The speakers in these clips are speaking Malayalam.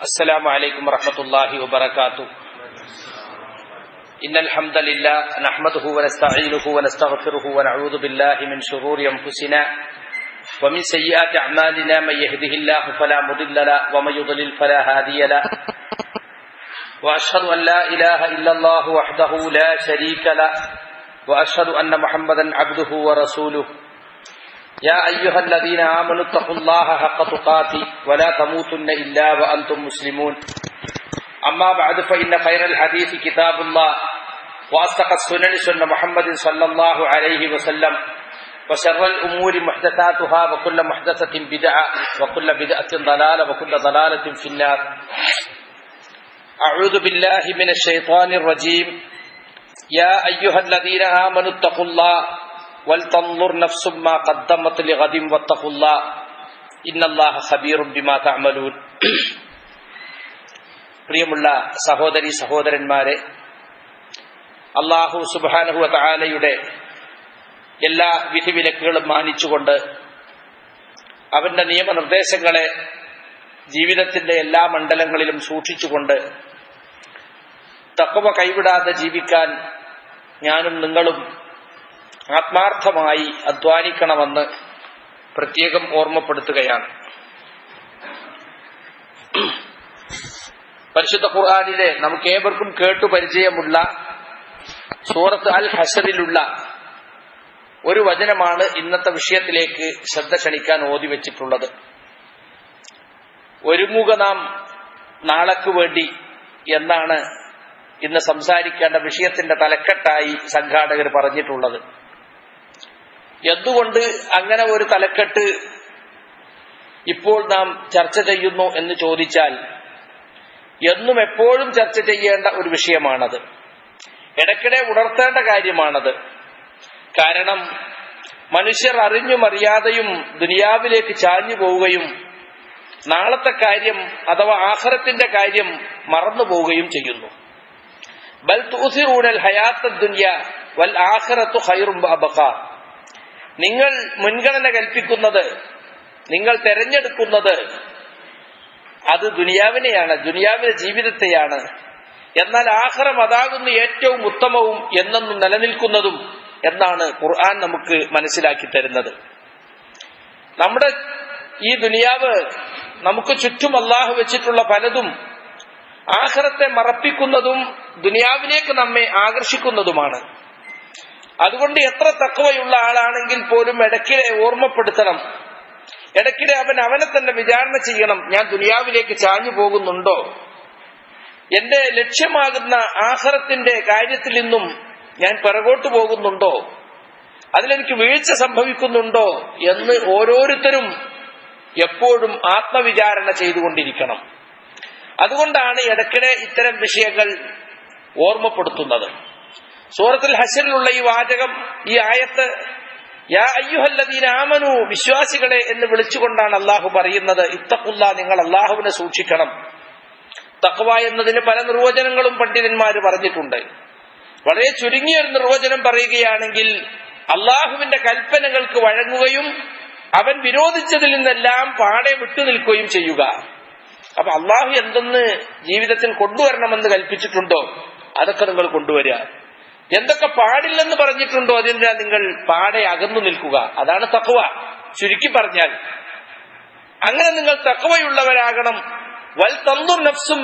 السلام عليكم ورحمة الله وبركاته إن الحمد لله نحمده ونستعينه ونستغفره ونعوذ بالله من شرور أنفسنا ومن سيئات أعمالنا من يهده الله فلا مضل له ومن يضلل فلا هادي له وأشهد أن لا إله إلا الله وحده لا شريك له وأشهد أن محمدا عبده ورسوله يا أيها الذين آمنوا اتقوا الله حق تقاته ولا تموتن إلا وأنتم مسلمون أما بعد فإن خير الحديث كتاب الله وأصدق السنن سنة محمد صلى الله عليه وسلم وشر الأمور محدثاتها وكل محدثة بدعة وكل بدعة ضلالة وكل ضلالة في النار أعوذ بالله من الشيطان الرجيم يا أيها الذين آمنوا اتقوا الله ولتنظر نفس ما قدمت لغد واتقوا الله إن الله خبير بما تعملون പ്രിയമുള്ള സഹോദരി സഹോദരന്മാരെ അള്ളാഹു സുബാനുഹു താലയുടെ എല്ലാ വിധിവിലക്കുകളും മാനിച്ചുകൊണ്ട് അവന്റെ നിയമനിർദ്ദേശങ്ങളെ ജീവിതത്തിന്റെ എല്ലാ മണ്ഡലങ്ങളിലും സൂക്ഷിച്ചുകൊണ്ട് തക്കവ കൈവിടാതെ ജീവിക്കാൻ ഞാനും നിങ്ങളും ആത്മാർത്ഥമായി അധ്വാനിക്കണമെന്ന് പ്രത്യേകം ഓർമ്മപ്പെടുത്തുകയാണ് പരിശുദ്ധ ഖുർആാനിലെ നമുക്ക് ഏവർക്കും കേട്ടു പരിചയമുള്ള സൂറത്ത് അൽ ഹസറിലുള്ള ഒരു വചനമാണ് ഇന്നത്തെ വിഷയത്തിലേക്ക് ശ്രദ്ധ ക്ഷണിക്കാൻ ഓതി വെച്ചിട്ടുള്ളത് ഒരുമുഖ നാം നാളേക്ക് വേണ്ടി എന്നാണ് ഇന്ന് സംസാരിക്കേണ്ട വിഷയത്തിന്റെ തലക്കെട്ടായി സംഘാടകർ പറഞ്ഞിട്ടുള്ളത് എന്തുകൊണ്ട് അങ്ങനെ ഒരു തലക്കെട്ട് ഇപ്പോൾ നാം ചർച്ച ചെയ്യുന്നു എന്ന് ചോദിച്ചാൽ എന്നും എപ്പോഴും ചർച്ച ചെയ്യേണ്ട ഒരു വിഷയമാണത് ഇടയ്ക്കിടെ ഉണർത്തേണ്ട കാര്യമാണത് കാരണം മനുഷ്യർ അറിഞ്ഞും അറിയാതെയും ദുനിയാവിലേക്ക് ചാഞ്ഞു പോവുകയും നാളത്തെ കാര്യം അഥവാ ആഹ്റത്തിന്റെ കാര്യം മറന്നു പോവുകയും ചെയ്യുന്നു ബൽ തൂസിറൂനൽ ഹയാത്ത ദുനിയ വൽ ആഖിറത്തു ഖൈറും അബഖ നിങ്ങൾ മുൻഗണന കൽപ്പിക്കുന്നത് നിങ്ങൾ തെരഞ്ഞെടുക്കുന്നത് അത് ദുനിയാവിനെയാണ് ദുനിയാവിലെ ജീവിതത്തെയാണ് എന്നാൽ ആഹ്റം അതാകുന്ന ഏറ്റവും ഉത്തമവും എന്നെന്നും നിലനിൽക്കുന്നതും എന്നാണ് ഖുർആൻ നമുക്ക് മനസ്സിലാക്കി തരുന്നത് നമ്മുടെ ഈ ദുനിയാവ് നമുക്ക് ചുറ്റും അള്ളാഹു വെച്ചിട്ടുള്ള പലതും ആഹ്റത്തെ മറപ്പിക്കുന്നതും ദുനിയാവിലേക്ക് നമ്മെ ആകർഷിക്കുന്നതുമാണ് അതുകൊണ്ട് എത്ര തക്കവയുള്ള ആളാണെങ്കിൽ പോലും ഇടയ്ക്കിടെ ഓർമ്മപ്പെടുത്തണം ഇടയ്ക്കിടെ അവൻ അവനെ തന്നെ വിചാരണ ചെയ്യണം ഞാൻ ദുനിയാവിലേക്ക് ചാഞ്ഞു പോകുന്നുണ്ടോ എന്റെ ലക്ഷ്യമാകുന്ന ആഹാരത്തിന്റെ കാര്യത്തിൽ നിന്നും ഞാൻ പിറകോട്ട് പോകുന്നുണ്ടോ അതിലെനിക്ക് വീഴ്ച സംഭവിക്കുന്നുണ്ടോ എന്ന് ഓരോരുത്തരും എപ്പോഴും ആത്മവിചാരണ ചെയ്തുകൊണ്ടിരിക്കണം അതുകൊണ്ടാണ് ഇടയ്ക്കിടെ ഇത്തരം വിഷയങ്ങൾ ഓർമ്മപ്പെടുത്തുന്നത് സൂറത്തുൽ ഹസറിലുള്ള ഈ വാചകം ഈ ആയത്ത് യാ അയ്യുഹല്ലദീന ആമനു വിശ്വാസികളെ എന്ന് വിളിച്ചുകൊണ്ടാണ് അള്ളാഹു പറയുന്നത് ഇത്തക്കുള്ള നിങ്ങൾ അള്ളാഹുവിനെ സൂക്ഷിക്കണം തക്വ എന്നതിന് പല നിർവചനങ്ങളും പണ്ഡിതന്മാർ പറഞ്ഞിട്ടുണ്ട് വളരെ ചുരുങ്ങിയ ഒരു നിർവചനം പറയുകയാണെങ്കിൽ അള്ളാഹുവിന്റെ കൽപ്പനകൾക്ക് വഴങ്ങുകയും അവൻ വിരോധിച്ചതിൽ നിന്നെല്ലാം പാടെ വിട്ടുനിൽക്കുകയും ചെയ്യുക അപ്പൊ അള്ളാഹു എന്തെന്ന് ജീവിതത്തിൽ കൊണ്ടുവരണമെന്ന് കൽപ്പിച്ചിട്ടുണ്ടോ അതൊക്കെ നിങ്ങൾ കൊണ്ടുവരിക എന്തൊക്കെ പാടില്ലെന്ന് പറഞ്ഞിട്ടുണ്ടോ അതിൻ്റെ നിങ്ങൾ പാടെ അകന്നു നിൽക്കുക അതാണ് തക്കവ ചുരുക്കി പറഞ്ഞാൽ അങ്ങനെ നിങ്ങൾ തക്കവയുള്ളവരാകണം വൽ തന്തുർ നഫ്സും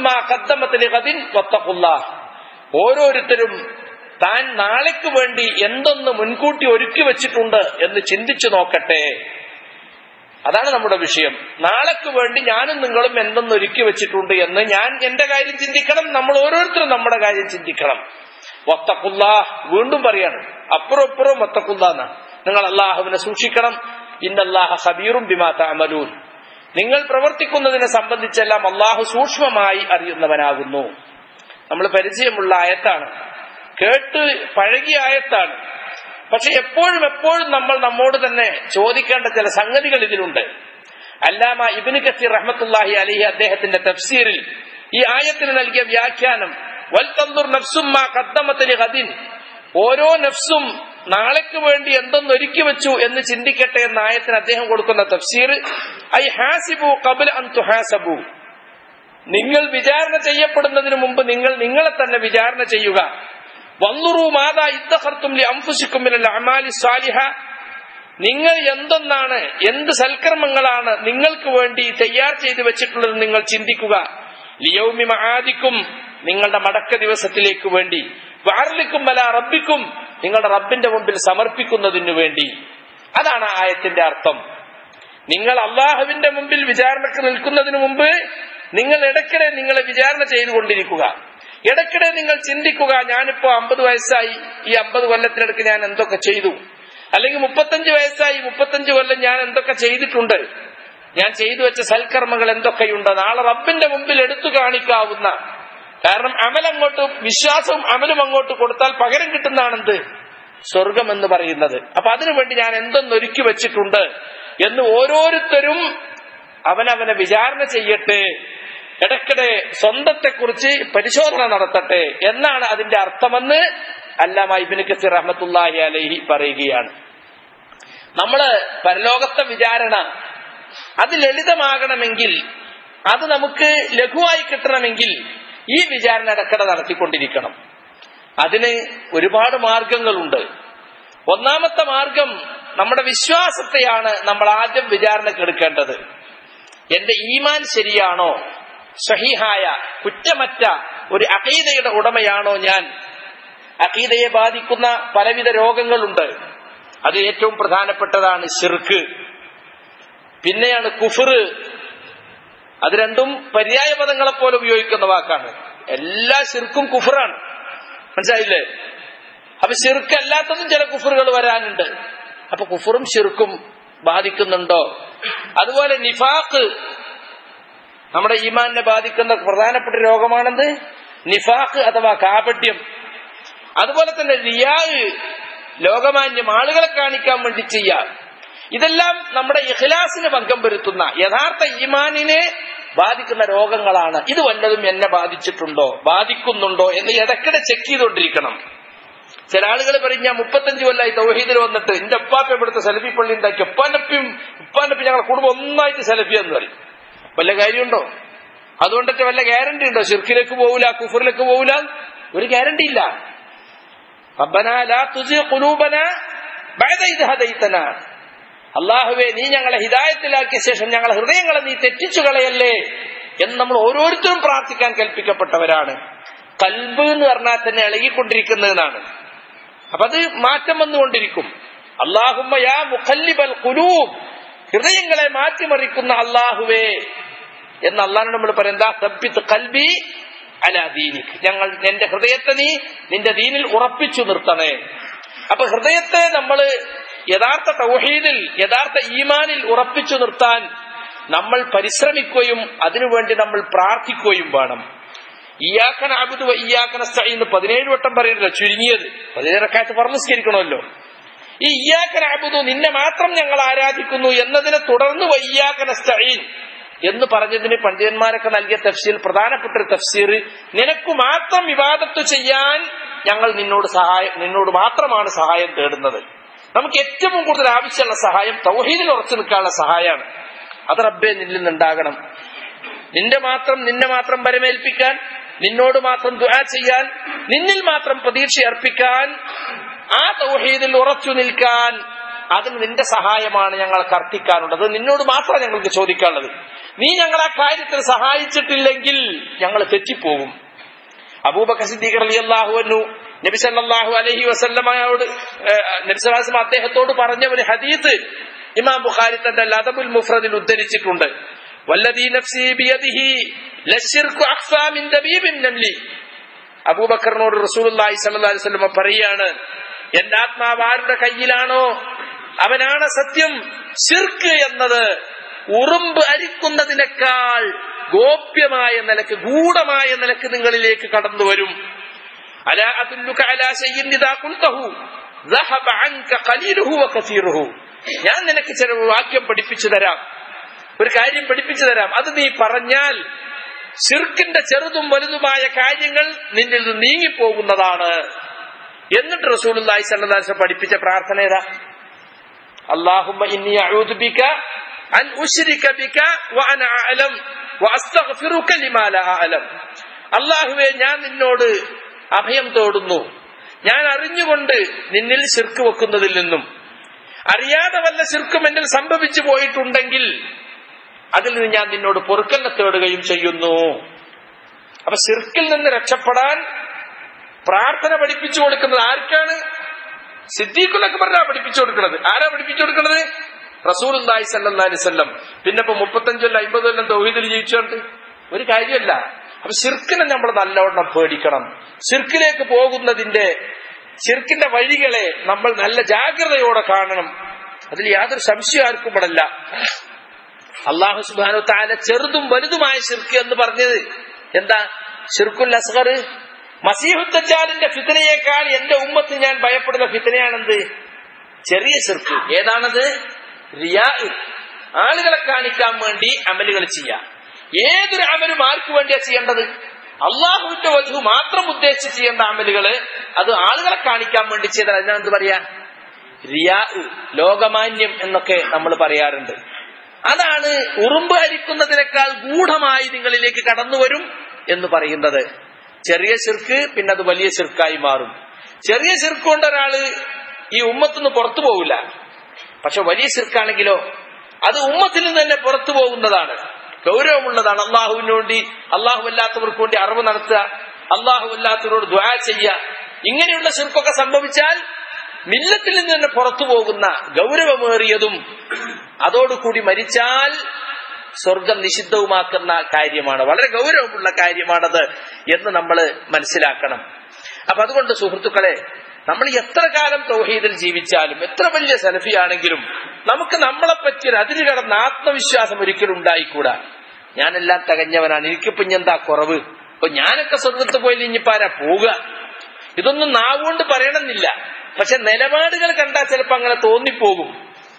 ഓരോരുത്തരും താൻ നാളേക്ക് വേണ്ടി എന്തൊന്ന് മുൻകൂട്ടി ഒരുക്കി വെച്ചിട്ടുണ്ട് എന്ന് ചിന്തിച്ചു നോക്കട്ടെ അതാണ് നമ്മുടെ വിഷയം നാളേക്ക് വേണ്ടി ഞാനും നിങ്ങളും എന്തൊന്ന് ഒരുക്കി വെച്ചിട്ടുണ്ട് എന്ന് ഞാൻ എന്റെ കാര്യം ചിന്തിക്കണം നമ്മൾ ഓരോരുത്തരും നമ്മുടെ കാര്യം ചിന്തിക്കണം വത്തക്കുള്ള വീണ്ടും പറയാണ് അപ്പുറം അപ്പുറം വത്തക്കുള്ള എന്നാണ് നിങ്ങൾ അള്ളാഹുവിനെ സൂക്ഷിക്കണം ഇന്നല്ലാഹ ഹബീറും ബിമാത്ത അമലൂൻ നിങ്ങൾ പ്രവർത്തിക്കുന്നതിനെ സംബന്ധിച്ചെല്ലാം അള്ളാഹു സൂക്ഷ്മമായി അറിയുന്നവനാകുന്നു നമ്മൾ പരിചയമുള്ള ആയത്താണ് കേട്ട് പഴകിയ ആയത്താണ് പക്ഷെ എപ്പോഴും എപ്പോഴും നമ്മൾ നമ്മോട് തന്നെ ചോദിക്കേണ്ട ചില സംഗതികൾ ഇതിലുണ്ട് അല്ലാമ ഇബിന് കസീർ റഹ്മത്തുല്ലാഹി അലഹി അദ്ദേഹത്തിന്റെ തഫ്സീറിൽ ഈ ആയത്തിന് നൽകിയ വ്യാഖ്യാനം വൽതന്തുർ നഫ്സുമ്മ കദ്ദമത്തിന് ഹദിൻ ഓരോ നഫ്സും നാളേക്ക് വേണ്ടി എന്തൊന്ന് ഒരുക്കി വെച്ചു എന്ന് ചിന്തിക്കട്ടെ എന്ന ആയത്തിന് അദ്ദേഹം കൊടുക്കുന്ന തഫ്സീർ ഐ ഹാസിബു കബിൽ അൻ തുഹാസബു നിങ്ങൾ വിചാരണ ചെയ്യപ്പെടുന്നതിന് മുമ്പ് നിങ്ങൾ നിങ്ങളെ തന്നെ വിചാരണ ചെയ്യുക വന്നുറു മാതാ ഇദ്ദഹർത്തും ലി അംഫുസിക്കും മിനൽ അമാലി സാലിഹ നിങ്ങൾ എന്തൊന്നാണ് എന്ത് സൽക്കർമ്മങ്ങളാണ് നിങ്ങൾക്ക് വേണ്ടി തയ്യാർ ചെയ്തു വെച്ചിട്ടുള്ളത് നിങ്ങൾ ചിന്തിക്കുക ലിയൗമി മഹാദിക്കും നിങ്ങളുടെ മടക്ക ദിവസത്തിലേക്ക് വേണ്ടി വാർലിക്കും വല റബ്ബിക്കും നിങ്ങളുടെ റബ്ബിന്റെ മുമ്പിൽ സമർപ്പിക്കുന്നതിനു വേണ്ടി അതാണ് ആ ആയത്തിന്റെ അർത്ഥം നിങ്ങൾ അള്ളാഹുവിന്റെ മുമ്പിൽ വിചാരണക്ക് നിൽക്കുന്നതിന് മുമ്പ് നിങ്ങൾ ഇടയ്ക്കിടെ നിങ്ങളെ വിചാരണ ചെയ്തുകൊണ്ടിരിക്കുക ഇടയ്ക്കിടെ നിങ്ങൾ ചിന്തിക്കുക ഞാനിപ്പോ അമ്പത് വയസ്സായി ഈ അമ്പത് കൊല്ലത്തിനിടയ്ക്ക് ഞാൻ എന്തൊക്കെ ചെയ്തു അല്ലെങ്കിൽ മുപ്പത്തഞ്ച് വയസ്സായി മുപ്പത്തഞ്ച് കൊല്ലം ഞാൻ എന്തൊക്കെ ചെയ്തിട്ടുണ്ട് ഞാൻ ചെയ്തു വെച്ച സൽക്കർമ്മങ്ങൾ എന്തൊക്കെയുണ്ട് നാളെ റബ്ബിന്റെ മുമ്പിൽ എടുത്തു കാണിക്കാവുന്ന കാരണം അമലങ്ങോട്ട് വിശ്വാസവും അമലും അങ്ങോട്ട് കൊടുത്താൽ പകരം കിട്ടുന്നതാണെന്ത് സ്വർഗം എന്ന് പറയുന്നത് അപ്പൊ അതിനുവേണ്ടി ഞാൻ എന്തൊന്നൊരുക്കി വെച്ചിട്ടുണ്ട് എന്ന് ഓരോരുത്തരും അവനവനെ വിചാരണ ചെയ്യട്ടെ ഇടയ്ക്കിടെ സ്വന്തത്തെക്കുറിച്ച് പരിശോധന നടത്തട്ടെ എന്നാണ് അതിന്റെ അർത്ഥമെന്ന് അല്ലാമ ഇബിന് കസീർ റഹ്മത്തുല്ലാഹി അലൈഹി പറയുകയാണ് നമ്മള് പരലോകത്തെ വിചാരണ അത് ലളിതമാകണമെങ്കിൽ അത് നമുക്ക് ലഘുവായി കിട്ടണമെങ്കിൽ ഈ വിചാരണ ഇടയ്ക്കിടെ നടത്തിക്കൊണ്ടിരിക്കണം അതിന് ഒരുപാട് മാർഗങ്ങളുണ്ട് ഒന്നാമത്തെ മാർഗം നമ്മുടെ വിശ്വാസത്തെയാണ് നമ്മൾ ആദ്യം വിചാരണക്ക് എടുക്കേണ്ടത് എന്റെ ഈമാൻ ശരിയാണോ സഹിഹായ കുറ്റമറ്റ ഒരു അഖീദയുടെ ഉടമയാണോ ഞാൻ അഖീദയെ ബാധിക്കുന്ന പലവിധ രോഗങ്ങളുണ്ട് അത് ഏറ്റവും പ്രധാനപ്പെട്ടതാണ് ഷിർക്ക് പിന്നെയാണ് കുഫർ അത് രണ്ടും പര്യായ പദങ്ങളെ പോലെ ഉപയോഗിക്കുന്ന വാക്കാണ് എല്ലാ ഷിർക്കും കുഫറാണ് മനസ്സിലായില്ലേ അപ്പൊ ഷിർക്ക് അല്ലാത്തതും ചില കുഫറുകൾ വരാനുണ്ട് അപ്പൊ കുഫറും ഷിർക്കും ബാധിക്കുന്നുണ്ടോ അതുപോലെ നിഫാഖ് നമ്മുടെ ഈമാനെ ബാധിക്കുന്ന പ്രധാനപ്പെട്ട രോഗമാണെന്ത് നിഫാഖ് അഥവാ കാപട്യം അതുപോലെ തന്നെ റിയാഗ് ലോകമാന്യം ആളുകളെ കാണിക്കാൻ വേണ്ടി ചെയ്യാം ഇതെല്ലാം നമ്മുടെ ഇഖ്ലാസിന് ഭംഗം വരുത്തുന്ന യഥാർത്ഥ ഈമാനിനെ ബാധിക്കുന്ന രോഗങ്ങളാണ് ഇത് വല്ലതും എന്നെ ബാധിച്ചിട്ടുണ്ടോ ബാധിക്കുന്നുണ്ടോ എന്ന് ഇടയ്ക്കിടെ ചെക്ക് ചെയ്തുകൊണ്ടിരിക്കണം ചില ആളുകൾ പറയും ഞാൻ മുപ്പത്തഞ്ച് കൊല്ലമായി തൗഹീദിൽ വന്നിട്ട് എന്റെ ഉപ്പാപ്പ ഇവിടുത്തെ സെലഫി പള്ളി ഉണ്ടാക്കി ഉപ്പാനപ്പിയും ഉപ്പാനപ്പി ഞങ്ങളുടെ കുടുംബം ഒന്നായിട്ട് സെലഫി എന്ന് പറയും വല്ല കാര്യമുണ്ടോ അതുകൊണ്ടൊക്കെ വല്ല ഗ്യാരണ്ടി ഉണ്ടോ ഷിർക്കിലേക്ക് പോകൂല കുഫറിലേക്ക് പോകൂല ഒരു ഗ്യാരണ്ടി ഇല്ല അള്ളാഹുവെ നീ ഞങ്ങളെ ഹിതായത്തിലാക്കിയ ശേഷം ഞങ്ങളെ ഹൃദയങ്ങളെ നീ തെറ്റിച്ചു കളയല്ലേ എന്ന് നമ്മൾ ഓരോരുത്തരും പ്രാർത്ഥിക്കാൻ കൽപ്പിക്കപ്പെട്ടവരാണ് കൽബ് എന്ന് പറഞ്ഞാൽ തന്നെ ഇളകിക്കൊണ്ടിരിക്കുന്നതെന്നാണ് അപ്പൊ അത് മാറ്റം വന്നുകൊണ്ടിരിക്കും അള്ളാഹുമ്മ യാ മുഖല്ലിബൽ കുലൂബ് ഹൃദയങ്ങളെ മാറ്റിമറിക്കുന്ന അള്ളാഹുവേ എന്ന് അള്ളാഹിനോട് നമ്മൾ പറയുന്നത് സബ്ബിത്ത് കൽബി അല ദീനിക് ഞങ്ങൾ എന്റെ ഹൃദയത്തെ നീ നിന്റെ ദീനിൽ ഉറപ്പിച്ചു നിർത്തണേ അപ്പൊ ഹൃദയത്തെ നമ്മൾ യഥാർത്ഥ തൗഹീദിൽ യഥാർത്ഥ ഈമാനിൽ ഉറപ്പിച്ചു നിർത്താൻ നമ്മൾ പരിശ്രമിക്കുകയും അതിനുവേണ്ടി നമ്മൾ പ്രാർത്ഥിക്കുകയും വേണം ഇയാക്കൻ അബുദ് ഇയാക്കന എന്ന് പതിനേഴ് വട്ടം പറയുന്നില്ല ചുരുങ്ങിയത് പതിനേഴക്കാലത്ത് പറഞ്ഞുസ്കരിക്കണമല്ലോ ഈ ഇയാക്കൻ അബുദു നിന്നെ മാത്രം ഞങ്ങൾ ആരാധിക്കുന്നു എന്നതിനെ തുടർന്ന് വയ്യാക്കന സ്റ്റൈൻ എന്ന് പറഞ്ഞതിന് പണ്ഡിതന്മാരൊക്കെ നൽകിയ തഫ്സീർ പ്രധാനപ്പെട്ട ഒരു തഫ്സീർ നിനക്ക് മാത്രം വിവാദത്ത് ചെയ്യാൻ ഞങ്ങൾ നിന്നോട് സഹായം നിന്നോട് മാത്രമാണ് സഹായം തേടുന്നത് നമുക്ക് ഏറ്റവും കൂടുതൽ ആവശ്യമുള്ള സഹായം തൗഹീദിൽ ഉറച്ചു നിൽക്കാനുള്ള സഹായമാണ് അത് റബ്ബെ നിന്നിൽ നിന്നുണ്ടാകണം നിന്റെ മാത്രം നിന്നെ മാത്രം പരമേൽപ്പിക്കാൻ നിന്നോട് മാത്രം ദുആ ചെയ്യാൻ നിന്നിൽ മാത്രം പ്രതീക്ഷ അർപ്പിക്കാൻ ആ തൗഹീദിൽ ഉറച്ചു നിൽക്കാൻ അതിന് നിന്റെ സഹായമാണ് ഞങ്ങൾക്ക് അർത്ഥിക്കാനുള്ളത് നിന്നോട് മാത്രമാണ് ഞങ്ങൾക്ക് ചോദിക്കാനുള്ളത് നീ ഞങ്ങൾ ആ കാര്യത്തിൽ സഹായിച്ചിട്ടില്ലെങ്കിൽ ഞങ്ങൾ തെറ്റിപ്പോകും അബൂബക്കർ സിദ്ദീഖ് അലി അള്ളാഹുവന്നു നബി സല്ലല്ലാഹു അലൈഹി വസല്ലമയോട് നബി സല്ലാസ്ലം അദ്ദേഹത്തോട് പറഞ്ഞ ഒരു ഹദീസ് ഇമാം ബുഖാരി തന്റെ ലതബുൽ മുഫ്രദിൽ ഉദ്ധരിച്ചിട്ടുണ്ട് വല്ലദീ നഫ്സി ബിയദിഹി ലശ്ശിർക്കു അഖ്ഫാ മിൻ ദബീബിൻ നംലി അബൂബക്കറിനോട് റസൂലുള്ളാഹി സ്വല്ലല്ലാഹു അലൈഹി വസല്ലം പറയാണ് എന്റെ ആത്മാവ് ആരുടെ കയ്യിലാണോ അവനാണ് സത്യം ശിർക്ക് എന്നത് ഉറുമ്പ് അരിക്കുന്നതിനേക്കാൾ ഗോപ്യമായ നിലക്ക് ഗൂഢമായ നിലക്ക് നിങ്ങളിലേക്ക് കടന്നു വരും അലാ അതുല്ലുക അലാ ശൈഇൻ ഇദാ ഖുൽതഹു ذهب عنك قليله وكثيره ഞാൻ നിനക്ക് ചില വാക്യം പഠിപ്പിച്ചു തരാം ഒരു കാര്യം പഠിപ്പിച്ചു തരാം അത് നീ പറഞ്ഞാൽ ശിർക്കിന്റെ ചെറുതും വലുതുമായ കാര്യങ്ങൾ നിന്നിൽ നിന്ന് നീങ്ങിപ്പോകുന്നതാണ് എന്നിട്ട് റസൂലുള്ളാഹി സ്വല്ലല്ലാഹു അലൈഹി വസല്ലം പഠിപ്പിച്ച പ്രാർത്ഥന ഏതാ അല്ലാഹുമ്മ ഇന്നി അഊദു ബിക അൻ ഉശ്രിക ബിക വഅന അഅലം വഅസ്തഗ്ഫിറുക ലിമാ ലാ അഅലം അള്ളാഹുവെ ഞാൻ നിന്നോട് അഭയം തേടുന്നു ഞാൻ അറിഞ്ഞുകൊണ്ട് നിന്നിൽ ശിർക്ക് വെക്കുന്നതിൽ നിന്നും അറിയാതെ വല്ല ശിർക്കും എന്നിൽ സംഭവിച്ചു പോയിട്ടുണ്ടെങ്കിൽ അതിൽ നിന്ന് ഞാൻ നിന്നോട് പൊറുക്കലിനെ തേടുകയും ചെയ്യുന്നു അപ്പൊ ശിർക്കിൽ നിന്ന് രക്ഷപ്പെടാൻ പ്രാർത്ഥന പഠിപ്പിച്ചു കൊടുക്കുന്നത് ആർക്കാണ് സിദ്ദീഖുൽ അക്ബറിനാ പഠിപ്പിച്ചു കൊടുക്കുന്നത് ആരാ പഠിപ്പിച്ചു കൊടുക്കുന്നത് റസൂൽ അലൈഹി സല്ലം പിന്നെ ഇപ്പൊ മുപ്പത്തഞ്ചല്ല അമ്പത് കൊല്ലം തൗഹീദിൽ ജീവിച്ചോണ്ട് ഒരു കാര്യമല്ല അപ്പൊ ശിർക്കിനെ നമ്മൾ നല്ലവണ്ണം പേടിക്കണം ശിർക്കിലേക്ക് പോകുന്നതിന്റെ ശിർക്കിന്റെ വഴികളെ നമ്മൾ നല്ല ജാഗ്രതയോടെ കാണണം അതിൽ യാതൊരു സംശയം ആർക്കും പെടല്ല അള്ളാഹു സുബാനു താല ചെറുതും വലുതുമായ ശിർക്ക് എന്ന് പറഞ്ഞത് എന്താ ഷിർക്കുൽ അസ്ഗർ മസീഹുദ്ദാലിന്റെ ഫിത്തനയേക്കാൾ എന്റെ ഉമ്മത്ത് ഞാൻ ഭയപ്പെടുന്ന ഫിത്തനയാണെന്ത് ചെറിയ ശിർക്ക് ഏതാണത് റിയാ ആളുകളെ കാണിക്കാൻ വേണ്ടി അമലുകൾ ചെയ്യാം ഏതൊരു അമലും ആർക്ക് വേണ്ടിയാ ചെയ്യേണ്ടത് അള്ളാഹുവിന്റെ വധു മാത്രം ഉദ്ദേശിച്ച് ചെയ്യേണ്ട അമലുകള് അത് ആളുകളെ കാണിക്കാൻ വേണ്ടി ചെയ്താൽ അതിനെന്ത് പറയാ റിയാ ലോകമാന്യം എന്നൊക്കെ നമ്മൾ പറയാറുണ്ട് അതാണ് ഉറുമ്പ് ഹരിക്കുന്നതിനേക്കാൾ ഗൂഢമായി നിങ്ങളിലേക്ക് കടന്നു വരും എന്ന് പറയുന്നത് ചെറിയ ശിർക്ക് പിന്നെ അത് വലിയ ശിർക്കായി മാറും ചെറിയ ശിർക്ക് കൊണ്ട് ഒരാള് ഈ ഉമ്മത്തുനിന്ന് പുറത്തു പോകില്ല പക്ഷെ വലിയ ശിർക്കാണെങ്കിലോ അത് ഉമ്മത്തിൽ നിന്ന് തന്നെ പുറത്തു പോകുന്നതാണ് ഗൗരവമുള്ളതാണ് അള്ളാഹുവിന് വേണ്ടി അള്ളാഹു അല്ലാത്തവർക്ക് വേണ്ടി അറിവ് നടത്തുക അള്ളാഹു അല്ലാത്തവരോട് ദ്വാ ചെയ്യുക ഇങ്ങനെയുള്ള ശിർക്കൊക്കെ സംഭവിച്ചാൽ മില്ലത്തിൽ നിന്ന് തന്നെ പുറത്തു പോകുന്ന ഗൗരവമേറിയതും അതോടുകൂടി മരിച്ചാൽ സ്വർഗം നിഷിദ്ധവുമാക്കുന്ന കാര്യമാണ് വളരെ ഗൗരവമുള്ള കാര്യമാണത് എന്ന് നമ്മൾ മനസ്സിലാക്കണം അപ്പൊ അതുകൊണ്ട് സുഹൃത്തുക്കളെ നമ്മൾ എത്ര കാലം തൗഹീദിൽ ജീവിച്ചാലും എത്ര വലിയ സെൽഫിയാണെങ്കിലും നമുക്ക് നമ്മളെ പറ്റി ഒരു അതിര് കടന്ന ആത്മവിശ്വാസം ഒരിക്കലും ഉണ്ടായിക്കൂടാ ഞാനെല്ലാം തികഞ്ഞവനാണ് എനിക്കിപ്പോ ഇനി എന്താ കുറവ് അപ്പൊ ഞാനൊക്കെ സ്വർഗത്ത് പോയി ഇനിയിപ്പോ ആരാ പോവുക ഇതൊന്നും നാവുകൊണ്ട് പറയണമെന്നില്ല പക്ഷെ നിലപാടുകൾ കണ്ടാൽ ചിലപ്പോ അങ്ങനെ തോന്നിപ്പോകും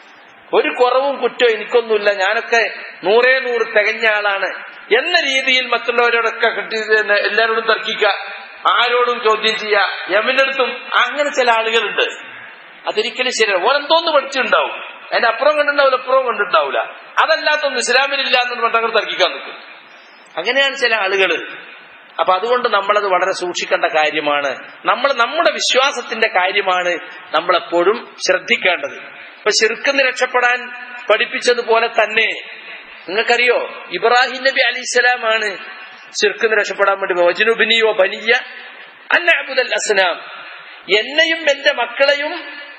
ഒരു കുറവും കുറ്റവും എനിക്കൊന്നുമില്ല ഞാനൊക്കെ നൂറേ നൂറ് തികഞ്ഞ ആളാണ് എന്ന രീതിയിൽ മറ്റുള്ളവരോടൊക്കെ കിട്ടി എല്ലാവരോടും തർക്കിക്കുക ആരോടും ചോദ്യം ചെയ്യുക യമിന്റെ അടുത്തും അങ്ങനെ ചില ആളുകളുണ്ട് അതൊരിക്കലും ശരിയാണ് ഓരെന്തോന്ന് പഠിച്ചിട്ടുണ്ടാവും അതിന്റെ അപ്പുറം കണ്ടിട്ടുണ്ടാവില്ല അപ്പുറം കണ്ടിട്ടുണ്ടാവില്ല അതല്ലാത്തൊന്നും ഇസ്ലാമിലില്ല എന്ന് പറഞ്ഞാൽ തർക്കിക്കാൻ നിൽക്കും അങ്ങനെയാണ് ചില ആളുകൾ അപ്പൊ അതുകൊണ്ട് നമ്മളത് വളരെ സൂക്ഷിക്കേണ്ട കാര്യമാണ് നമ്മൾ നമ്മുടെ വിശ്വാസത്തിന്റെ കാര്യമാണ് നമ്മളെപ്പോഴും ശ്രദ്ധിക്കേണ്ടത് ഇപ്പൊ ശിർക്കെന്ന് രക്ഷപ്പെടാൻ പഠിപ്പിച്ചതുപോലെ തന്നെ നിങ്ങൾക്കറിയോ ഇബ്രാഹിം നബി അലി ഇസ്ലാമാണ് ശിർക്കെന്ന് രക്ഷപ്പെടാൻ വേണ്ടി വജനുബിനിയോ ബനിയ അന്നഅബുദൽ അസ്നാം എന്നെയും എന്റെ മക്കളെയും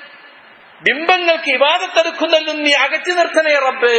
ബിംബങ്ങൾക്ക് ഇവാദത്തെടുക്കുന്നതിൽ നിന്ന് നീ അകറ്റി നിർത്തണേ റബ്ബേ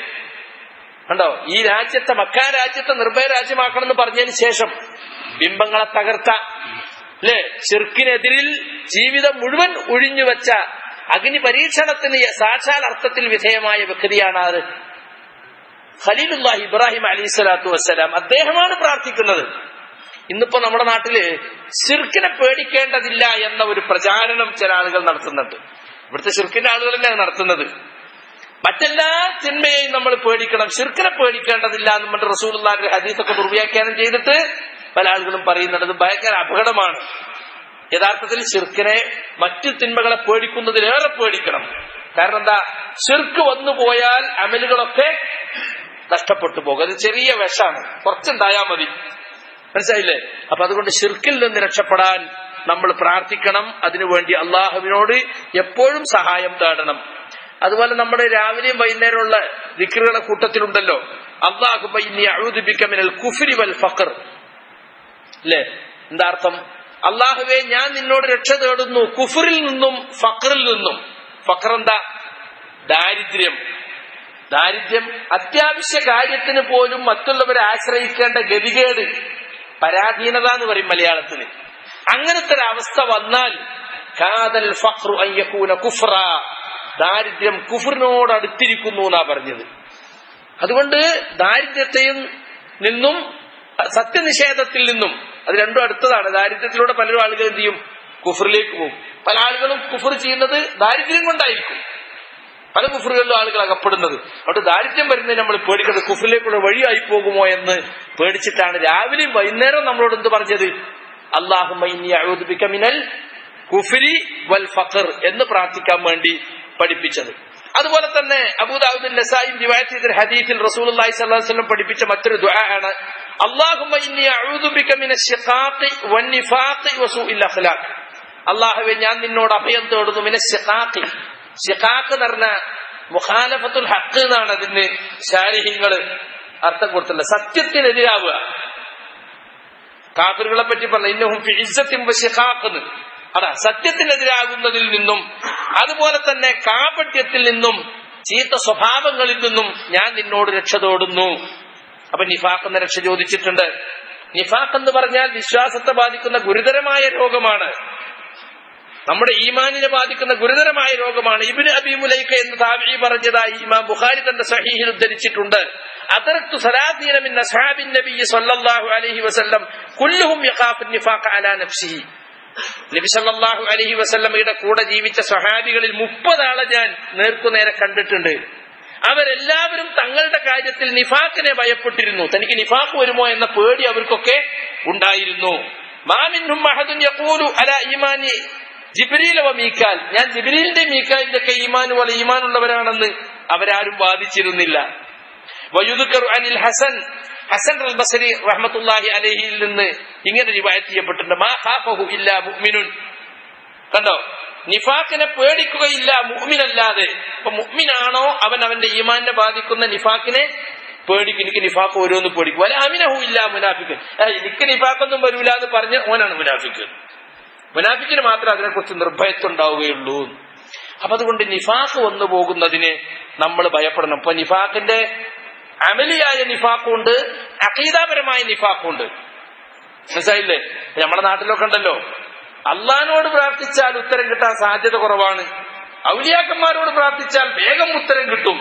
കണ്ടോ ഈ രാജ്യത്തെ മക്കാ രാജ്യത്തെ നിർഭയ രാജ്യമാക്കണമെന്ന് പറഞ്ഞതിന് ശേഷം ബിംബങ്ങളെ തകർത്ത അല്ലേ ചെറുക്കിനെതിരിൽ ജീവിതം മുഴുവൻ ഒഴിഞ്ഞു വെച്ച അഗ്നി പരീക്ഷണത്തിന് സാക്ഷാൽ അർത്ഥത്തിൽ വിധേയമായ വ്യക്തിയാണ് അത് ഖലീലുല്ലാഹി ഇബ്രാഹിം അലി സ്വലാത്തു വസ്സലാം അദ്ദേഹമാണ് പ്രാർത്ഥിക്കുന്നത് ഇന്നിപ്പോ നമ്മുടെ നാട്ടില് സിർക്കിനെ പേടിക്കേണ്ടതില്ല എന്ന ഒരു പ്രചാരണം ചില ആളുകൾ നടത്തുന്നുണ്ട് ഇവിടുത്തെ ഷിർക്കിന്റെ ആളുകൾ തന്നെയാണ് നടത്തുന്നത് മറ്റെല്ലാ തിന്മയെയും നമ്മൾ പേടിക്കണം ഷിർക്കിനെ പേടിക്കേണ്ടതില്ല എന്ന് പറഞ്ഞിട്ട് റസൂലുള്ളാഹിന്റെ ഹദീസൊക്കെ ദുർവ്യാഖ്യാനം ചെയ്തിട്ട് പല ആളുകളും പറയുന്നുണ്ട് അത് ഭയങ്കര അപകടമാണ് യഥാർത്ഥത്തിൽ ഷിർക്കിനെ മറ്റു തിന്മകളെ പേടിക്കുന്നതിലേറെ പേടിക്കണം കാരണം എന്താ ഷിർക്ക് വന്നു പോയാൽ അമലുകളൊക്കെ നഷ്ടപ്പെട്ടു പോകും അത് ചെറിയ വിഷാണ് കുറച്ചുണ്ടായാൽ മതി മനസ്സിലായില്ലേ അപ്പൊ അതുകൊണ്ട് ഷിർക്കിൽ നിന്ന് രക്ഷപ്പെടാൻ നമ്മൾ പ്രാർത്ഥിക്കണം അതിനുവേണ്ടി അള്ളാഹുവിനോട് എപ്പോഴും സഹായം തേടണം അതുപോലെ നമ്മുടെ രാവിലെയും വൈകുന്നേരമുള്ള ദിക്കറുകളെ കൂട്ടത്തിലുണ്ടല്ലോ അള്ളാഹു മിനൽ കുഫരി വൽ ഫഖർ അല്ലേ എന്താ അർത്ഥം അള്ളാഹുവെ ഞാൻ നിന്നോട് രക്ഷ തേടുന്നു കുഫറിൽ നിന്നും ഫഖറിൽ നിന്നും ഫഖർ എന്താ ദാരിദ്ര്യം ദാരിദ്ര്യം അത്യാവശ്യ കാര്യത്തിന് പോലും മറ്റുള്ളവരെ ആശ്രയിക്കേണ്ട ഗതികേട് പരാധീനത എന്ന് പറയും മലയാളത്തിൽ അങ്ങനത്തെ ഒരു അവസ്ഥ വന്നാൽ കാതൽ ഫഖ്റു അയ്യക്കൂന കുഫ്ര ദാരിദ്ര്യം കുഫറിനോട് അടുത്തിരിക്കുന്നു എന്നാ പറഞ്ഞത് അതുകൊണ്ട് ദാരിദ്ര്യത്തെയും നിന്നും സത്യനിഷേധത്തിൽ നിന്നും അത് രണ്ടും അടുത്തതാണ് ദാരിദ്ര്യത്തിലൂടെ പലരും ആളുകൾ എന്ത് ചെയ്യും കുഫറിലേക്ക് പോകും പല ആളുകളും കുഫർ ചെയ്യുന്നത് ദാരിദ്ര്യം കൊണ്ടായിരിക്കും പല കുഫറുകളിലും ആളുകൾ അകപ്പെടുന്നത് അവിടെ ദാരിദ്ര്യം വരുന്നതിന് നമ്മൾ പേടിക്കുന്നത് കുഫറിലേക്കുള്ള വഴിയായി പോകുമോ എന്ന് പേടിച്ചിട്ടാണ് രാവിലെയും വൈകുന്നേരം നമ്മളോട് എന്ത് പറഞ്ഞത് അള്ളാഹുമിനൽ കുഫിരി വൽ ഫഖർ എന്ന് പ്രാർത്ഥിക്കാൻ വേണ്ടി പഠിപ്പിച്ചത് അതുപോലെ തന്നെ അബൂദാബുദ്ദീൻ നസായും റിവായത്ത് ചെയ്ത ഹദീസിൽ റസൂലുള്ളാഹി സ്വല്ലല്ലാഹു അലൈഹി വസല്ലം പഠിപ്പിച്ച മറ്റൊരു ദുആ ആണ് അല്ലാഹുമ്മ ഇന്നി അഊദു ബിക മിനശ് ശിഖാഖി വന്നിഫാഖി വസൂഇൽ അഖ്ലാഖ് അല്ലാഹുവേ ഞാൻ നിന്നോട് അഭയം തേടുന്നു മിനശ് ശിഖാഖി ശിഖാഖ് എന്ന് പറഞ്ഞ മുഖാലഫത്തുൽ ഹക്ക് എന്നാണ് അതിന് ശാരിഹിങ്ങൾ അർത്ഥം കൊടുത്തിട്ടുള്ളത് സത്യത്തിനെതിരാവുക കാഫിറുകളെ പറ്റി പറഞ്ഞ ഇന്നഹും ഫി ഇസ്സത്തിൻ വശിഖാഖെന്ന് അതാ സത്യത്തിനെതിരാകുന്നതിൽ നിന്നും അതുപോലെ തന്നെ കാപട്യത്തിൽ നിന്നും ചീത്ത സ്വഭാവങ്ങളിൽ നിന്നും ഞാൻ നിന്നോട് രക്ഷ തേടുന്നു അപ്പൊ നിഫാഖ് എന്ന രക്ഷ ചോദിച്ചിട്ടുണ്ട് നിഫാഖ് എന്ന് പറഞ്ഞാൽ വിശ്വാസത്തെ ബാധിക്കുന്ന ഗുരുതരമായ രോഗമാണ് നമ്മുടെ ഈമാനിനെ ബാധിക്കുന്ന ഗുരുതരമായ രോഗമാണ് ഇബിന് അബിമുലൈക്ക എന്ന് താബി പറഞ്ഞതായി ഇമാം ബുഖാരി തന്റെ സഹീഹിൽ ഉദ്ധരിച്ചിട്ടുണ്ട് അതറത്തു സലാദീന മിൻ അസ്ഹാബിൻ നബി സല്ലല്ലാഹു അലൈഹി വസല്ലം കുല്ലുഹും യഖാഫു നിഫാഖ അലാ നഫ്സിഹി നബി സല്ലല്ലാഹു അലൈഹി വസല്ലമയുടെ കൂടെ ജീവിച്ച സ്വഹാബികളിൽ മുപ്പത് ആളെ ഞാൻ നേർക്കുനേരെ കണ്ടിട്ടുണ്ട് അവരെല്ലാവരും തങ്ങളുടെ കാര്യത്തിൽ നിഫാഖിനെ ഭയപ്പെട്ടിരുന്നു തനിക്ക് നിഫാഖ് വരുമോ എന്ന പേടി അവർക്കൊക്കെ ഉണ്ടായിരുന്നു മാമിൻഹും മഹദുൻ യഖൂലു അല ഈമാനി ജിബ്രീൽ വ മീക്കാൽ ഞാൻ ജിബ്രീലിന്റെ മീക്കാലിന്റെ ഒക്കെ ഈമാൻ പോലെ ഈമാനുള്ളവരാണെന്ന് അവരാരും വാദിച്ചിരുന്നില്ല വയുദുക്കർ അനിൽ ഹസൻ ഹസൻ അൽ ബസരി റഹ്മത്തുല്ലാഹി അലഹിയിൽ നിന്ന് ഇങ്ങനെ റിവായത്ത് ചെയ്യപ്പെട്ടിട്ടുണ്ട് മാ ഖാഫഹു ഇല്ലാ മുഅ്മിനുൻ കണ്ടോ നിഫാക്കിനെ പേടിക്കുകയില്ല മുഅ്മിനല്ലാതെ അപ്പൊ മുഅ്മിനാണോ അവൻ അവന്റെ ഈമാനെ ബാധിക്കുന്ന നിഫാക്കിനെ പേടിക്കും എനിക്ക് നിഫാക്ക് ഓരോന്ന് പേടിക്കും വല അമിനഹു ഇല്ല മുനാഫിക്ക് എനിക്ക് നിഫാക്കൊന്നും വരൂല എന്ന് പറഞ്ഞ് ഓനാണ് മുനാഫിക്ക് മുനാഫിക്കിന് മാത്രമേ അതിനെക്കുറിച്ച് നിർഭയത്വം ഉണ്ടാവുകയുള്ളൂ അപ്പൊ അതുകൊണ്ട് നിഫാഖ് വന്നു പോകുന്നതിന് നമ്മൾ ഭയപ്പെടണം ഇപ്പൊ നിഫാഖിന്റെ അമലിയായ നിഫാഖുണ്ട് അഖീദാപരമായ നിഫാഖുണ്ട് മനസ്സിലായില്ലേ നമ്മുടെ നാട്ടിലൊക്കെ ഉണ്ടല്ലോ അള്ളഹാനോട് പ്രാർത്ഥിച്ചാൽ ഉത്തരം കിട്ടാൻ സാധ്യത കുറവാണ് ഔലിയാക്കന്മാരോട് പ്രാർത്ഥിച്ചാൽ വേഗം ഉത്തരം കിട്ടും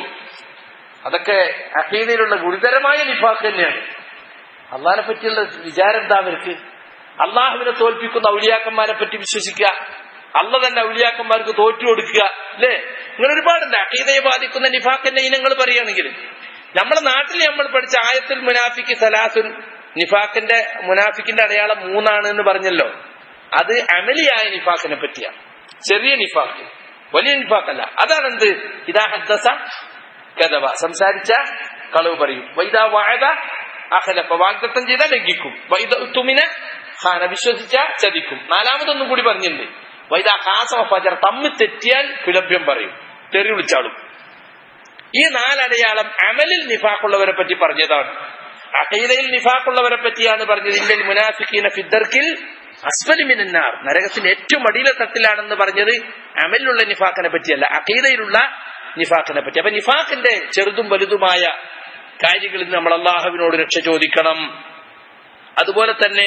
അതൊക്കെ അഖീദയിലുള്ള ഗുരുതരമായ നിഫാഖ് തന്നെയാണ് അള്ളഹാനെ പറ്റിയുള്ള വിചാരം എന്താ അവർക്ക് അള്ളാഹുവിനെ തോൽപ്പിക്കുന്ന ഔലിയാക്കന്മാരെ പറ്റി വിശ്വസിക്കുക അല്ല തന്നെ ഔലിയാക്കന്മാർക്ക് തോറ്റു കൊടുക്കുക അല്ലേ ഇങ്ങനെ ഒരുപാടുണ്ട് അഖീദയെ ബാധിക്കുന്ന നിഫാഖിന്റെ ഇനങ്ങൾ പറയുകയാണെങ്കിൽ നമ്മുടെ നാട്ടിൽ നമ്മൾ പഠിച്ച ആയത്തിൽ മുനാഫിക്ക് സലാസുൻ നിഫാഖിന്റെ മുനാഫിക്കിന്റെ അടയാളം മൂന്നാണ് എന്ന് പറഞ്ഞല്ലോ അത് അമലിയായ നിഫാഖിനെ പറ്റിയാണ് ചെറിയ നിഫാഖ് വലിയ നിഫാഖല്ല അതാണെന്ത് ഇതാ ഹദ്ദസ കഥവ സംസാരിച്ച കളവ് പറയും വൈദാ വാഴ അഹലപ്പ വാഗ്ദത്തം ചെയ്താൽ ലംഘിക്കും വൈദ തുമിന ഖാന വിശ്വസിച്ച ചതിക്കും നാലാമതൊന്നും കൂടി പറഞ്ഞിട്ടുണ്ട് വൈദാ ഹാസമ ഫജർ തമ്മിൽ തെറ്റിയാൽ കിളഭ്യം പറയും തെറി വിളിച്ചാളും ഈ നാലടയാളം അമലിൽ നിഫാഖുള്ളവരെ പറ്റി പറഞ്ഞതാണ് അഖീദയിൽ നിഫാഖുള്ളവരെ പറ്റിയാണ് പറഞ്ഞത് ഇന്ത്യൻ മുനാഫിക്കീന ഫിദ്ദർക്കിൽ അസ്ഫലിമിനാർ നരകത്തിന്റെ ഏറ്റവും അടിയിലെ തട്ടിലാണെന്ന് പറഞ്ഞത് അമലിലുള്ള നിഫാഖിനെ പറ്റിയല്ല അഖീദയിലുള്ള നിഫാഖിനെ പറ്റി അപ്പൊ നിഫാഖിന്റെ ചെറുതും വലുതുമായ കാര്യങ്ങളിൽ നമ്മൾ അള്ളാഹുവിനോട് രക്ഷ ചോദിക്കണം അതുപോലെ തന്നെ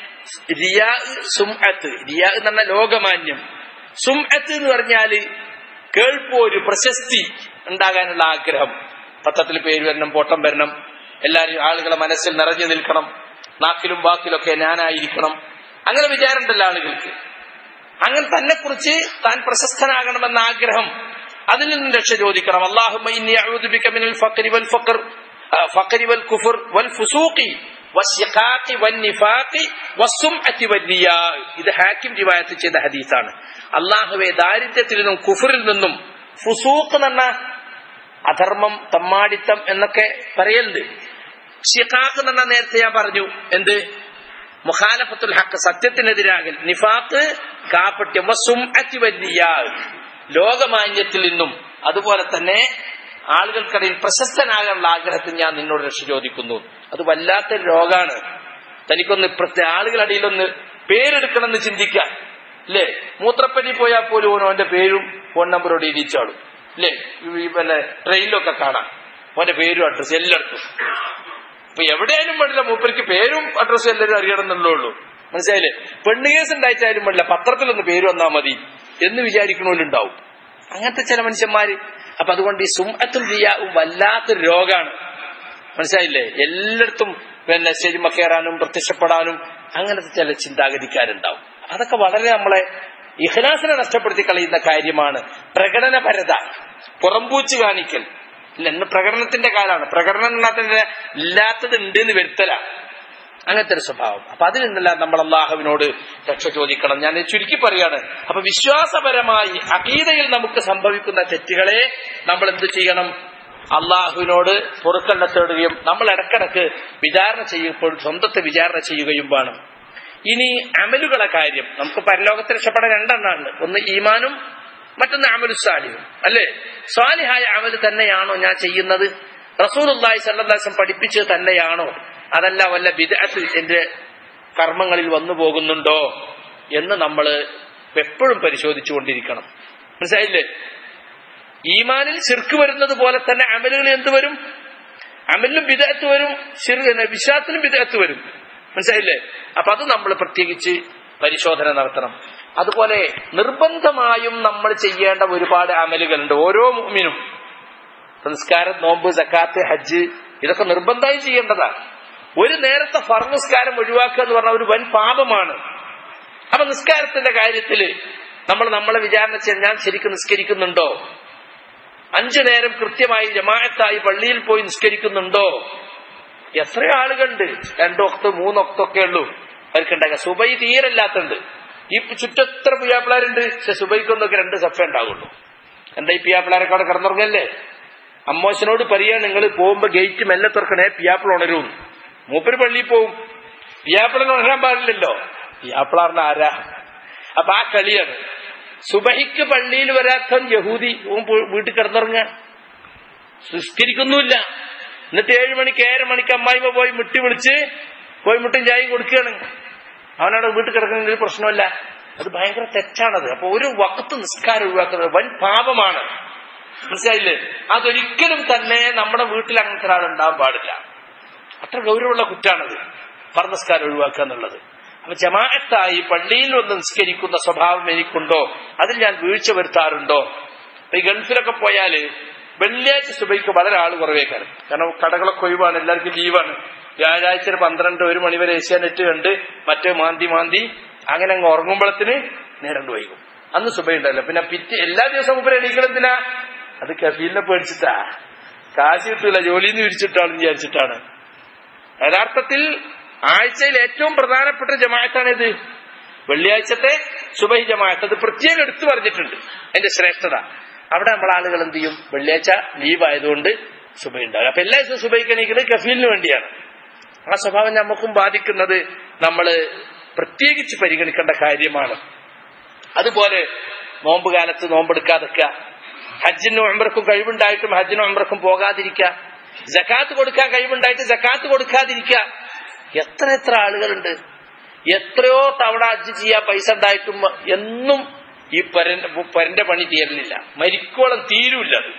റിയാ സുംഅത്ത് റിയാ എന്ന് പറഞ്ഞ ലോകമാന്യം സുംഅത്ത് എന്ന് പറഞ്ഞാല് കേൾപ്പോര് പ്രശസ്തി ഉണ്ടാകാനുള്ള ആഗ്രഹം പത്രത്തിൽ പേര് വരണം പോട്ടം വരണം എല്ലാവരും ആളുകളെ മനസ്സിൽ നിറഞ്ഞു നിൽക്കണം നാക്കിലും വാക്കിലൊക്കെ ഞാനായിരിക്കണം അങ്ങനെ വിചാരമുണ്ടല്ലോ ആളുകൾക്ക് അങ്ങനെ തന്നെ കുറിച്ച് താൻ പ്രശസ്തനാകണമെന്ന ആഗ്രഹം അതിൽ നിന്നും രക്ഷ ചോദിക്കണം അള്ളാഹുമ്മ ഇന്നി അഊദു ബിക മിനൽ ഫഖരി വൽ ഫഖർ ഫഖരി വൽ കുഫർ വൽ ഫുസൂഖി വശ്യഖാഖി വന്നിഫാഖി വസ്സുംഅതി വന്നിയാ ഇത് ഹാക്കിം റിവായത്ത് ചെയ്ത ഹദീസാണ് അള്ളാഹുവെ ദാരിദ്ര്യത്തിൽ നിന്നും കുഫറിൽ നിന്നും ഫുസൂഖ് എന്ന അധർമ്മം തമ്മാടിത്തം എന്നൊക്കെ പറയലുണ്ട് ഷിഖാഖ് എന്ന നേരത്തെ ഞാൻ പറഞ്ഞു എന്ത് മുഖാലഫത്തുൽ ഹക്ക് സത്യത്തിനെതിരാകൽ നിഫാഖ് കാപ്പട്യം വസ്സുംഅതി വന്നിയാ ലോകമാന്യത്തിൽ നിന്നും അതുപോലെ തന്നെ ആളുകൾക്കിടയിൽ പ്രശസ്തനാകാനുള്ള ആഗ്രഹത്തിൽ ഞാൻ നിന്നോട് രക്ഷ ചോദിക്കുന്നു അത് വല്ലാത്തൊരു രോഗാണ് തനിക്കൊന്ന് ഇപ്പുറത്തെ ആളുകളടിയിലൊന്ന് പേരെടുക്കണമെന്ന് ചിന്തിക്കാൻ അല്ലേ മൂത്രപ്പനി പോയാൽ പോലും ഓനോന്റെ പേരും ഫോൺ നമ്പറോട് ഇരിച്ചാളും അല്ലേ ഈ പിന്നെ ട്രെയിനിലൊക്കെ കാണാം ഓന്റെ പേരും അഡ്രസ്സും എല്ലായിടത്തും ഇപ്പൊ എവിടെയായാലും വേണ്ടില്ല മൂപ്പർക്ക് പേരും അഡ്രസ്സും എല്ലാവരും അറിയണം എന്നുള്ളൂ മനസ്സിലായില്ലേ പെണ്ണ് കേസ് ഉണ്ടായിട്ടായാലും വേണ്ടില്ല പത്രത്തിലൊന്ന് പേര് വന്നാൽ മതി എന്ന് വിചാരിക്കണോലുണ്ടാവും അങ്ങനത്തെ ചില മനുഷ്യന്മാര് അപ്പൊ അതുകൊണ്ട് ഈ സുംഅത്തും റിയാവും വല്ലാത്തൊരു രോഗാണ് മനസ്സിലായില്ലേ എല്ലായിടത്തും പിന്നെ സ്റ്റേജ് കയറാനും പ്രത്യക്ഷപ്പെടാനും അങ്ങനത്തെ ചില ചിന്താഗതിക്കാരുണ്ടാവും അതൊക്കെ വളരെ നമ്മളെ ഇഹ്ലാസിനെ നഷ്ടപ്പെടുത്തി കളയുന്ന കാര്യമാണ് പ്രകടനപരത പുറംപൂച്ച് കാണിക്കൽ ഇല്ല ഇന്ന് പ്രകടനത്തിന്റെ കാലാണ് പ്രകടനം ഇല്ലാത്തത് ഉണ്ട് എന്ന് വരുത്തല അങ്ങനത്തെ ഒരു സ്വഭാവം അപ്പൊ അതിൽ നിന്നെല്ലാം നമ്മൾ അള്ളാഹുവിനോട് രക്ഷ ചോദിക്കണം ഞാൻ ചുരുക്കി പറയാണ് അപ്പൊ വിശ്വാസപരമായി അകീതയിൽ നമുക്ക് സംഭവിക്കുന്ന തെറ്റുകളെ നമ്മൾ എന്ത് ചെയ്യണം അള്ളാഹുവിനോട് പൊറുക്കണ്ണ തേടുകയും നമ്മൾ ഇടക്കിടക്ക് വിചാരണ ചെയ്യുമ്പോൾ സ്വന്തത്തെ വിചാരണ ചെയ്യുകയും വേണം ഇനി അമലുകളെ കാര്യം നമുക്ക് പരലോകത്തിൽ രക്ഷപ്പെടാൻ രണ്ടെണ്ണമാണ് ഒന്ന് ഈമാനും മറ്റൊന്ന് അമലു സാലിഹും അല്ലേ സ്വാലിഹായ അമല് തന്നെയാണോ ഞാൻ ചെയ്യുന്നത് റസൂലുള്ളാഹി സല്ലല്ലാഹു പഠിപ്പിച്ചത് തന്നെയാണോ അതല്ല വല്ല ബിദഅത്ത് എന്റെ കർമ്മങ്ങളിൽ വന്നു പോകുന്നുണ്ടോ എന്ന് നമ്മൾ എപ്പോഴും പരിശോധിച്ചുകൊണ്ടിരിക്കണം മനസ്സിലായില്ലേ ഈമാനിൽ ശിർക്ക് വരുന്നത് പോലെ തന്നെ അമലുകളിൽ എന്ത് വരും അമലിലും ബിദഅത്ത് വരും വിശ്വാസത്തിലും ബിദഅത്ത് വരും മനസ്സിലായില്ലേ അപ്പൊ അത് നമ്മൾ പ്രത്യേകിച്ച് പരിശോധന നടത്തണം അതുപോലെ നിർബന്ധമായും നമ്മൾ ചെയ്യേണ്ട ഒരുപാട് അമലുകളുണ്ട് ഓരോ മുഅ്മിനും സംസ്കാരം നോമ്പ് സക്കാത്ത് ഹജ്ജ് ഇതൊക്കെ നിർബന്ധമായി ചെയ്യേണ്ടതാണ് ഒരു നേരത്തെ ഫർ നിസ്കാരം ഒഴിവാക്കുക എന്ന് പറഞ്ഞ ഒരു വൻ പാപമാണ് അപ്പൊ നിസ്കാരത്തിന്റെ കാര്യത്തിൽ നമ്മൾ നമ്മളെ വിചാരണ ചെയ്യാൻ ഞാൻ ശരിക്കും നിസ്കരിക്കുന്നുണ്ടോ അഞ്ചു നേരം കൃത്യമായി ജമാഅത്തായി പള്ളിയിൽ പോയി നിസ്കരിക്കുന്നുണ്ടോ എത്ര ആളുകളുണ്ട് രണ്ടൊക്ത് മൂന്നൊക്തൊക്കെ ഉള്ളൂ അവർക്കുണ്ടാകുക സുബൈ തീരല്ലാത്തുണ്ട് ഈ ചുറ്റെത്ര പിയാപ്പിളാരുണ്ട് പക്ഷെ സുബൈക്കൊന്നൊക്കെ രണ്ട് സഫ ഉണ്ടാകുള്ളൂ എന്താ ഈ പിയാപ്പിളാരൊക്കെ അവിടെ കിടന്നുറങ്ങല്ലേ അമ്മോശനോട് പറയാ നിങ്ങൾ പോകുമ്പോ ഗേറ്റ് മെല്ലെ തുറക്കണേ പിയാപ്പിള ഉണരും മൂപ്പര് പള്ളിയിൽ പോവും പിയാപ്പിളന് ഉണരാൻ പാടില്ലല്ലോ പിയാപ്പിളാറിന് ആരാ അപ്പൊ ആ കളിയാണ് സുബഹിക്ക് പള്ളിയിൽ വരാത്തവൻ യഹൂദി ഓൻ വീട്ടിൽ കിടന്നുറങ്ങാൻ നിസ്കരിക്കുന്നുമില്ല എന്നിട്ട് ഏഴ് മണിക്ക് ഏഴര മണിക്ക് അമ്മായിമ പോയി മുട്ടി വിളിച്ച് പോയി മുട്ടും ചായയും കൊടുക്കുകയാണ് അവനവിടെ വീട്ടിൽ കിടക്കുന്നതിൽ പ്രശ്നമല്ല അത് ഭയങ്കര തെറ്റാണത് അപ്പൊ ഒരു വക്കത്ത് നിസ്കാരം ഒഴിവാക്കുന്നത് വൻ പാപമാണ് മനസ്സിലായില്ലേ അതൊരിക്കലും തന്നെ നമ്മുടെ വീട്ടിൽ അങ്ങനത്തെ ഒരാൾ ഉണ്ടാവാൻ പാടില്ല അത്ര ഗൗരവമുള്ള കുറ്റാണത് പറനിസ്കാരം ഒഴിവാക്കുക എന്നുള്ളത് അപ്പൊ ജമാഅത്തായി പള്ളിയിൽ വന്ന് നിസ്കരിക്കുന്ന സ്വഭാവം എനിക്കുണ്ടോ അതിൽ ഞാൻ വീഴ്ച വരുത്താറുണ്ടോ ഈ ഗൾഫിലൊക്കെ പോയാല് വെള്ളിയാഴ്ച സുബൈക്ക് വളരെ ആള് കുറവേക്കാരം കാരണം കടകളൊക്കെ ഒഴിവാണ് എല്ലാവർക്കും ലീവാണ് വ്യാഴാഴ്ച പന്ത്രണ്ട് ഒരു മണിവരെ ഏഷ്യാനെറ്റ് കണ്ട് മറ്റേ മാന്തി മാന്തി അങ്ങനെ അങ്ങ് ഉറങ്ങുമ്പോഴത്തിന് നേരം വൈകും അന്ന് സുബൈ ഉണ്ടല്ലോ പിന്നെ പിറ്റ് എല്ലാ ദിവസവും മുമ്പ് എണീക്കണെന്തിനാ അത് കഫീലിനെ പേടിച്ചിട്ടാ കാശ് കിട്ടൂല ജോലിന്ന് വിരിച്ചിട്ടാണ് വിചാരിച്ചിട്ടാണ് യഥാർത്ഥത്തിൽ ആഴ്ചയിൽ ഏറ്റവും പ്രധാനപ്പെട്ട ജമാഅത്താണ് ഇത് വെള്ളിയാഴ്ചത്തെ സുബൈ ജമാഅത്ത് അത് പ്രത്യേകം എടുത്തു പറഞ്ഞിട്ടുണ്ട് അതിന്റെ ശ്രേഷ്ഠത അവിടെ നമ്മൾ ആളുകൾ എന്ത് ചെയ്യും വെള്ളിയാഴ്ച ലീവ് ആയതുകൊണ്ട് സുബൈ ഉണ്ടാകും അപ്പൊ എല്ലാ ദിവസവും സുബൈക്ക് എണീക്കുന്നത് കഫീലിന് വേണ്ടിയാണ് ആ സ്വഭാവം നമുക്കും ബാധിക്കുന്നത് നമ്മൾ പ്രത്യേകിച്ച് പരിഗണിക്കേണ്ട കാര്യമാണ് അതുപോലെ നോമ്പ് കാലത്ത് നോമ്പെടുക്കാതൊക്കെ ഹജ്ജിനും ഉംറക്കും കഴിവുണ്ടായിട്ടും ഹജ്ജിനും ഉംറക്കും പോകാതിരിക്കുക ജക്കാത്ത് കൊടുക്കാൻ കഴിവുണ്ടായിട്ട് ജക്കാത്ത് കൊടുക്കാതിരിക്കുക എത്ര എത്ര ആളുകളുണ്ട് എത്രയോ തവണ ഹജ്ജ് ചെയ്യാൻ പൈസ ഉണ്ടായിട്ടും എന്നും ഈ പരന്റെ പരന്റെ പണി തീരലില്ല മരിക്കോളം തീരൂല്ല അത്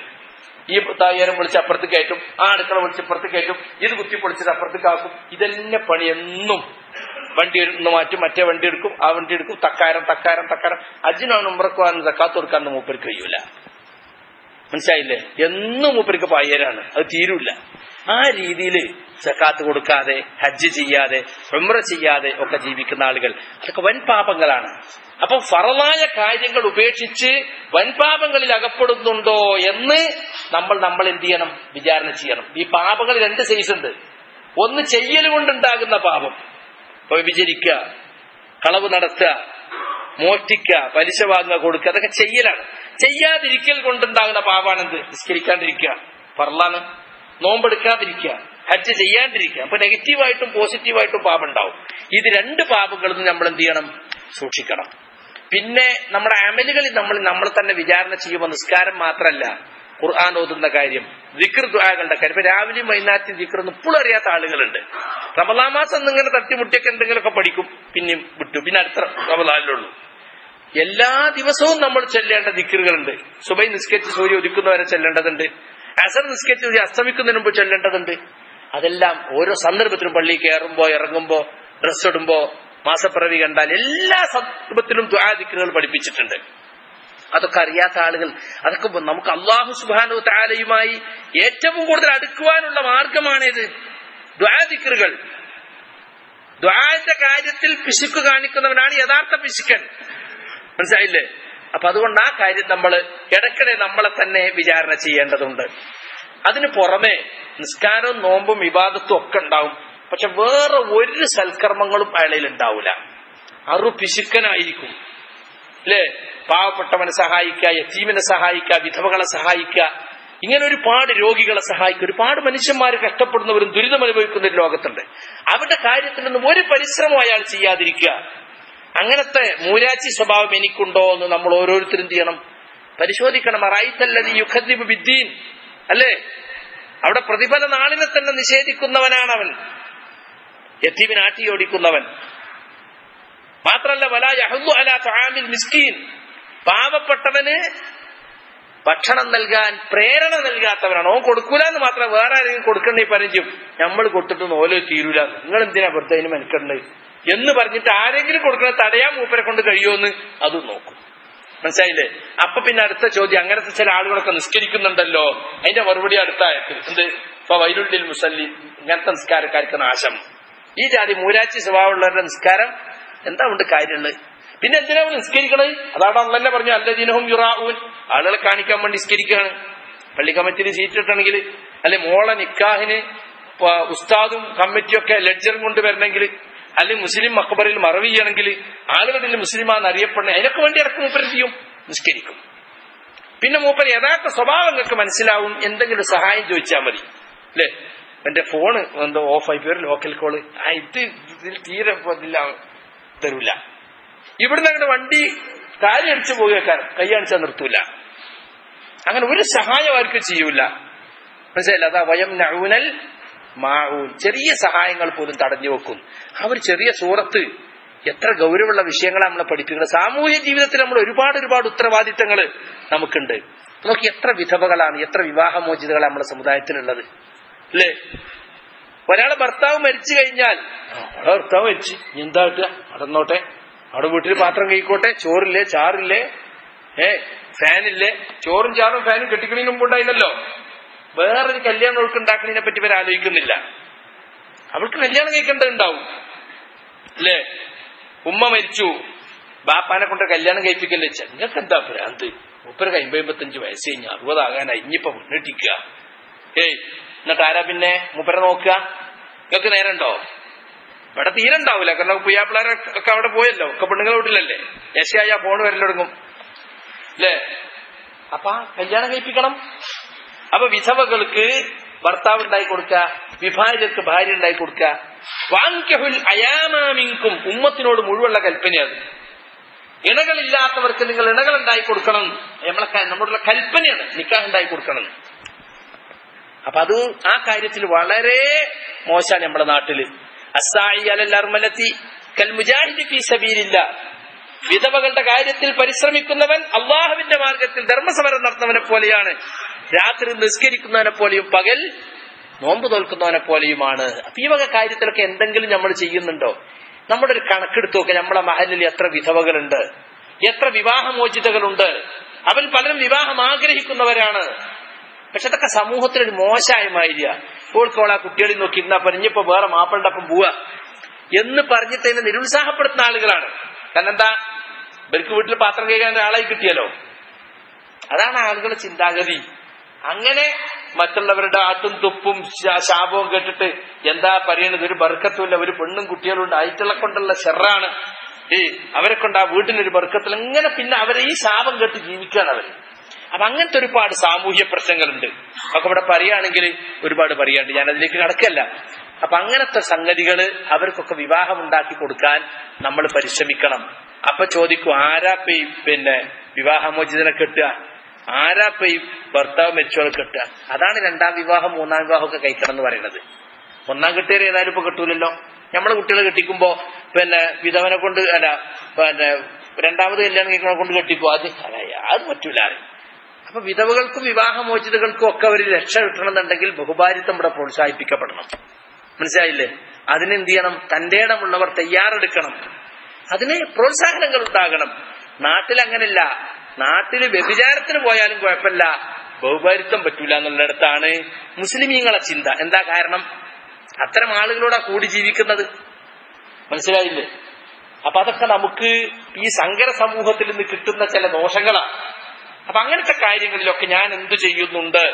ഈ തായ്യാരം വിളിച്ച് അപ്പുറത്ത് കയറ്റും ആ അടുക്കള വിളിച്ച് ഇപ്പുറത്ത് കയറ്റും ഇത് കുത്തി പൊളിച്ചിട്ട് അപ്പുറത്ത് കാക്കും ഇതന്നെ പണി എന്നും വണ്ടി ഒന്ന് മാറ്റും മറ്റേ വണ്ടി എടുക്കും ആ വണ്ടി എടുക്കും തക്കാരം തക്കാരം തക്കാരം അജിനാണ് ഉമ്രക്കുവാൻ തക്കാത്ത് കൊടുക്കാൻ മൂപ്പർക്ക് കഴിയൂല മനസ്സിലായില്ലേ എന്നും മൂപ്പർക്ക് പായ്യരാണ് അത് തീരൂല ആ രീതിയിൽ സക്കാത്ത് കൊടുക്കാതെ ഹജ്ജ് ചെയ്യാതെ ഉമ്ര ചെയ്യാതെ ഒക്കെ ജീവിക്കുന്ന ആളുകൾ അതൊക്കെ വൻ പാപങ്ങളാണ് അപ്പൊ ഫറലായ കാര്യങ്ങൾ ഉപേക്ഷിച്ച് വൻപാപങ്ങളിൽ അകപ്പെടുന്നുണ്ടോ എന്ന് നമ്മൾ നമ്മൾ എന്ത് ചെയ്യണം വിചാരണ ചെയ്യണം ഈ പാപങ്ങൾ രണ്ട് സൈസ് ഉണ്ട് ഒന്ന് ചെയ്യൽ കൊണ്ടുണ്ടാകുന്ന പാപം വിചരിക്കുക കളവ് നടത്തുക മോഷ്ടിക്കുക പലിശ വാങ്ങുക കൊടുക്കുക അതൊക്കെ ചെയ്യലാണ് ചെയ്യാതിരിക്കൽ കൊണ്ടുണ്ടാകുന്ന പാപാണെന്ത് നിസ്കരിക്കാണ്ടിരിക്കുക പറലാണ് നോമ്പെടുക്കാതിരിക്കുക ഹജ്ജ് ചെയ്യാണ്ടിരിക്കുക അപ്പൊ നെഗറ്റീവായിട്ടും പോസിറ്റീവായിട്ടും പാപം ഉണ്ടാവും ഇത് രണ്ട് പാപങ്ങളും നമ്മൾ എന്ത് ചെയ്യണം സൂക്ഷിക്കണം പിന്നെ നമ്മുടെ അമലുകളിൽ നമ്മൾ നമ്മൾ തന്നെ വിചാരണ ചെയ്യുമ്പോൾ നിസ്കാരം മാത്രമല്ല ഖുർആൻ ഓതുന്ന കാര്യം ദിക്ർ ദുആകളുടെ കാര്യം ഇപ്പൊ രാവിലെയും വൈകുന്നേരത്തും ദിക്ർ ഒന്നും ഇപ്പോഴും അറിയാത്ത ആളുകളുണ്ട് റമലാ മാസം ഇങ്ങനെ തട്ടിമുട്ടിയൊക്കെ എന്തെങ്കിലുമൊക്കെ പഠിക്കും പിന്നെയും വിട്ടു പിന്നെ അടുത്ത റമലാനിലുള്ളൂ എല്ലാ ദിവസവും നമ്മൾ ചെല്ലേണ്ട ദിക്കറുകളുണ്ട് സുബൈ നിസ്കരിച്ച് സൂര്യ ഉദിക്കുന്നവരെ ചെല്ലേണ്ടതുണ്ട് അസർ നിസ്കരിച്ച് സൂര്യ അസ്തമിക്കുന്നതിന് മുമ്പ് ചെല്ലേണ്ടതുണ്ട് അതെല്ലാം ഓരോ സന്ദർഭത്തിലും പള്ളി കയറുമ്പോ ഇറങ്ങുമ്പോ ഡ്രസ് ഇടുമ്പോ മാസപ്പിറവി കണ്ടാൽ എല്ലാ സന്ദർഭത്തിലും ദ്വാദിക്കറുകൾ പഠിപ്പിച്ചിട്ടുണ്ട് അതൊക്കെ അറിയാത്ത ആളുകൾ അതൊക്കെ നമുക്ക് അള്ളാഹു സുബാനു താലയുമായി ഏറ്റവും കൂടുതൽ അടുക്കുവാനുള്ള മാർഗമാണിത് ദ്വാദിക്കറുകൾ ദ്വാന്റെ കാര്യത്തിൽ പിശുക്ക് കാണിക്കുന്നവനാണ് യഥാർത്ഥ പിശുക്കൻ മനസ്സിലായില്ലേ അപ്പൊ അതുകൊണ്ട് ആ കാര്യം നമ്മൾ ഇടയ്ക്കിടെ നമ്മളെ തന്നെ വിചാരണ ചെയ്യേണ്ടതുണ്ട് അതിന് പുറമെ നിസ്കാരവും നോമ്പും വിവാദത്തും ഒക്കെ ഉണ്ടാവും പക്ഷെ വേറെ ഒരു സൽക്കർമ്മങ്ങളും അയാളിൽ ഉണ്ടാവില്ല അറു പിശുക്കനായിരിക്കും അല്ലേ പാവപ്പെട്ടവനെ സഹായിക്കുക യത്തീമിനെ സഹായിക്കുക വിധവകളെ സഹായിക്കുക ഇങ്ങനെ ഒരുപാട് രോഗികളെ സഹായിക്കുക ഒരുപാട് മനുഷ്യന്മാർ കഷ്ടപ്പെടുന്നവരും ദുരിതം അനുഭവിക്കുന്ന ഒരു ലോകത്തുണ്ട് അവരുടെ കാര്യത്തിലൊന്നും ഒരു പരിശ്രമം അയാൾ ചെയ്യാതിരിക്കുക അങ്ങനത്തെ മൂരാച്ചി സ്വഭാവം എനിക്കുണ്ടോ എന്ന് നമ്മൾ ഓരോരുത്തരും എന്ത് ചെയ്യണം പരിശോധിക്കണം അറായിത്തല്ലത് യുഖദ്ദീപ് ബിദ്ദീൻ അല്ലേ അവിടെ പ്രതിഫല നാളിനെ തന്നെ നിഷേധിക്കുന്നവനാണ് അവൻ യത്തീമിനെ ആട്ടിയോടിക്കുന്നവൻ മാത്രല്ല വല യഹു അല താമിൽ മിസ്കീൻ പാവപ്പെട്ടവന് ഭക്ഷണം നൽകാൻ പ്രേരണ നൽകാത്തവനാണ് ഓൻ കൊടുക്കൂല എന്ന് മാത്രം വേറെ ആരെങ്കിലും കൊടുക്കണ്ടേ പറഞ്ഞു നമ്മൾ കൊടുത്തിട്ട് ഓലോ തീരൂല നിങ്ങൾ എന്തിനാ വെറുതെ അതിന് മെനക്കണ്ടത് എന്ന് പറഞ്ഞിട്ട് ആരെങ്കിലും കൊടുക്കണ തടയാൻ മൂപ്പരെ കൊണ്ട് കഴിയുമെന്ന് അതും നോക്കും മനസ്സിലായില്ലേ അപ്പൊ പിന്നെ അടുത്ത ചോദ്യം അങ്ങനത്തെ ചില ആളുകളൊക്കെ നിസ്കരിക്കുന്നുണ്ടല്ലോ അതിന്റെ മറുപടി അടുത്ത ആയത്തിൽ എന്ത് ഇപ്പൊ വൈരുള്ളിൽ മുസല്ലി ഇങ്ങനത്തെ നിസ്കാരക്കാർക്ക് നാശം ഈ ജാതി മൂരാച്ചി സ്വഭാവമുള്ളവരുടെ നിസ്കാരം എന്താ കൊണ്ട് കാര്യമുള്ളത് പിന്നെ എന്തിനാ അവൻ നിസ്കരിക്കണത് അതാണ് അന്നെ പറഞ്ഞു അല്ലദീനഹും യുറാവൂൻ ആളുകളെ കാണിക്കാൻ വേണ്ടി നിസ്കരിക്കുകയാണ് പള്ളി കമ്മിറ്റിയിൽ സീറ്റ് കിട്ടണമെങ്കിൽ അല്ലെ മോളെ നിക്കാഹിന് പ- ഉസ്താദും കമ്മിറ്റിയൊക്കെ ലെഡ്ജറും കൊണ്ട് വരണമെങ്കിൽ അല്ലെങ്കിൽ മുസ്ലിം മക്കബറിൽ മറവ് ചെയ്യണമെങ്കിൽ ആളുകളിൽ മുസ്ലിമാന്ന് അറിയപ്പെടണം അതിനൊക്കെ വേണ്ടി ഇടക്ക് മൂപ്പർ ചെയ്യും നിസ്കരിക്കും പിന്നെ മൂപ്പർ യഥാർത്ഥ സ്വഭാവം നിങ്ങൾക്ക് മനസ്സിലാവും എന്തെങ്കിലും സഹായം ചോദിച്ചാൽ മതി അല്ലേ എന്റെ ഫോണ് എന്തോ ഓഫായി പോയി ലോക്കൽ കോള് ആ ഇത് ഇതിൽ തീരെ ഇതില്ല തരൂല ഇവിടുന്ന് അങ്ങോട്ട് വണ്ടി കാര്യം അടിച്ചു പോകുകക്കാരൻ കൈയടിച്ചാൽ നിർത്തൂല അങ്ങനെ ഒരു സഹായം അവർക്ക് ചെയ്യൂല മനസ്സിലായില്ല അതാ വയം നഊനൽ മാഊൻ ചെറിയ സഹായങ്ങൾ പോലും തടഞ്ഞു വെക്കും അവർ ചെറിയ സൂറത്ത് എത്ര ഗൗരവമുള്ള വിഷയങ്ങളാണ് നമ്മളെ പഠിപ്പിക്കുന്നത് സാമൂഹ്യ ജീവിതത്തിൽ നമ്മൾ ഒരുപാട് ഒരുപാട് ഉത്തരവാദിത്തങ്ങൾ നമുക്കുണ്ട് നോക്കി എത്ര വിധവകളാണ് എത്ര വിവാഹമോചിതകളാണ് നമ്മുടെ സമുദായത്തിലുള്ളത് അല്ലേ ഒരാളെ ഭർത്താവ് മരിച്ചു കഴിഞ്ഞാൽ ആ, അവിടെ ഭർത്താവ് മരിച്ചു ഇനി എന്താ കിട്ടുക അടന്നോട്ടെ അവിടെ വീട്ടിൽ പാത്രം കഴിക്കോട്ടെ ചോറില്ലേ ചാറില്ലേ ഏ ഫാനില്ലേ ചോറും ചാറും ഫാനും കെട്ടിക്കണതിന് മുമ്പ് ഉണ്ടായിരുന്നല്ലോ വേറൊരു കല്യാണം അവൾക്ക് ഉണ്ടാക്കുന്നതിനെ പറ്റി ഇവർ ആലോചിക്കുന്നില്ല അവൾക്ക് കല്യാണം കഴിക്കേണ്ടതുണ്ടാവും അല്ലേ ഉമ്മ മരിച്ചു ബാപ്പാനെ കൊണ്ട് കല്യാണം കഴിപ്പിക്കല്ലേ വെച്ചാൽ നിങ്ങൾക്ക് എന്താ ഭ്രാന്ത് മുപ്പര് അമ്പമ്പത്തഞ്ച് വയസ്സ് കഴിഞ്ഞ് അറുപതാകാനായി ഇനിയിപ്പോ മുന്നിട്ടിക്കുക ഏയ് എന്നിട്ട് ആരാ പിന്നെ മുപ്പരെ നോക്കുക നിങ്ങൾക്ക് നേരണ്ടോ ഇവിടെ തീരെ ഉണ്ടാവില്ല കാരണം പുയ്യാപ്പിള്ളാരെ ഒക്കെ അവിടെ പോയല്ലോ ഒക്കെ പെണ്ണുങ്ങൾ വീട്ടിലല്ലേ യശയായ ഫോൺ വരലൊടുങ്ങും അല്ലേ അപ്പൊ ആ കല്യാണം കഴിപ്പിക്കണം അപ്പൊ വിധവകൾക്ക് ഭർത്താവ് ഉണ്ടായി കൊടുക്കുക വിഭാര്യർക്ക് ഭാര്യ ഉണ്ടായി കൊടുക്കുക വാങ്ക്യഹുൽ അയാമാമിങ്കും ഉമ്മത്തിനോട് മുഴുവനുള്ള കൽപ്പനയത് ഇണകളില്ലാത്തവർക്ക് നിങ്ങൾ ഇണകൾ ഉണ്ടായി കൊടുക്കണം നമ്മളെ ക- നമ്മുടെ കൽപ്പനയാണ് നിക്കാഹ് ഉണ്ടായി കൊടുക്കണം അപ്പൊ അത് ആ കാര്യത്തിൽ വളരെ മോശമാണ് നമ്മുടെ നാട്ടില് അസായി അലല്ലർമലത്തി കൽ മുജാഹിദ് ഫീ സബീലില്ല വിധവകളുടെ കാര്യത്തിൽ പരിശ്രമിക്കുന്നവൻ അള്ളാഹുവിന്റെ മാർഗത്തിൽ ധർമ്മസമരം നടത്തുന്നവനെ പോലെയാണ് രാത്രി നിസ്കരിക്കുന്നവനെ പോലെയും പകൽ നോമ്പ് തോൽക്കുന്നവനെ പോലെയുമാണ് അപ്പൊ ഈ വക കാര്യത്തിലൊക്കെ എന്തെങ്കിലും നമ്മൾ ചെയ്യുന്നുണ്ടോ നമ്മുടെ ഒരു കണക്കെടുത്ത് നോക്കുക നമ്മളെ മഹലിൽ എത്ര വിധവകളുണ്ട് എത്ര വിവാഹമോചിതകളുണ്ട് അവൻ പലരും വിവാഹം ആഗ്രഹിക്കുന്നവരാണ് പക്ഷെ അതൊക്കെ സമൂഹത്തിനൊരു മോശമായ മാതിരിയ ഓൾക്കോളാ കുട്ടികളിൽ നോക്കി ഇരുന്നാ പറഞ്ഞിപ്പോ വേറെ മാപ്പിളുടെ ഒപ്പം പോവാ എന്ന് പറഞ്ഞിട്ട് അതിനെ നിരുത്സാഹപ്പെടുത്തുന്ന ആളുകളാണ് കാരണം എന്താ ഇവർക്ക് വീട്ടിൽ പാത്രം കഴുകാൻ ഒരാളായി കിട്ടിയല്ലോ അതാണ് ആളുകളുടെ ചിന്താഗതി അങ്ങനെ മറ്റുള്ളവരുടെ ആട്ടും തുപ്പും ശാ- ശാപവും കേട്ടിട്ട് എന്താ പറയണത് ഒരു ബർക്കത്തുമില്ല ഒരു പെണ്ണും കുട്ടികളും ഉണ്ട് അയറ്റുള്ള കൊണ്ടുള്ള ഷെറാണ് ഈ അവരെ കൊണ്ട് ആ വീട്ടിനൊരു ബർക്കത്തിൽ അങ്ങനെ പിന്നെ അവരെ ഈ ശാപം കേട്ട് ജീവിക്കുകയാണ് അവര് അപ്പൊ അങ്ങനത്തെ ഒരുപാട് സാമൂഹ്യ പ്രശ്നങ്ങളുണ്ട് ഒക്കെ ഇവിടെ പറയുകയാണെങ്കിൽ ഒരുപാട് പറയാണ്ട് ഞാൻ അതിലേക്ക് കടക്കല്ല അപ്പൊ അങ്ങനത്തെ സംഗതികള് അവർക്കൊക്കെ വിവാഹം ഉണ്ടാക്കി കൊടുക്കാൻ നമ്മൾ പരിശ്രമിക്കണം അപ്പൊ ചോദിക്കും ആരാ ഇപ്പൊ ഈ പിന്നെ വിവാഹമോചിതനെ കെട്ടുക ആരാ ഇപ്പൊ ഈ ഭർത്താവ് മരിച്ചോളെ കെട്ടുക അതാണ് രണ്ടാം വിവാഹം മൂന്നാം വിവാഹം ഒക്കെ കഴിക്കണം എന്ന് പറയുന്നത് ഒന്നാം കെട്ടിയാൽ ഏതായാലും ഇപ്പൊ കിട്ടൂലല്ലോ നമ്മളെ കുട്ടികളെ കെട്ടിക്കുമ്പോ പിന്നെ വിധവനെ കൊണ്ട് അല്ല പിന്നെ രണ്ടാമത് കല്യാണം കഴിക്കണെ കൊണ്ട് കെട്ടിപ്പോ അത് അല്ല, അത് പറ്റൂല അപ്പൊ വിധവകൾക്കും വിവാഹമോചിതകൾക്കും ഒക്കെ ഒരു രക്ഷ കിട്ടണമെന്നുണ്ടെങ്കിൽ ബഹുഭാരിത്വം ഇവിടെ പ്രോത്സാഹിപ്പിക്കപ്പെടണം മനസ്സിലായില്ലേ അതിനെന്ത് ചെയ്യണം തന്റെ ഇടമുള്ളവർ തയ്യാറെടുക്കണം അതിന് പ്രോത്സാഹനങ്ങൾ ഉണ്ടാകണം നാട്ടിൽ അങ്ങനല്ല നാട്ടിൽ വ്യഭിചാരത്തിന് പോയാലും കുഴപ്പമില്ല ബഹുഭാരിത്വം പറ്റൂല എന്നുള്ളിടത്താണ് മുസ്ലിമീങ്ങളെ ചിന്ത എന്താ കാരണം അത്തരം ആളുകളോടാ കൂടി ജീവിക്കുന്നത് മനസ്സിലായില്ലേ അപ്പൊ അതൊക്കെ നമുക്ക് ഈ സങ്കര സമൂഹത്തിൽ നിന്ന് കിട്ടുന്ന ചില ദോഷങ്ങളാണ് അപ്പൊ അങ്ങനത്തെ കാര്യങ്ങളിലൊക്കെ ഞാൻ എന്തു ചെയ്യുന്നുണ്ട്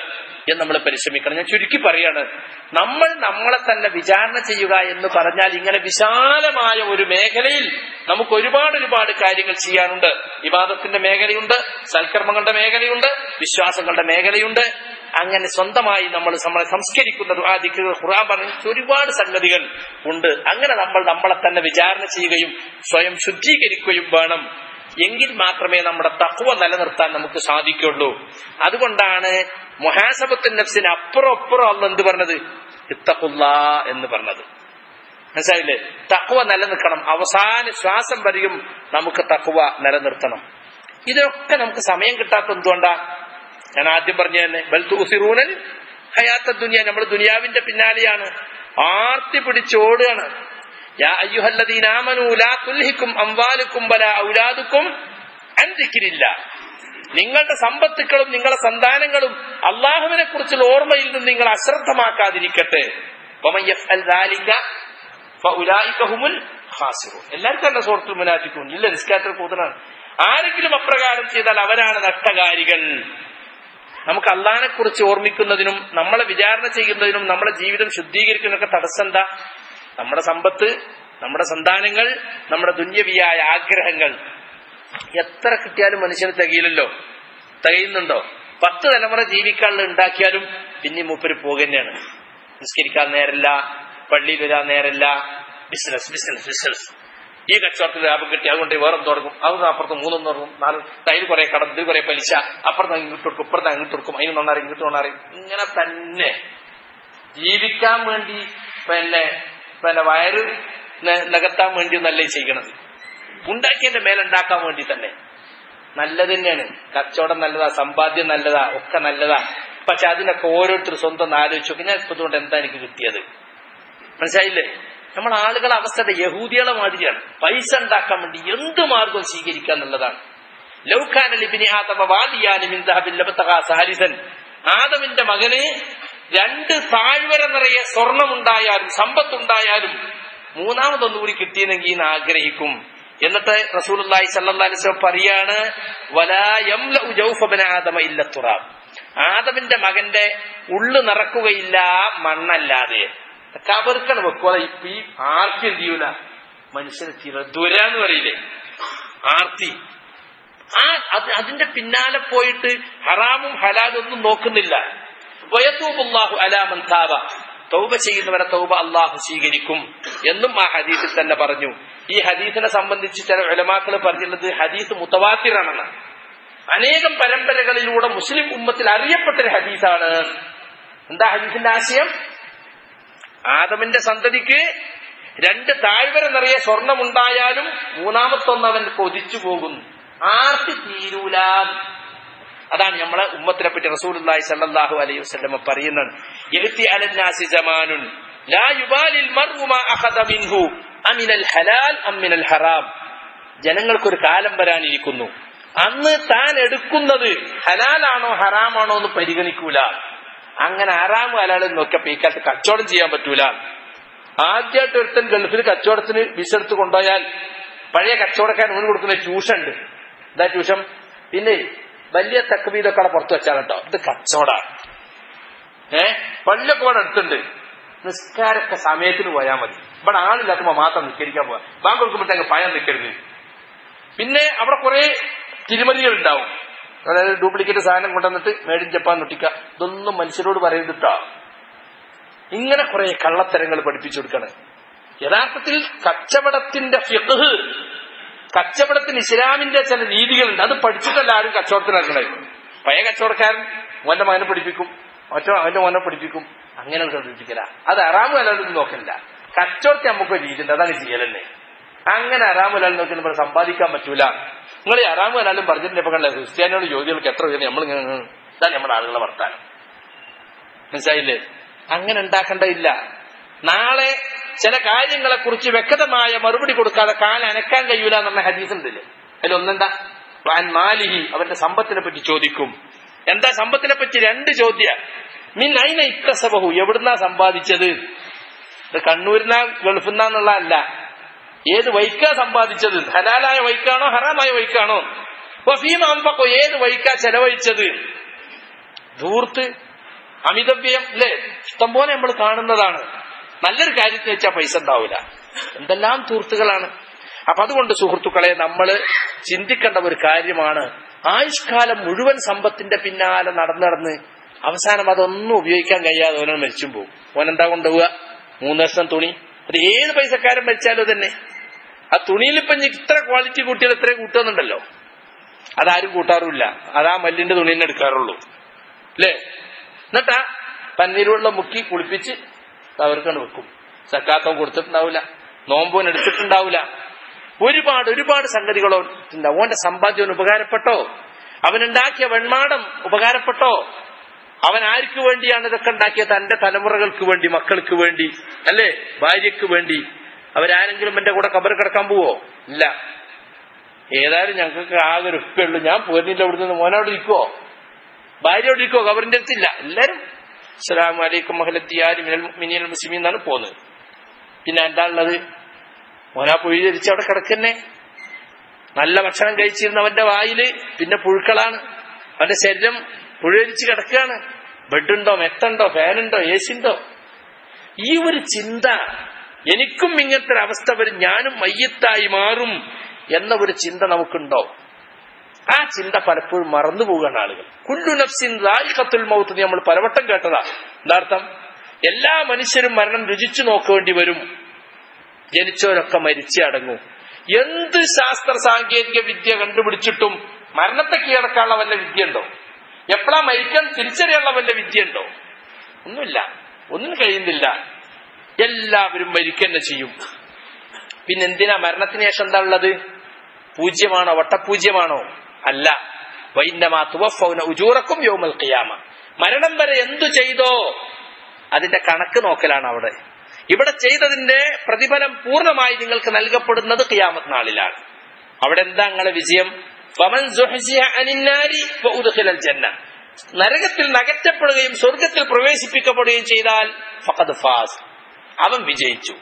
എന്ന് നമ്മൾ പരിശ്രമിക്കണം ഞാൻ ചുരുക്കി പറയാണ് നമ്മൾ നമ്മളെ തന്നെ വിചാരണ ചെയ്യുക എന്ന് പറഞ്ഞാൽ ഇങ്ങനെ വിശാലമായ ഒരു മേഖലയിൽ നമുക്ക് ഒരുപാട് ഒരുപാട് കാര്യങ്ങൾ ചെയ്യാനുണ്ട് വിവാദത്തിന്റെ മേഖലയുണ്ട് സൽക്കർമ്മങ്ങളുടെ മേഖലയുണ്ട് വിശ്വാസങ്ങളുടെ മേഖലയുണ്ട് അങ്ങനെ സ്വന്തമായി നമ്മൾ നമ്മളെ സംസ്കരിക്കുന്നത് ആ ദിക്കുകൾ ഖുറാൻ പറഞ്ഞ ഒരുപാട് സംഗതികൾ ഉണ്ട് അങ്ങനെ നമ്മൾ നമ്മളെ തന്നെ വിചാരണ ചെയ്യുകയും സ്വയം ശുദ്ധീകരിക്കുകയും വേണം എങ്കിൽ മാത്രമേ നമ്മുടെ തക്വ നിലനിർത്താൻ നമുക്ക് സാധിക്കുള്ളൂ അതുകൊണ്ടാണ് മൊഹാസബത്തിൻ നഫ്സിന് അപ്പുറം അപ്പുറം അന്ന് എന്ത് പറഞ്ഞത് ഇത്തഖുല്ല എന്ന് പറഞ്ഞത് മനസ്സിലായില്ലേ തക്വ നിലനിൽക്കണം അവസാന ശ്വാസം വരെയും നമുക്ക് തക്വ നിലനിർത്തണം ഇതൊക്കെ നമുക്ക് സമയം കിട്ടാത്ത എന്തുകൊണ്ടാ ഞാൻ ആദ്യം പറഞ്ഞ തന്നെ ബൽത്തൂസിറൂനൽ ഹയാത്ത ദുനിയ നമ്മൾ ദുനിയാവിന്റെ പിന്നാലെയാണ് ആർത്തി പിടിച്ചോടുകയാണ് യാ അയ്യുഹല്ലദീന ആമനൂ ലാ തുൽഹിക്കും അംവാലുക്കും വലാ ഔലാദുക്കും അൻ ദിക്രില്ല നിങ്ങളുടെ സമ്പത്തുക്കളും നിങ്ങളുടെ സന്താനങ്ങളും അള്ളാഹുവിനെ കുറിച്ചുള്ള ഓർമ്മയിൽ നിന്ന് നിങ്ങൾ അശ്രദ്ധമാക്കാതിരിക്കട്ടെ വമൻ യഫ്അൽ ദാലിക ഫഉലൈക ഹുമുൽ ഖാസിറൂൻ എല്ലാവർക്കും തന്നെ സുഹൃത്തുൽ മുനാഫിഖൂൻ ഇല്ല നിസ്കാരത്തിൽ കൂതനാണ് ആരെങ്കിലും അപ്രകാരം ചെയ്താൽ അവരാണ് നഷ്ടകാരികൾ നമുക്ക് അള്ളാഹിനെ കുറിച്ച് ഓർമ്മിക്കുന്നതിനും നമ്മളെ വിചാരണ ചെയ്യുന്നതിനും നമ്മുടെ ജീവിതം ശുദ്ധീകരിക്കുന്നതിനൊക്കെ തടസ്സം എന്താ നമ്മുടെ സമ്പത്ത് നമ്മുടെ സന്താനങ്ങൾ നമ്മുടെ ദുന്യവിയായ ആഗ്രഹങ്ങൾ എത്ര കിട്ടിയാലും മനുഷ്യന് തികയില്ലല്ലോ തികയുന്നുണ്ടോ പത്ത് തലമുറ ജീവിക്കാനുള്ള ഉണ്ടാക്കിയാലും പിന്നെ മൂപ്പര് പോകുന്നതാണ് നിസ്കരിക്കാൻ നേരല്ല പള്ളിയിൽ വരാൻ നേരല്ല ബിസിനസ് ബിസിനസ് ബിസിനസ് ഈ കച്ചവടത്തിൽ ലാഭം കിട്ടി അതുകൊണ്ട് വേറെ തുടങ്ങും അത് അപ്പുറത്ത് മൂന്നൊന്നും തുടങ്ങും നാല് അതിൽ കുറെ കടം ഇത് കുറെ പലിശ അപ്പുറത്ത് ഇങ്ങോട്ട് കൊടുക്കും ഇപ്പുറത്ത് അങ്ങോട്ട് കൊടുക്കും അതിന് നന്നാറി ഇങ്ങോട്ട് നന്നാറി ഇങ്ങനെ തന്നെ ജീവിക്കാൻ വേണ്ടി പിന്നെ പിന്നെ വയറ് ന- നികത്താൻ വേണ്ടി നല്ല ചെയ്യണത് ഉണ്ടാക്കിയതിന്റെ മേലുണ്ടാക്കാൻ വേണ്ടി തന്നെ നല്ലത് തന്നെയാണ് കച്ചവടം നല്ലതാ സമ്പാദ്യം നല്ലതാ ഒക്കെ നല്ലതാ പക്ഷെ അതിനൊക്കെ ഓരോരുത്തർ സ്വന്തം ഒന്ന് ആലോചിച്ച് നോക്കി ഞാൻ ഇപ്പതുകൊണ്ട് എന്താ എനിക്ക് കിട്ടിയത് മനസ്സിലായില്ലേ നമ്മൾ ആളുകളെ അവസ്ഥ യഹൂദികളെ മാതിരിയാണ് പൈസ ഉണ്ടാക്കാൻ വേണ്ടി എന്ത് മാർഗവും സ്വീകരിക്കുക എന്നുള്ളതാണ് ലൗഖാനലിബിനി ആദമ വാലിയാലിമിൻ ആദമിന്റെ മകന് രണ്ട് താഴ്വര നിറയെ സ്വർണമുണ്ടായാലും സമ്പത്തുണ്ടായാലും മൂന്നാമതൊന്നുകൂടി കിട്ടിയെന്നെങ്കിൽ ഇന്ന് ആഗ്രഹിക്കും എന്നിട്ട് റസൂലുള്ളാഹി സല്ലല്ലാഹു അലൈഹി വസല്ലം പറയാണ് വലാ യംലഉ ജൗഫബന ആദമ ഇല്ല തുറാബ് ആദമിന്റെ മകന്റെ ഉള്ളു നിറക്കുകയില്ല മണ്ണല്ലാതെ കബർക്കണ് വെക്കോളെ ഇപ്പൊ ഈ ആർത്തി എന്ത് ചെയ്യൂല മനുഷ്യന് തീരെ ദുരാന്ന് പറയില്ലേ ആർത്തി ആ അത് അതിന്റെ പിന്നാലെ പോയിട്ട് ഹറാമും ഹലാലും ഒന്നും നോക്കുന്നില്ല വയത്തൂബുല്ലാഹു അലാമൻ താബ തൗബ ചെയ്യുന്നവരെ തൗബ അള്ളാഹു സ്വീകരിക്കും എന്നും ആ ഹദീസിൽ തന്നെ പറഞ്ഞു ഈ ഹദീസിനെ സംബന്ധിച്ച് ചില ഉലമാക്കൾ പറഞ്ഞിട്ടുള്ളത് ഹദീസ് മുത്തവാത്തിറാണെന്ന് അനേകം പരമ്പരകളിലൂടെ മുസ്ലിം ഉമ്മത്തിൽ അറിയപ്പെട്ടൊരു ഹദീസാണ് എന്താ ഹദീസിന്റെ ആശയം ആദമിന്റെ സന്തതിക്ക് രണ്ട് താഴ്വര നിറയെ സ്വർണമുണ്ടായാലും മൂന്നാമത്തൊന്ന് അവൻ കൊതിച്ചു പോകുന്നു ആർത്തി തീരൂല അതാണ് നമ്മളെ ഉമ്മത്തിനെ പറ്റി റസൂലുള്ളാഹി സല്ലല്ലാഹു അലൈഹി വസല്ലം പറയുന്നത് യഹ്തി അലന്നാസി ജമാനുൻ ലാ യുബാലിൽ മർഉ മാ അഖദ മിൻഹു അമിനൽ ഹലാൽ അം മിനൽ ഹറാം ജനങ്ങൾക്കൊരു കാലം വരാനിരിക്കുന്നു അന്ന് താൻ എടുക്കുന്നത് ഹലാലാണോ ഹറാമാണോ എന്ന് പരിഗണിക്കൂല അങ്ങനെ ഹറാമ് ഹലാലും നോക്കിയപ്പോ ഈ കാലത്ത് കച്ചവടം ചെയ്യാൻ പറ്റൂല ആദ്യമായിട്ട് ഒരുത്തൻ ഗൾഫിൽ കച്ചവടത്തിന് വിസ എടുത്ത് കൊണ്ടുപോയാൽ പഴയ കച്ചവടക്കാരൻ മുന്നിൽ കൊടുക്കുന്ന ട്യൂഷൻ ഉണ്ട് എന്താ ട്യൂഷൻ പിന്നെ വലിയ തക്കവീതൊക്കെ അവിടെ പുറത്ത് വെച്ചാൽ കേട്ടോ ഇത് കച്ചവടാണ് ഏ പള്ളിയൊക്കെ ഇവിടെ അടുത്തുണ്ട് നിസ്കാരൊക്കെ സമയത്തിന് പോയാൽ മതി ഇവിടെ ആളില്ലാത്തപ്പോ മാത്രം നിസ്കരിക്കാൻ പോവാ ബാങ്ക് കൊടുക്കുമ്പോഴത്തേക്ക് പയം നിൽക്കരുത് പിന്നെ അവിടെ കുറെ തിരിമതികൾ ഉണ്ടാവും അതായത് ഡ്യൂപ്ലിക്കേറ്റ് സാധനം കൊണ്ടുവന്നിട്ട് മേടിൻ ജപ്പാൻ ഒട്ടിക്കുക ഇതൊന്നും മനുഷ്യരോട് പറയരുതിട്ടോ ഇങ്ങനെ കുറെ കള്ളത്തരങ്ങൾ പഠിപ്പിച്ചു കൊടുക്കണം യഥാർത്ഥത്തിൽ കച്ചവടത്തിന്റെ ഫിഖ് കച്ചവടത്തിന് ഇസ്ലാമിന്റെ ചില രീതികളുണ്ട് അത് പഠിച്ചിട്ടല്ല ആരും കച്ചവടത്തിന് ഇറങ്ങണേ പഴയ കച്ചവടക്കാരൻ അവന്റെ മകനെ പഠിപ്പിക്കും മറ്റോ അവന്റെ മോനെ പഠിപ്പിക്കും അങ്ങനെ പഠിപ്പിക്കല അത് അറാമു അല്ലാതെ നോക്കലില്ല കച്ചവടത്തെ നമുക്ക് രീതി ഉണ്ട് അതാണ് ചെയ്യലല്ലേ അങ്ങനെ അറാമു അല്ലാതെ നോക്കി നമ്മൾ സമ്പാദിക്കാൻ പറ്റൂല നിങ്ങൾ ഈ അറാമു അല്ലാലും പറഞ്ഞിട്ടുണ്ട് ഇപ്പൊ കണ്ട ക്രിസ്ത്യാനിയോട് യോഗ്യർക്ക് എത്ര ഉയർന്നു നമ്മൾ ഇങ്ങനെ ഇതാണ് നമ്മുടെ ആളുകളെ വർത്താനം മനസ്സിലായില്ലേ അങ്ങനെ ഉണ്ടാക്കേണ്ടതില്ല നാളെ ചില കാര്യങ്ങളെ കുറിച്ച് വ്യക്തമായ മറുപടി കൊടുക്കാതെ കാല അനക്കാൻ കഴിയൂല എന്നുള്ള ഹദീസ് ഉണ്ടല്ലേ അതിലൊന്നെന്താ വാൻ മാലിഹി അവന്റെ സമ്പത്തിനെ പറ്റി ചോദിക്കും എന്താ സമ്പത്തിനെ പറ്റി രണ്ട് ചോദ്യ മിൻ അയിന ഇക്കസബഹു എവിടുന്നാ സമ്പാദിച്ചത് ഇത് കണ്ണൂരിനാ ഗൾഫിന്നാന്നുള്ള അല്ല ഏത് വൈക്കാ സമ്പാദിച്ചത് ഹലാലായ വൈക്കാണോ ഹറാമായ വൈക്കാണോ വഫീമ അമ്പക്കോ ഏത് വൈക്കാ ചെലവഴിച്ചത് ധൂർത്ത് അമിതവ്യയം അല്ലേ ഇഷ്ടംപോലെ നമ്മൾ കാണുന്നതാണ് നല്ലൊരു കാര്യത്തിന് വെച്ചാൽ പൈസ ഉണ്ടാവില്ല എന്തെല്ലാം തൂർത്തുകളാണ് അപ്പൊ അതുകൊണ്ട് സുഹൃത്തുക്കളെ നമ്മൾ ചിന്തിക്കേണ്ട ഒരു കാര്യമാണ് ആയുഷ്കാലം മുഴുവൻ സമ്പത്തിന്റെ പിന്നാലെ നടന്നു നടന്ന് അവസാനം അതൊന്നും ഉപയോഗിക്കാൻ കഴിയാതെ ഓനോ മരിച്ചും പോകും ഓനെന്താ കൊണ്ടുപോവുക മൂന്ന് ദിവസം തുണി അത് ഏത് പൈസക്കാരൻ മരിച്ചാലും തന്നെ ആ തുണിയിൽ ഇപ്പൊ ഇനി ഇത്ര ക്വാളിറ്റി കൂട്ടിയാൽ ഇത്രയും കൂട്ടുന്നുണ്ടല്ലോ അതാരും കൂട്ടാറുമില്ല അതാ മല്ലിന്റെ തുണി തന്നെ എടുക്കാറുള്ളൂ അല്ലേ എന്നിട്ടാ പന്നീരുവെള്ളം മുക്കി കുളിപ്പിച്ച് അവർക്കാണ് വെക്കും സക്കാത്തം കൊടുത്തിട്ടുണ്ടാവില്ല നോമ്പോൻ എടുത്തിട്ടുണ്ടാവില്ല ഒരുപാട് ഒരുപാട് സംഗതികളോ ഉണ്ടാവും ഓന്റെ സമ്പാദ്യം ഉപകാരപ്പെട്ടോ അവനുണ്ടാക്കിയ വെൺമാടം ഉപകാരപ്പെട്ടോ അവൻ ആർക്ക് വേണ്ടിയാണ് ഇതൊക്കെ ഉണ്ടാക്കിയത് തന്റെ തലമുറകൾക്ക് വേണ്ടി മക്കൾക്ക് വേണ്ടി അല്ലേ ഭാര്യയ്ക്ക് വേണ്ടി അവരാരെങ്കിലും എന്റെ കൂടെ കബർ കിടക്കാൻ പോവോ ഇല്ല ഏതായാലും ഞങ്ങൾക്ക് ആകെ ഒരു ഉപ്പയുള്ളൂ ഞാൻ പോരുന്നില്ല ഇവിടെ നിന്ന് മോനോട് ഇരിക്കുവോ ഭാര്യ അവിടെ ഇരിക്കുവോ കബറിന്റെ അടുത്തില്ല എല്ലാരും അസ്സലാമു അലൈക്കും മഹലത്തിയാരി മിനിയൽ മുസ്ലിമീൻ എന്നാണ് പോകുന്നത് പിന്നെ എന്താ ഉള്ളത് മോനാ പുഴി ധരിച്ച് അവിടെ കിടക്കുന്നേ നല്ല ഭക്ഷണം കഴിച്ചിരുന്നവന്റെ വായില് പിന്നെ പുഴുക്കളാണ് അവന്റെ ശരീരം പുഴരിച്ച് കിടക്കുകയാണ് ബെഡുണ്ടോ മെത്തുണ്ടോ ഫാനുണ്ടോ എ ഉണ്ടോ ഈ ഒരു ചിന്ത എനിക്കും ഇങ്ങനത്തെ ഒരു അവസ്ഥ വരും ഞാനും മയ്യത്തായി മാറും എന്ന ഒരു ചിന്ത നമുക്കുണ്ടോ ആ ചിന്ത പലപ്പോഴും മറന്നു പോവുകയാണ് ആളുകൾ കുല്ലു നഫ്സിൻ ദായിഖത്തുൽ മൗത്ത് എന്ന് നമ്മൾ പലവട്ടം കേട്ടതാ എന്താർത്ഥം എല്ലാ മനുഷ്യരും മരണം രുചിച്ചു നോക്കേണ്ടി വരും ജനിച്ചവരൊക്കെ മരിച്ചേ അടങ്ങൂ എന്ത് ശാസ്ത്ര സാങ്കേതിക വിദ്യ കണ്ടുപിടിച്ചിട്ടും മരണത്തെ കീഴടക്കാനുള്ള വല്ല വിദ്യ ഉണ്ടോ എപ്പോഴാ മരിക്കാൻ തിരിച്ചറിയാനുള്ള വല്ല വിദ്യ ഉണ്ടോ ഒന്നുമില്ല ഒന്നിനും കഴിയുന്നില്ല എല്ലാവരും മരിക്കന്നെ ചെയ്യും പിന്നെ എന്തിനാ മരണത്തിന് ശേഷം എന്താ ഉള്ളത് പൂജ്യമാണോ വട്ടപൂജ്യമാണോ അല്ല വൈന്നമാ തുവഫൗന ഉജൂറക്കും യോമൽ ഖിയാമ മരണം വരെ എന്തു ചെയ്തോ അതിന്റെ കണക്ക് നോക്കലാണ് അവിടെ ഇവിടെ ചെയ്തതിന്റെ പ്രതിഫലം പൂർണ്ണമായി നിങ്ങൾക്ക് നൽകപ്പെടുന്നത് ഖിയാമത്ത് നാളിലാണ് അവിടെ എന്താ നിങ്ങളെ വിജയം ഫമൻ സുഹ്സിഹ അനിന്നാരി ഫഉദ്ഖിലൽ ജന്ന നരകത്തിൽ നകറ്റപ്പെടുകയും സ്വർഗത്തിൽ പ്രവേശിപ്പിക്കപ്പെടുകയും ചെയ്താൽ ഫഖദ് ഫാസ് അവൻ വിജയിച്ചു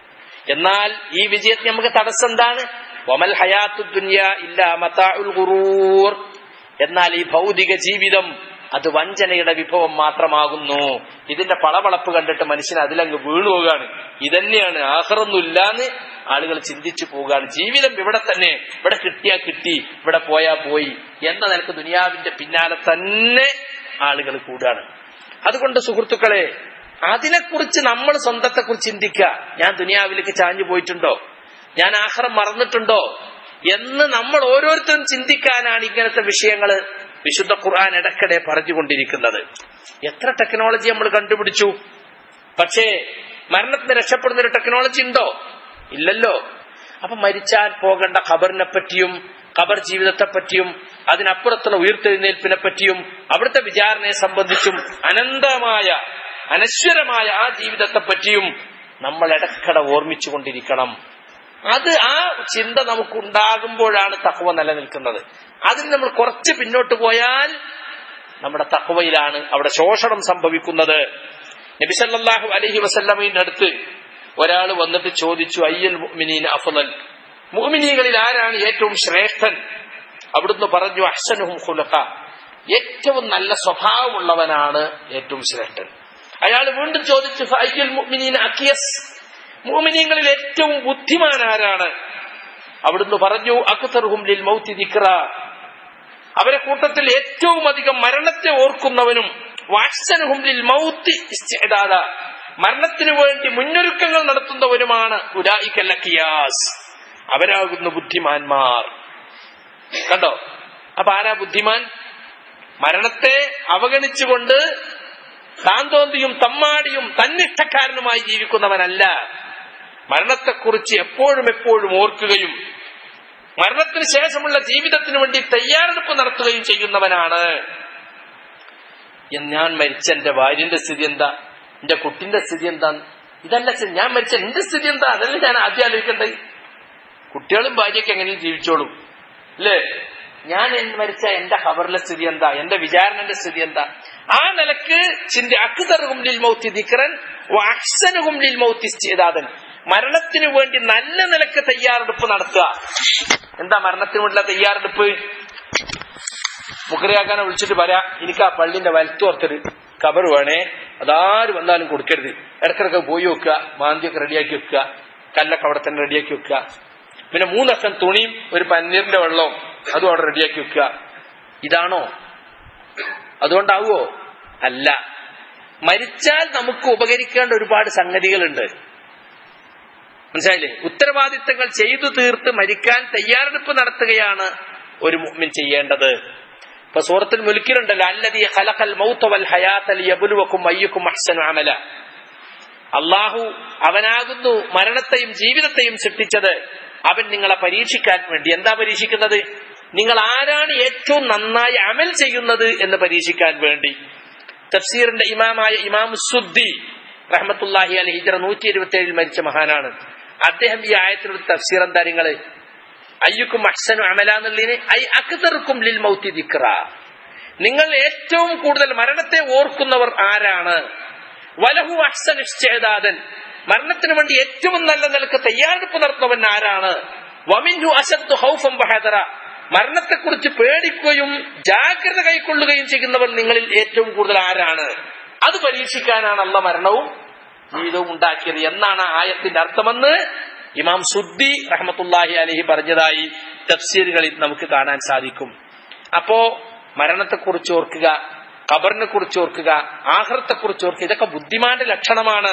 എന്നാൽ ഈ വിജയത്തിന് നമുക്ക് തടസ്സം എന്താണ് വമൽ ഹയാത്തു ദുനിയ ഇല്ല മതാഉൽ ഗുറൂർ എന്നാൽ ഈ ഭൗതിക ജീവിതം അത് വഞ്ചനയുടെ വിഭവം മാത്രമാകുന്നു ഇതിന്റെ പളപളപ്പ് കണ്ടിട്ട് മനുഷ്യൻ അതിലങ്ങ് വീണു പോവുകയാണ് ഇതന്നെയാണ് ആഹ്റൊന്നുമില്ലാന്ന് ആളുകൾ ചിന്തിച്ചു പോവുകയാണ് ജീവിതം ഇവിടെ തന്നെ ഇവിടെ കിട്ടിയാ കിട്ടി ഇവിടെ പോയാ പോയി എന്ന നിലക്ക് ദുനിയാവിന്റെ പിന്നാലെ തന്നെ ആളുകൾ കൂടുകയാണ് അതുകൊണ്ട് സുഹൃത്തുക്കളെ അതിനെക്കുറിച്ച് നമ്മൾ സ്വന്തത്തെക്കുറിച്ച് ചിന്തിക്കുക ഞാൻ ദുനിയാവിലേക്ക് ചാഞ്ഞു പോയിട്ടുണ്ടോ ഞാൻ ആഹ്റം മറന്നിട്ടുണ്ടോ എന്ന് നമ്മൾ ഓരോരുത്തരും ചിന്തിക്കാനാണ് ഇങ്ങനത്തെ വിഷയങ്ങൾ വിശുദ്ധ ഖുർആൻ ഇടയ്ക്കിടെ പറഞ്ഞുകൊണ്ടിരിക്കുന്നത് എത്ര ടെക്നോളജി നമ്മൾ കണ്ടുപിടിച്ചു പക്ഷേ മരണത്തിന് രക്ഷപ്പെടുന്ന ഒരു ടെക്നോളജി ഉണ്ടോ ഇല്ലല്ലോ അപ്പൊ മരിച്ചാൽ പോകേണ്ട ഖബറിനെ പറ്റിയും ഖബർ ജീവിതത്തെ പറ്റിയും അതിനപ്പുറത്തുള്ള ഉയർത്തെഴുന്നേൽപ്പിനെ പറ്റിയും അവിടുത്തെ വിചാരണയെ സംബന്ധിച്ചും അനന്തമായ അനശ്വരമായ ആ ജീവിതത്തെ പറ്റിയും നമ്മൾ ഇടക്കട ഓർമ്മിച്ചുകൊണ്ടിരിക്കണം അത് ആ ചിന്ത നമുക്ക് ഉണ്ടാകുമ്പോഴാണ് തക്കവ നിലനിൽക്കുന്നത് അതിന് നമ്മൾ കുറച്ച് പിന്നോട്ട് പോയാൽ നമ്മുടെ തക്കവയിലാണ് അവിടെ ശോഷണം സംഭവിക്കുന്നത് നബിസല്ലാഹു അലഹി വസല്ലമയുടെ അടുത്ത് ഒരാൾ വന്നിട്ട് ചോദിച്ചു അയ്യൽ മുഅ്മിനീൻ അഫ്ളൽ മുഅ്മിനീകളിൽ ആരാണ് ഏറ്റവും ശ്രേഷ്ഠൻ അവിടുന്ന് പറഞ്ഞു അഹ്സനുഹും ഖുലഖ ഏറ്റവും നല്ല സ്വഭാവമുള്ളവനാണ് ഏറ്റവും ശ്രേഷ്ഠൻ അയാൾ വീണ്ടും ചോദിച്ചു അയ്യൽ മുഅ്മിനീൻ അക്കിയസ് മുഅ്മിനീങ്ങളിൽ ഏറ്റവും ബുദ്ധിമാൻ ആരാണ് അവിടുന്ന് പറഞ്ഞു അക്തർഹും ലിൽ മൗത്തി ദിക്റ അവരെ കൂട്ടത്തിൽ ഏറ്റവും അധികം മരണത്തെ ഓർക്കുന്നവനും വാക്സനുഹും ലിൽ മൗത്തി ഇസ്തിഅദാദ മരണത്തിനു വേണ്ടി മുന്നൊരുക്കങ്ങൾ നടത്തുന്നവനുമാണ് ഉലായിക്കല്ലക്കിയാസ് അവരാകുന്നു ബുദ്ധിമാന്മാർ കണ്ടോ അപ്പൊ ആരാ ബുദ്ധിമാൻ മരണത്തെ അവഗണിച്ചുകൊണ്ട് താന്തോന്തിയും തമ്മാടിയും തന്നിഷ്ടക്കാരനുമായി ജീവിക്കുന്നവനല്ല മരണത്തെക്കുറിച്ച് എപ്പോഴും എപ്പോഴും ഓർക്കുകയും മരണത്തിന് ശേഷമുള്ള ജീവിതത്തിന് വേണ്ടി തയ്യാറെടുപ്പ് നടത്തുകയും ചെയ്യുന്നവനാണ് ഞാൻ മരിച്ച എന്റെ ഭാര്യന്റെ സ്ഥിതി എന്താ എന്റെ കുട്ടിന്റെ സ്ഥിതി എന്താ ഇതല്ല ഞാൻ മരിച്ച എന്റെ സ്ഥിതി എന്താ അതല്ല ഞാൻ ആദ്യം ആലോചിക്കേണ്ടത് കുട്ടികളും ഭാര്യയ്ക്ക് എങ്ങനെയും ജീവിച്ചോളും അല്ലേ ഞാൻ മരിച്ച എന്റെ ഖബറിലെ സ്ഥിതി എന്താ എന്റെ വിചാരണന്റെ സ്ഥിതി എന്താ ആ നിലക്ക് ചിന്ത അക്തറും ലിൽ മൗത്തി ദിക്റൻ അക്സനുഹും ലിൽ മൗത്തി ഇസ്തിദാദൻ മരണത്തിനു വേണ്ടി നല്ല നിലക്ക് തയ്യാറെടുപ്പ് നടത്തുക എന്താ മരണത്തിന് വേണ്ടിയുള്ള തയ്യാറെടുപ്പ് മുഖറിയാക്കാനെ വിളിച്ചിട്ട് വരാ എനിക്ക് ആ പള്ളിന്റെ വലത്തോർത്തത് കബർ വേണേ അതാര് വന്നാലും കൊടുക്കരുത് ഇടക്കിടക്ക് പോയി വെക്കുക മാന്തിയൊക്കെ റെഡിയാക്കി വെക്കുക കല്ലൊക്കെ അവിടെ തന്നെ റെഡിയാക്കി വെക്കുക പിന്നെ മൂന്നക്കം തുണിയും ഒരു പന്നീറിന്റെ വെള്ളവും അതും അവിടെ റെഡിയാക്കി വെക്കുക ഇതാണോ അതുകൊണ്ടാവോ അല്ല മരിച്ചാൽ നമുക്ക് ഉപകരിക്കേണ്ട ഒരുപാട് സംഗതികളുണ്ട് മനസ്സിലായില്ലേ ഉത്തരവാദിത്തങ്ങൾ ചെയ്തു തീർത്ത് മരിക്കാൻ തയ്യാറെടുപ്പ് നടത്തുകയാണ് ഒരു മുഅ്മിൻ ചെയ്യേണ്ടത് ഇപ്പൊ സൂറത്തിൽ മുൽക്കിലുണ്ടല്ലോ അല്ലതി ഖലഖൽ മൗത വൽ ഹയാത ലിയബ്ലുവക്കും അയ്യുക്കും അഹ്സനു അമല അള്ളാഹു അവനാകുന്നു മരണത്തെയും ജീവിതത്തെയും സൃഷ്ടിച്ചത് അവൻ നിങ്ങളെ പരീക്ഷിക്കാൻ വേണ്ടി എന്താ പരീക്ഷിക്കുന്നത് നിങ്ങൾ ആരാണ് ഏറ്റവും നന്നായി അമൽ ചെയ്യുന്നത് എന്ന് പരീക്ഷിക്കാൻ വേണ്ടി തഫ്സീറിന്റെ ഇമാമായ ഇമാം സുദ്ദി റഹ്മത്തുല്ലാഹി അലി ഹിജറ നൂറ്റി ഇരുപത്തി ഏഴിൽ മരിച്ച മഹാനാണ് അദ്ദേഹം ഈ ആയത്തിലുള്ള തഫ്സീർ എന്താ നിങ്ങള് അയ്യുക്കും അഹ്സനു അമല എന്നുള്ളതിന് ഐ അക്തർക്കും ലിൽ മൗത്തി ദിക്റ നിങ്ങൾ ഏറ്റവും കൂടുതൽ മരണത്തെ ഓർക്കുന്നവർ ആരാണ് വലഹു അഹ്സൻ ഇഷ്ചേദാദൻ മരണത്തിന് വേണ്ടി ഏറ്റവും നല്ല നിലക്ക് തയ്യാറെടുപ്പ് നടത്തുന്നവൻ ആരാണ് വമിൻഹു അശദ്ദു ഹൗഫം ബഹദറ മരണത്തെക്കുറിച്ച് പേടിക്കുകയും ജാഗ്രത കൈക്കൊള്ളുകയും ചെയ്യുന്നവർ നിങ്ങളിൽ ഏറ്റവും കൂടുതൽ ആരാണ് അത് പരീക്ഷിക്കാനാണ് അല്ല മരണവും ജീവിതവും ഉണ്ടാക്കിയത് എന്നാണ് ആ ആയത്തിന്റെ അർത്ഥമെന്ന് ഇമാം സുദ്ദി റഹ്മത്തുല്ലാഹി അലഹി പറഞ്ഞതായി തഫ്സീറുകളിൽ നമുക്ക് കാണാൻ സാധിക്കും അപ്പോ മരണത്തെക്കുറിച്ച് ഓർക്കുക ഖബറിനെ കുറിച്ച് ഓർക്കുക ആഹ്റത്തെക്കുറിച്ച് ഓർക്കുക ഇതൊക്കെ ബുദ്ധിമാന്റെ ലക്ഷണമാണ്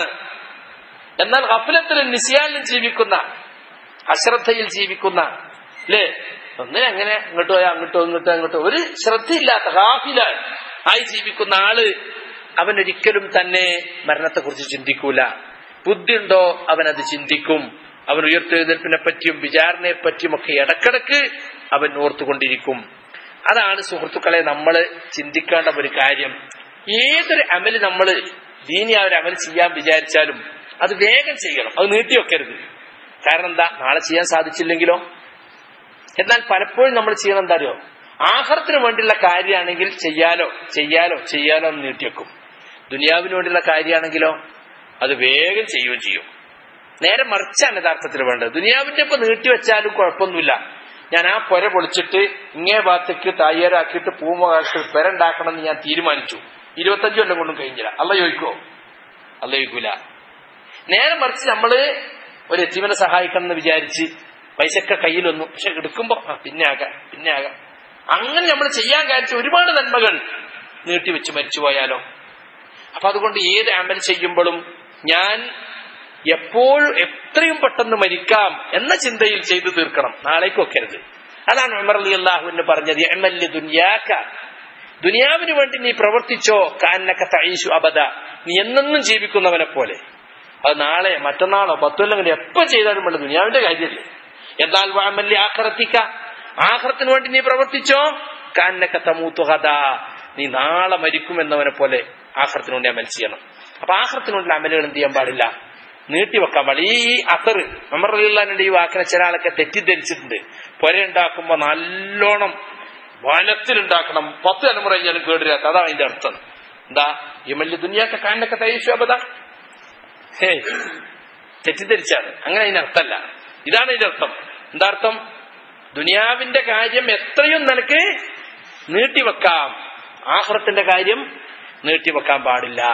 എന്നാൽ ഗഫലത്തിലും നിസിയാലിലും ജീവിക്കുന്ന അശ്രദ്ധയിൽ ജീവിക്കുന്ന അല്ലേ ഒന്നിനെ അങ്ങനെ ഇങ്ങോട്ടോ അങ്ങോട്ടോ ഇങ്ങോട്ടോ അങ്ങോട്ടോ ഒരു ശ്രദ്ധയില്ലാത്ത ഹാഫിലാണ് ആയി ജീവിക്കുന്ന ആള് അവൻ ഒരിക്കലും തന്നെ മരണത്തെക്കുറിച്ച് ചിന്തിക്കൂല ബുദ്ധിയുണ്ടോ അവൻ അത് ചിന്തിക്കും അവൻ ഉയർത്തെഴുന്നേൽപ്പിനെ പറ്റിയും വിചാരണയെ പറ്റിയും ഒക്കെ ഇടക്കിടക്ക് അവൻ ഓർത്തുകൊണ്ടിരിക്കും അതാണ് സുഹൃത്തുക്കളെ നമ്മൾ ചിന്തിക്കേണ്ട ഒരു കാര്യം ഏതൊരു അമല് നമ്മൾ ദീനി ആ ഒരു അമൽ ചെയ്യാൻ വിചാരിച്ചാലും അത് വേഗം ചെയ്യണം അത് നീട്ടിവെക്കരുത് കാരണം എന്താ നാളെ ചെയ്യാൻ സാധിച്ചില്ലെങ്കിലോ എന്നാൽ പലപ്പോഴും നമ്മൾ ചെയ്യണം എന്താ അറിയോ ആഹാരത്തിന് വേണ്ടിയുള്ള കാര്യമാണെങ്കിൽ ചെയ്യാലോ ചെയ്യാലോ ചെയ്യാലോ എന്ന് നീട്ടിവെക്കും ദുനിയാവിന് വേണ്ടിയുള്ള കാര്യമാണെങ്കിലോ അത് വേഗം ചെയ്യുകയും ചെയ്യും നേരെ മറിച്ചാണ് യഥാർത്ഥത്തിൽ വേണ്ടത് ദുനിയാവിന്റെ ഇപ്പൊ നീട്ടിവെച്ചാലും കുഴപ്പമൊന്നുമില്ല ഞാൻ ആ പുര പൊളിച്ചിട്ട് ഇങ്ങേ ഭാഗത്തേക്ക് തയ്യാറാക്കിയിട്ട് പൂമകാലത്ത് പെര ഉണ്ടാക്കണം എന്ന് ഞാൻ തീരുമാനിച്ചു ഇരുപത്തഞ്ചു കൊല്ലം കൊണ്ടും കഴിഞ്ഞില്ല അല്ല ചോദിക്കോ അല്ല ചോദിക്കൂല നേരെ മറിച്ച് നമ്മള് ഒരു എത്തിമനെ സഹായിക്കണം എന്ന് വിചാരിച്ച് പൈസയൊക്കെ കയ്യിലൊന്നും പക്ഷെ എടുക്കുമ്പോ ആ പിന്നെ ആകാം പിന്നെ ആകാം അങ്ങനെ നമ്മൾ ചെയ്യാൻ കാണിച്ച ഒരുപാട് നന്മകൾ നീട്ടിവെച്ച് മരിച്ചുപോയാലോ അപ്പൊ അതുകൊണ്ട് ഏത് അമൽ ചെയ്യുമ്പോഴും ഞാൻ എപ്പോഴും എത്രയും പെട്ടെന്ന് മരിക്കാം എന്ന ചിന്തയിൽ ചെയ്തു തീർക്കണം നാളേക്ക് വെക്കരുത് അതാണ് ഉമർ അലി അള്ളാഹുവിന് പറഞ്ഞത് എമല്യ ദുനിയാക്ക ദുനിയാവിന് വേണ്ടി നീ പ്രവർത്തിച്ചോ കാന്നക്ക തഴീശു അബദ നീ എന്നെന്നും ജീവിക്കുന്നവനെ പോലെ അത് നാളെ മറ്റന്നാളോ പത്തൊല്ലം കഴിഞ്ഞ് എപ്പോ ചെയ്താലും വേണ്ട ദുനിയാവിന്റെ കാര്യമല്ലേ എന്നാൽ വാമല്യ ആഖറത്തിക്ക ആഖറത്തിന് വേണ്ടി നീ പ്രവർത്തിച്ചോ കാന്നക്ക തമൂത്തുഹദ നീ നാളെ മരിക്കുമെന്നവനെ പോലെ ആഖറത്തിന് വേണ്ടി അമൽ ചെയ്യണം അപ്പൊ ആഖറത്തിന് വേണ്ടി അമലുകൾ എന്ത് ചെയ്യാൻ പാടില്ല നീട്ടിവെക്കാൻ പാടില്ല ഈ അസർ അമറിന്റെ ഈ വാക്കിനെ ചില ആളൊക്കെ തെറ്റിദ്ധരിച്ചിട്ടുണ്ട് പുര ഉണ്ടാക്കുമ്പോ നല്ലോണം വനത്തിലുണ്ടാക്കണം പത്ത് തലമുറ കഴിഞ്ഞാലും കേടിരാത്ത അതാണ് അതിന്റെ അർത്ഥം എന്താ യമല്യ ദുനിയാക്ക കാണ്ടൊക്കെ തയ്യശോഭത ഹേ തെറ്റിദ്ധരിച്ചാണ് അങ്ങനെ അതിന്റെ അർത്ഥമല്ല ഇതാണ് ഇതിന്റെ അർത്ഥം എന്താ അർത്ഥം ദുനിയാവിന്റെ കാര്യം എത്രയും നിനക്ക് നീട്ടിവെക്കാം ആഹ്റത്തിന്റെ കാര്യം നീട്ടിവെക്കാൻ പാടില്ല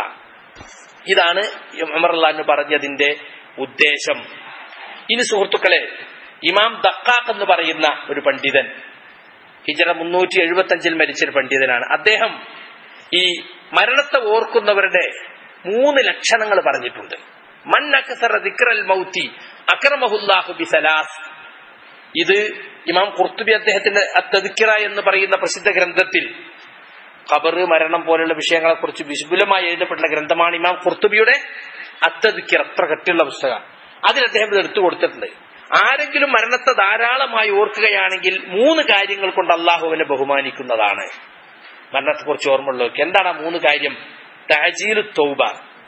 ഇതാണ് അമർലാന്ന് പറഞ്ഞതിന്റെ ഉദ്ദേശം ഇനി സുഹൃത്തുക്കളെ ഇമാം ദക്കാഖ് എന്ന് പറയുന്ന ഒരു പണ്ഡിതൻ ഹിജറ മുന്നൂറ്റി എഴുപത്തി അഞ്ചിൽ മരിച്ചൊരു പണ്ഡിതനാണ് അദ്ദേഹം ഈ മരണത്തെ ഓർക്കുന്നവരുടെ മൂന്ന് ലക്ഷണങ്ങൾ പറഞ്ഞിട്ടുണ്ട് മൻ അക്സറ ദിക്റൽ മൗത്തി അക്രമഹുല്ലാഹു ബിസലാസ് ഇത് ഇമാം ഖുർത്തുബി അദ്ദേഹത്തിന്റെ അത്തദിക്കിറ എന്ന് പറയുന്ന പ്രസിദ്ധ ഗ്രന്ഥത്തിൽ ഖബറ് മരണം പോലുള്ള വിഷയങ്ങളെ കുറിച്ച് വിശുലമായി എഴുതപ്പെട്ട ഗ്രന്ഥമാണ് ഇമാം ഖുർത്തുബിയുടെ അത്തദിക്കിർ അത്ര കട്ടിയുള്ള പുസ്തകം അതിൽ അദ്ദേഹം ഇത് എടുത്തു കൊടുത്തിട്ടുണ്ട് ആരെങ്കിലും മരണത്തെ ധാരാളമായി ഓർക്കുകയാണെങ്കിൽ മൂന്ന് കാര്യങ്ങൾ കൊണ്ട് അള്ളാഹുവിനെ ബഹുമാനിക്കുന്നതാണ് മരണത്തെക്കുറിച്ച് ഓർമ്മയുള്ളവർക്ക് എന്താണ് ആ മൂന്ന് കാര്യം തഹജീൽ തൗബ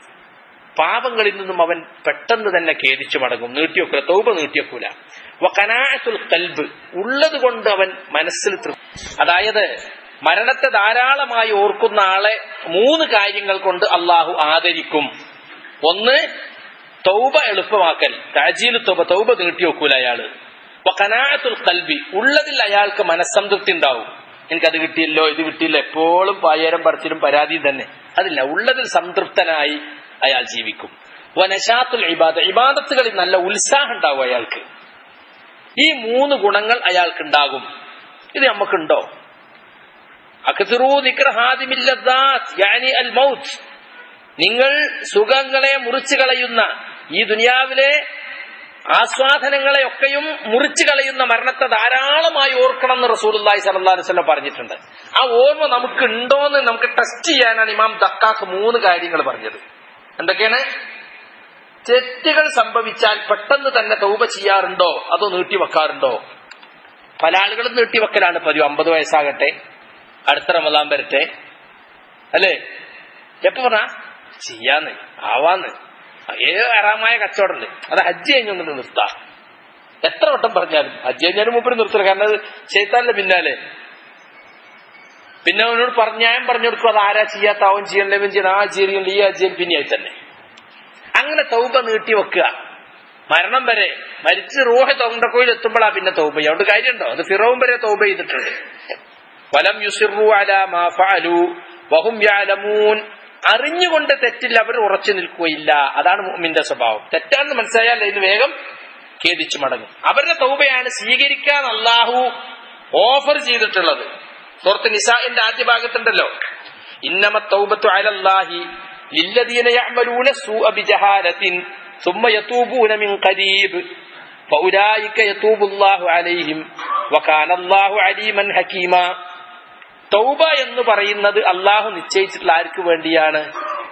പാപങ്ങളിൽ നിന്നും അവൻ പെട്ടെന്ന് തന്നെ ഖേദിച്ചു മടങ്ങും നീട്ടിവെക്കൂല തൗബ നീട്ടിവെക്കൂല കനാഅത്തുൽ കൽബ് ഉള്ളത് കൊണ്ട് അവൻ മനസ്സിൽ തൃപ്തി അതായത് മരണത്തെ ധാരാളമായി ഓർക്കുന്ന ആളെ മൂന്ന് കാര്യങ്ങൾ കൊണ്ട് അള്ളാഹു ആദരിക്കും ഒന്ന് തൗബ എളുപ്പമാക്കൽ താജീൽ തൗബ തൗബ നീട്ടിവെക്കൂല അയാള് കനാഅത്തുൽ കൽബി ഉള്ളതിൽ അയാൾക്ക് മനസ്സംതൃപ്തി ഉണ്ടാവും എനിക്കത് കിട്ടിയല്ലോ ഇത് കിട്ടിയില്ല എപ്പോഴും പായേരം പറച്ചിലും പരാതിയും തന്നെ അതില്ല ഉള്ളതിൽ സംതൃപ്തനായി അയാൾ ജീവിക്കും വനശാത്തുൽ ഇബാദ ഇബാദത്തുകളിൽ നല്ല ഉത്സാഹം ഉണ്ടാവും അയാൾക്ക് ഈ മൂന്ന് ഗുണങ്ങൾ അയാൾക്കുണ്ടാകും ഇത് നമുക്കുണ്ടോ അക്സിറൂ നിക്ര ഹാദിമില്ലദാത്ത് യാനി അൽ മൗത്ത് നിങ്ങൾ സുഖങ്ങളെ മുറിച്ചു കളയുന്ന ഈ ദുനിയാവിലെ ആസ്വാദനങ്ങളെയൊക്കെയും മുറിച്ചു കളയുന്ന മരണത്തെ ധാരാളമായി ഓർക്കണം എന്ന് റസൂലുള്ളാഹി സ്വല്ലല്ലാഹു അലൈഹി വസല്ലം പറഞ്ഞിട്ടുണ്ട് ആ ഓർമ്മ നമുക്ക് ഉണ്ടോന്ന് നമുക്ക് ടെസ്റ്റ് ചെയ്യാനാണ് ഇമാം ദക്കാക്ക് മൂന്ന് കാര്യങ്ങൾ പറഞ്ഞത് എന്തൊക്കെയാണ് തെറ്റുകൾ സംഭവിച്ചാൽ പെട്ടെന്ന് തന്നെ തൗബ ചെയ്യാറുണ്ടോ അതോ നീട്ടിവെക്കാറുണ്ടോ പല ആളുകളും നീട്ടിവെക്കലാണ് പതിവ് അമ്പത് വയസ്സാകട്ടെ അടുത്ത റമദാൻ വരട്ടെ അല്ലേ എപ്പോ പറഞ്ഞ ചെയ്യാന്ന് ആവാന്ന് ഏത് അറാമായ കച്ചവടമുണ്ട് അത് ഹജ്ജ് കഴിഞ്ഞൊന്നിട്ട് നിർത്താം എത്ര വട്ടം പറഞ്ഞാലും ഹജ്ജ് കഴിഞ്ഞാലും മൂപ്പര് നിർത്തില്ല കാരണം അത് ചെയ്താലിന്റെ പിന്നാലെ പിന്നെ അവനോട് പറഞ്ഞ ഞാൻ പറഞ്ഞു കൊടുക്കും അത് ആരാ ചെയ്യാത്ത അവൻ ചെയ്യണ്ട ഇവൻ ചെയ്യണം ആ ചെയ്യണ്ട ഈ അജ്ജൻ പിന്നെ ആയി തന്നെ അങ്ങനെ തൗബ നീട്ടി വെക്കുക മരണം വരെ മരിച്ച് റൂഹ തൊണ്ടക്കോയിൽ എത്തുമ്പോഴാ പിന്നെ തൗബ അതുകൊണ്ട് കാര്യമുണ്ടോ അത് ഫിറവും വരെ തൗബ ചെയ്തിട്ടുണ്ട് വലം യുസിറു അല മാ ഫഅലു വഹും യഅലമൂൻ അറിഞ്ഞുകൊണ്ട് തെറ്റിൽ അവർ ഉറച്ചു നിൽക്കുകയില്ല അതാണ് മുഅ്മിന്റെ സ്വഭാവം തെറ്റാണെന്ന് മനസ്സിലായാൽ ഇതിന് വേഗം ഖേദിച്ചു മടങ്ങും അവരുടെ തൗബയാണ് സ്വീകരിക്കാൻ അള്ളാഹു ഓഫർ ചെയ്തിട്ടുള്ളത് സുഹൃത്ത് നിസാഇന്റെ ആദ്യ ഭാഗത്തുണ്ടല്ലോ ഇന്നമ തൗബത്തു അലല്ലാഹി للذين يعملون السوء بجهالة ثم يتوبون من قريب فأولئك يتوب الله عليهم وكان الله عليما حكيما തൗബ എന്ന് പറയുന്നത് അള്ളാഹു നിശ്ചയിച്ചിട്ടുള്ള ആർക്ക് വേണ്ടിയാണ്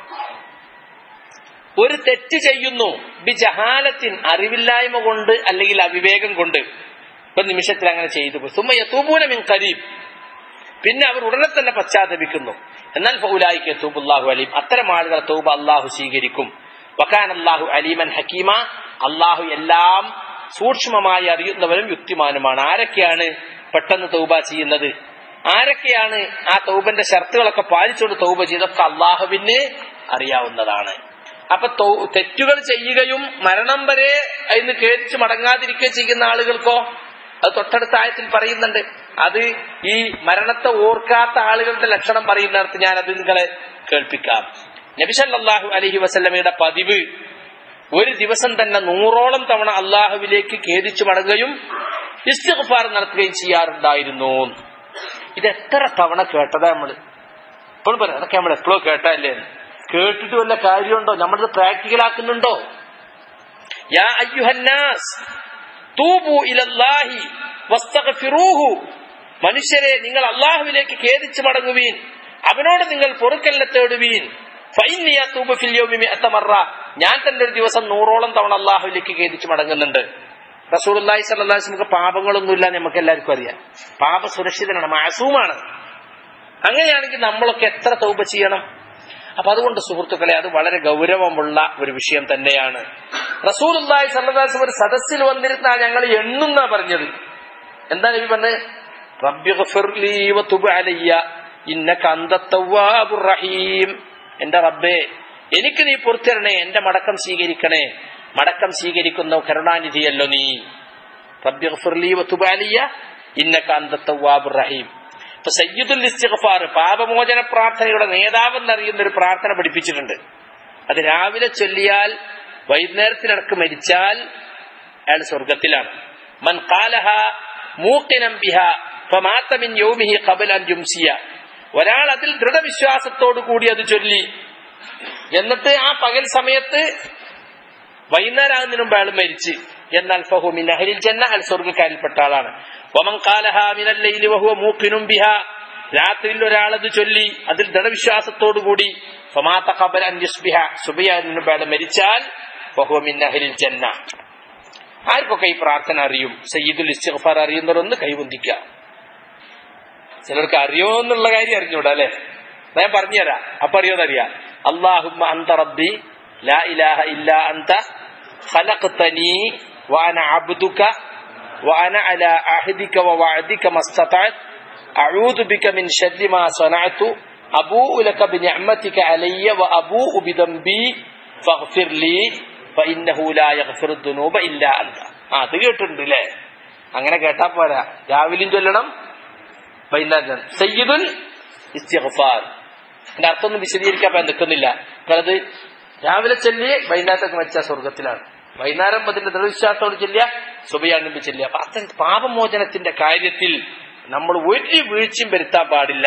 ഒരു തെറ്റ് ചെയ്യുന്നു ബി ജഹാലത്തിൻ അറിവില്ലായ്മ കൊണ്ട് അല്ലെങ്കിൽ അവിവേകം കൊണ്ട് ഒരു നിമിഷത്തിൽ അങ്ങനെ ചെയ്തു പോയി സുമ്മ യത്തൂബൂന മിൻ കരീബ് പിന്നെ അവർ ഉടനെ തന്നെ പശ്ചാത്തപിക്കുന്നു എന്നാൽ ഫൗലായിക്ക് തൂബുല്ലാഹു അലീം അത്തരം ആളുകളെ തൗബ അള്ളാഹു സ്വീകരിക്കും വക്കാൻ അള്ളാഹു അലീമൻ ഹക്കീമ അള്ളാഹു എല്ലാം സൂക്ഷ്മമായി അറിയുന്നവരും യുക്തിമാനുമാണ് ആരൊക്കെയാണ് പെട്ടെന്ന് തൗബ ചെയ്യുന്നത് ആരൊക്കെയാണ് ആ തൗബന്റെ ഷർത്തുകളൊക്കെ പാലിച്ചുകൊണ്ട് തൗബ ചെയ്തൊക്കെ അള്ളാഹുവിന് അറിയാവുന്നതാണ് അപ്പൊ തെറ്റുകൾ ചെയ്യുകയും മരണം വരെ അതിന് കേട്ടിച്ച് മടങ്ങാതിരിക്കുകയും ചെയ്യുന്ന ആളുകൾക്കോ അത് തൊട്ടടുത്ത ആയത്തിൽ പറയുന്നുണ്ട് അത് ഈ മരണത്തെ ഓർക്കാത്ത ആളുകളുടെ ലക്ഷണം പറയുന്നിടത്ത് ഞാൻ അത് നിങ്ങളെ കേൾപ്പിക്കാം നബിസല്ലാഹു അലഹി വസല്ലമയുടെ പതിവ് ഒരു ദിവസം തന്നെ നൂറോളം തവണ അള്ളാഹുവിലേക്ക് ഖേദിച്ചു മടങ്ങുകയും ഇസ്തിഗ്ഫാർ നടത്തുകയും ചെയ്യാറുണ്ടായിരുന്നു ഇത് എത്ര തവണ കേട്ടതാ നമ്മള് ഇപ്പോഴും പറയാം അതൊക്കെ നമ്മൾ എപ്പോഴോ കേട്ടല്ലേ കേട്ടിട്ട് വല്ല കാര്യമുണ്ടോ നമ്മളിത് പ്രാക്ടിക്കൽ ആക്കുന്നുണ്ടോ യാ അയ്യുഹന്നാസ് തൂബു ഇലല്ലാഹി വസ്തഗ്ഫിറൂഹു മനുഷ്യരെ നിങ്ങൾ അള്ളാഹുവിലേക്ക് ഖേദിച്ചു മടങ്ങുവീൻ അവനോട് നിങ്ങൾ പൊറുക്കല്ല തേടുവീൻ ഫൈനിയ തൂബ് ഫില്യോമി അത്തമറ ഞാൻ തന്നെ ഒരു ദിവസം നൂറോളം തവണ അള്ളാഹുവിലേക്ക് ഖേദിച്ചു മടങ്ങുന്നുണ്ട് റസൂലി സല്ലാസ് നമുക്ക് പാപങ്ങളൊന്നുമില്ല നമുക്ക് എല്ലാവർക്കും അറിയാം പാപ സുരക്ഷിതനാണ് മാസൂമാണ് അങ്ങനെയാണെങ്കിൽ നമ്മളൊക്കെ എത്ര തൗബ ചെയ്യണം അപ്പൊ അതുകൊണ്ട് സുഹൃത്തുക്കളെ അത് വളരെ ഗൗരവമുള്ള ഒരു വിഷയം തന്നെയാണ് റസൂൽ അള്ളാഹി സല്ലാസ് ഒരു സദസ്സിൽ വന്നിരുന്ന ഞങ്ങൾ എണ്ണുന്ന പറഞ്ഞത് എന്താ നബി പറഞ്ഞത് റഹീം എന്റെ റബ്ബേ എനിക്ക് നീ പുറത്തിരണേ എന്റെ മടക്കം സ്വീകരിക്കണേ മടക്കം സ്വീകരിക്കുന്ന കരുണാനിധിയല്ലോ നീ റഹീം ഇപ്പൊ സയ്യിദുൽ ഇസ്തിഗ്ഫാർ പാപമോചന പ്രാർത്ഥനയുടെ നേതാവെന്നറിയുന്ന ഒരു പ്രാർത്ഥന പഠിപ്പിച്ചിട്ടുണ്ട് അത് രാവിലെ ചൊല്ലിയാൽ വൈകുന്നേരത്തിനിടക്ക് മരിച്ചാൽ അയാൾ സ്വർഗത്തിലാണ് മൻ കാലഹ മൂക്കിനം ബിഹ ഫമാത്തമിൻ യോമിഹി കബലാൻ ജുംസിയ ഒരാൾ അതിൽ ദൃഢവിശ്വാസത്തോടു കൂടി അത് ചൊല്ലി എന്നിട്ട് ആ പകൽ സമയത്ത് വൈകുന്നേരമാകുന്നതിന് മുമ്പ് അയാൾ മരിച്ച് എന്നാൽ ഫഹുമിൻ അഹലിൽ ജന്ന അൽ സ്വർഗക്കാരിൽപ്പെട്ട ആളാണ് ഒമൻ കാലഹ മിനല്ലൈലി വഹുവ മൂക്കിനും ബിഹ രാത്രിയിൽ ഒരാളത് ചൊല്ലി അതിൽ ദൃഢവിശ്വാസത്തോടുകൂടി ഫമാത്ത ഖബൽ അൻ യുസ്ബിഹ സുബിയാതിന് മുമ്പ് അയാൾ മരിച്ചാൽ വഹുവമിൻ അഹലിൽ ജന്ന ആർക്കൊക്കെ ഈ പ്രാർത്ഥന അറിയും സയ്യിദുൽ ഇസ്തിഗ്ഫാർ അറിയുന്നവരൊന്ന് കൈവന്തിക്കുക ചിലർക്ക് അറിയോ എന്നുള്ള കാര്യം അറിഞ്ഞൂടാ അല്ലെ ഞാൻ പറഞ്ഞുതരാം അപ്പൊ അറിയോന്നറിയാം അള്ളാഹുമ്മ അന്ത റബ്ബി ലാ ഇലാഹ ഇല്ല അന്ത خلقتني وانا عبدك وانا على عهدك ووعدك ما استطعت اعوذ بك من شر ما صنعت ابوء لك بنعمتك علي وابوء بذنبي فاغفر لي فانه لا يغفر الذنوب الا انت ആ അത് കേട്ടിട്ടുണ്ട് അല്ലേ അങ്ങനെ കേട്ടാ പോരാ രാവിലെയും ചൊല്ലണം വൈകുന്നേരം സയ്യിദുൽ ഇസ്തിഗ്ഫാർ എന്റെ അർത്ഥമൊന്നും വിശദീകരിക്കാൻ ഞാൻ നിൽക്കുന്നില്ല നിങ്ങളത് രാവിലെ ചെല്ലിയേ വൈകുന്നേരത്തൊക്കെ മരിച്ച സ്വർഗത്തിലാണ് വൈകുന്നേരം അതിന്റെ ദൃഢവിശ്വാസത്തോട് ചെല്ലിയ സുബയാനുമ്പ് ചെല്ലിയ അപ്പൊ അത്തരം പാപമോചനത്തിന്റെ കാര്യത്തിൽ നമ്മൾ ഒരു വീഴ്ചയും വരുത്താൻ പാടില്ല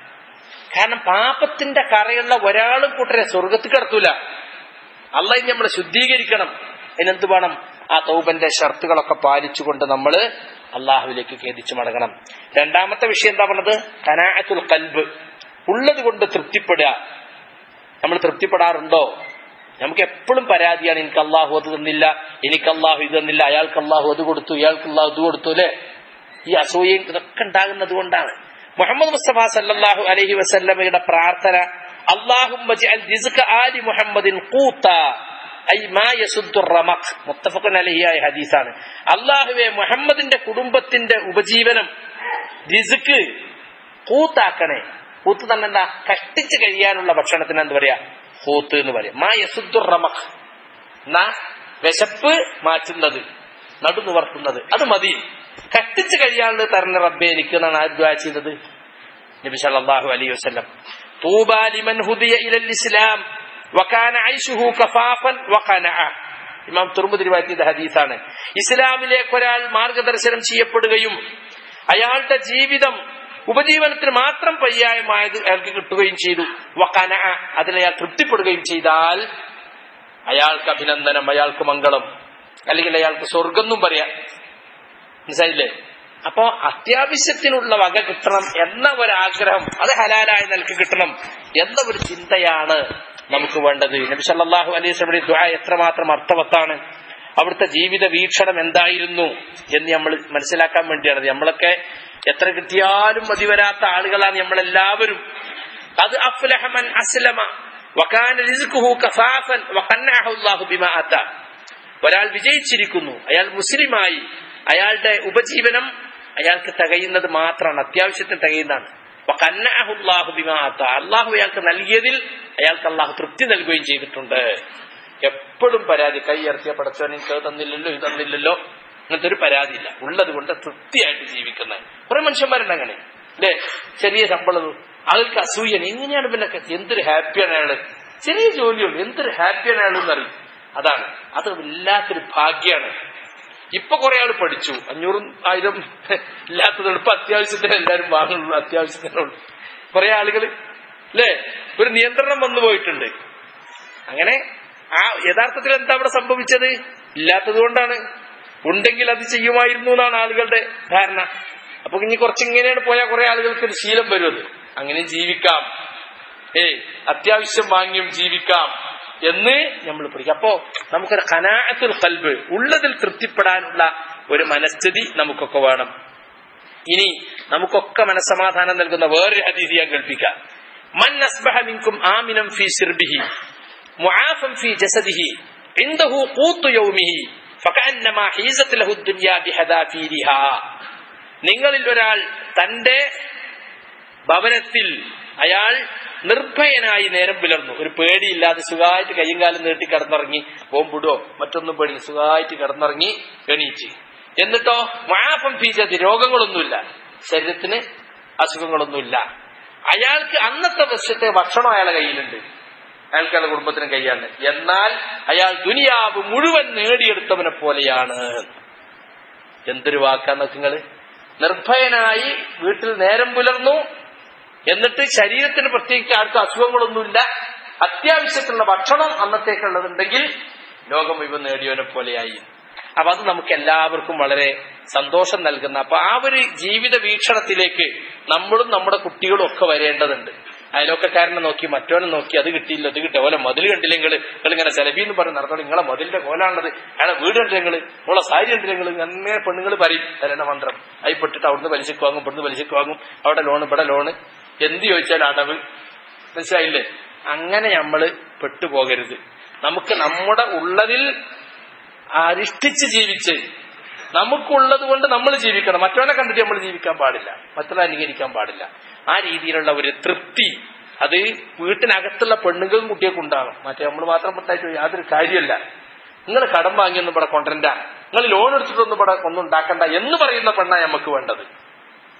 കാരണം പാപത്തിന്റെ കറയുള്ള ഒരാളും കൂട്ടരെ സ്വർഗത്തിൽ കിടത്തൂല അല്ല ഇനി നമ്മൾ ശുദ്ധീകരിക്കണം അതിനെന്ത് വേണം ആ തൗബന്റെ ഷർത്തുകളൊക്കെ പാലിച്ചുകൊണ്ട് നമ്മൾ അള്ളാഹുവിലേക്ക് ഖേദിച്ചു മടങ്ങണം രണ്ടാമത്തെ വിഷയം എന്താ പറഞ്ഞത് കനാഅത്തുൽ കൽബ് ഉള്ളത് കൊണ്ട് തൃപ്തിപ്പെടുക നമ്മൾ തൃപ്തിപ്പെടാറുണ്ടോ നമുക്ക് എപ്പോഴും പരാതിയാണ് എനിക്ക് അള്ളാഹു അത് തന്നില്ല എനിക്ക് അള്ളാഹു ഇത് തന്നില്ല അയാൾക്ക് അള്ളാഹു അത് കൊടുത്തു ഇയാൾക്ക് അള്ളാഹു ഇത് കൊടുത്തു അല്ലെ ഈ അസൂയയും ഇതൊക്കെ ഉണ്ടാകുന്നത് കൊണ്ടാണ് മുഹമ്മദ് മുസ്തഫ സല്ലല്ലാഹു അലൈഹി വസല്ലമയുടെ പ്രാർത്ഥന അള്ളാഹും ആലി മുഹമ്മദിൻ കൂത്ത ഐ മാ യസുദ്ദു റമഖ് മുത്തഫഖുൻ അലഹിയായ ഹദീസാണ് അള്ളാഹുവെ മുഹമ്മദിന്റെ കുടുംബത്തിന്റെ ഉപജീവനം റിസ്ക് കൂത്താക്കണേ കൂത്ത് തന്നെ എന്താ കഷ്ടിച്ച് കഴിയാനുള്ള ഭക്ഷണത്തിന് എന്ത് പറയാ കൂത്ത് എന്ന് പറയാം മാ യസുദ്ദു റമഖ് എന്നാ വിശപ്പ് മാറ്റുന്നത് നടു നിവർത്തുന്നത് അത് മതി കഷ്ടിച്ച് കഴിയാനുള്ളത് തരണ റബ്ബെ എനിക്ക് എന്നാണ് ആര് ദ്വാ ചെയ്തത് നബി സല്ലല്ലാഹു അലൈഹി വസല്ലം طوبى لمن هدي الى الاسلام وكان عيشه كفافا وقنعا ഇമാം തുറമുദ് റിവായത്ത് ഹദീസാണ് ഇസ്ലാമിലേക്ക് ഒരാൾ മാർഗദർശനം ചെയ്യപ്പെടുകയും അയാളുടെ ജീവിതം ഉപജീവനത്തിന് മാത്രം പര്യായമായത് അയാൾക്ക് കിട്ടുകയും ചെയ്തു വക്കന അതിൽ അയാൾ തൃപ്തിപ്പെടുകയും ചെയ്താൽ അയാൾക്ക് അഭിനന്ദനം അയാൾക്ക് മംഗളം അല്ലെങ്കിൽ അയാൾക്ക് സ്വർഗം എന്നും പറയാം മനസ്സിലായില്ലേ അപ്പോ അത്യാവശ്യത്തിനുള്ള വക കിട്ടണം എന്ന ഒരാഗ്രഹം അത് ഹലാലായ നിലക്ക് കിട്ടണം എന്ന ഒരു ചിന്തയാണ് നമുക്ക് വേണ്ടത് നബി സല്ലല്ലാഹു അലൈഹി വസല്ലമയുടെ ദുആ എത്രമാത്രം അർത്ഥവത്താണ് അവിടുത്തെ ജീവിത വീക്ഷണം എന്തായിരുന്നു എന്ന് നമ്മൾ മനസ്സിലാക്കാൻ വേണ്ടിയാണ് നമ്മളൊക്കെ എത്ര കിട്ടിയാലും മതി വരാത്ത ആളുകളാണ് നമ്മളെല്ലാവരും അത് അഫ്ലഹമൻ അസ്ലമ വകാന റിസ്ഖുഹു കഫാഫൻ വഖന്നഅഹു അല്ലാഹു ബിമാ അതാ ഒരാൾ വിജയിച്ചിരിക്കുന്നു അയാൾ മുസ്ലിമായി അയാളുടെ ഉപജീവനം അയാൾക്ക് തികയുന്നത് മാത്രമാണ് അത്യാവശ്യത്തിന് തികയുന്നതാണ് അള്ളാഹു അയാൾക്ക് നൽകിയതിൽ അയാൾക്ക് അള്ളാഹു തൃപ്തി നൽകുകയും ചെയ്തിട്ടുണ്ട് എപ്പോഴും പരാതി കൈയർത്തിയ പടച്ചോൻ എനിക്ക് അത് തന്നില്ലല്ലോ ഇത് തന്നില്ലല്ലോ അങ്ങനത്തെ ഒരു പരാതിയില്ല ഉള്ളത് കൊണ്ട് തൃപ്തിയായിട്ട് ജീവിക്കുന്നത് കുറെ മനുഷ്യന്മാരുണ്ട് അങ്ങനെ അല്ലേ ചെറിയ ശമ്പളം ആൾക്ക് അസൂയൻ എങ്ങനെയാണ് പിന്നെ എന്തൊരു ഹാപ്പിയാണ് അയാള് ചെറിയ ജോലിയുള്ളൂ എന്തൊരു ഹാപ്പിയാണ് അയാൾ എന്നറിയും അതാണ് അത് വല്ലാത്തൊരു ഭാഗ്യാണ് ഇപ്പൊ കുറെ ആൾ പഠിച്ചു അഞ്ഞൂറും ആയിരം ഇല്ലാത്തത് ഇപ്പൊ അത്യാവശ്യത്തിന് എല്ലാവരും വാങ്ങുള്ളൂ അത്യാവശ്യത്തിനുള്ളൂ കുറെ ആളുകൾ അല്ലേ ഒരു നിയന്ത്രണം വന്നു പോയിട്ടുണ്ട് അങ്ങനെ ആ യഥാർത്ഥത്തിൽ എന്താ അവിടെ സംഭവിച്ചത് ഇല്ലാത്തത് കൊണ്ടാണ് ഉണ്ടെങ്കിൽ അത് ചെയ്യുമായിരുന്നു എന്നാണ് ആളുകളുടെ ധാരണ അപ്പൊ ഇനി കുറച്ചിങ്ങനെയാണ് പോയാൽ കുറെ ആളുകൾക്ക് ഒരു ശീലം വരും അത് അങ്ങനെ ജീവിക്കാം ഏയ് അത്യാവശ്യം വാങ്ങിയും ജീവിക്കാം എന്ന് നമ്മൾ പഠിക്കും അപ്പോ നമുക്കൊരു കനാഅത്തുൽ കൽബ് ഉള്ളതിൽ തൃപ്തിപ്പെടാനുള്ള ഒരു മനസ്ഥിതി നമുക്കൊക്കെ വേണം ഇനി നമുക്കൊക്കെ മനസ്സമാധാനം നൽകുന്ന വേറൊരു ഹദീസ് ഞാൻ കേൾപ്പിക്കാം മൻ അസ്ബഹ മിൻകും ആമിനം ഫീ സിർബിഹി മുആഫൻ ഫീ ജസദിഹി ഇൻദഹു ഖൂത്തു യൗമിഹി ഫകഅന്നമാ ഹീസത് ലഹു ദുനിയ ബിഹദാഫീരിഹാ നിങ്ങളിൽ ഒരാൾ തന്റെ ഭവനത്തിൽ അയാൾ നിർഭയനായി നേരം പുലർന്നു ഒരു പേടിയില്ലാതെ സുഖമായിട്ട് കയ്യും കാലം നീട്ടി കിടന്നിറങ്ങി ബോംബിടോ മറ്റൊന്നും പേടി സുഖമായിട്ട് കിടന്നിറങ്ങി എണീച്ച് എന്നിട്ടോ മാഫം ഫീജതി രോഗങ്ങളൊന്നുമില്ല ശരീരത്തിന് അസുഖങ്ങളൊന്നുമില്ല അയാൾക്ക് അന്നത്തെ വർഷത്തെ ഭക്ഷണം അയാളെ കയ്യിലുണ്ട് അയാൾക്ക് അയാളുടെ കുടുംബത്തിന് കയ്യാണ് എന്നാൽ അയാൾ ദുനിയാവ് മുഴുവൻ നേടിയെടുത്തവനെ പോലെയാണ് എന്തൊരു വാക്കാന്ന് നിങ്ങള് നിർഭയനായി വീട്ടിൽ നേരം പുലർന്നു എന്നിട്ട് ശരീരത്തിന് പ്രത്യേകിച്ച് ആർക്കും അസുഖങ്ങളൊന്നുമില്ല അത്യാവശ്യത്തിലുള്ള ഭക്ഷണം അന്നത്തേക്കുള്ളതുണ്ടെങ്കിൽ ലോകം ഇവ നേടിയവനെ പോലെയായി അപ്പൊ അത് നമുക്ക് എല്ലാവർക്കും വളരെ സന്തോഷം നൽകുന്ന അപ്പൊ ആ ഒരു ജീവിത വീക്ഷണത്തിലേക്ക് നമ്മളും നമ്മുടെ കുട്ടികളും ഒക്കെ വരേണ്ടതുണ്ട് അയലോക്കക്കാരനെ നോക്കി മറ്റവനെ നോക്കി അത് കിട്ടിയില്ല അത് കിട്ടിയ ഓലെ മതിൽ കണ്ടില്ലെങ്കിൽ നിങ്ങൾ ഇങ്ങനെ സെലബി എന്ന് പറഞ്ഞ് നടന്നോളൂ നിങ്ങളെ മതിലിന്റെ കോലാണത് അയാളെ വീട് കണ്ടില്ലെങ്കിൽ നിങ്ങളെ സാരി കണ്ടില്ലെങ്കിൽ അങ്ങനെ പെണ്ണുങ്ങൾ പറയും തരണ മന്ത്രം അയിപ്പെട്ടിട്ട് അവിടുന്ന് പലിശക്ക് വാങ്ങും ഇവിടുന്ന് പലിശക്ക് വാങ്ങും അവിടെ ലോണ് ഇവിടെ ലോണ് എന്ത് ചോദിച്ചാൽ അടവ് മനസ്സിലായില്ലേ അങ്ങനെ നമ്മൾ പെട്ടുപോകരുത് നമുക്ക് നമ്മുടെ ഉള്ളതിൽ അരിഷ്ഠിച്ച് ജീവിച്ച് നമുക്കുള്ളത് കൊണ്ട് നമ്മൾ ജീവിക്കണം മറ്റവനെ കണ്ടിട്ട് നമ്മൾ ജീവിക്കാൻ പാടില്ല മറ്റുള്ള അനുകരിക്കാൻ പാടില്ല ആ രീതിയിലുള്ള ഒരു തൃപ്തി അത് വീട്ടിനകത്തുള്ള പെണ്ണുങ്ങളും കുട്ടിയൊക്കെ ഉണ്ടാകും മറ്റേ നമ്മൾ മാത്രം പെട്ടായിട്ട് യാതൊരു കാര്യമല്ല നിങ്ങൾ കടം വാങ്ങിയൊന്നും ഇവിടെ കൊണ്ടരണ്ട നിങ്ങൾ ലോൺ എടുത്തിട്ടൊന്നും ഇവിടെ ഒന്നും ഉണ്ടാക്കണ്ട എന്ന് പറയുന്ന പെണ്ണാണ് നമുക്ക് വേണ്ടത്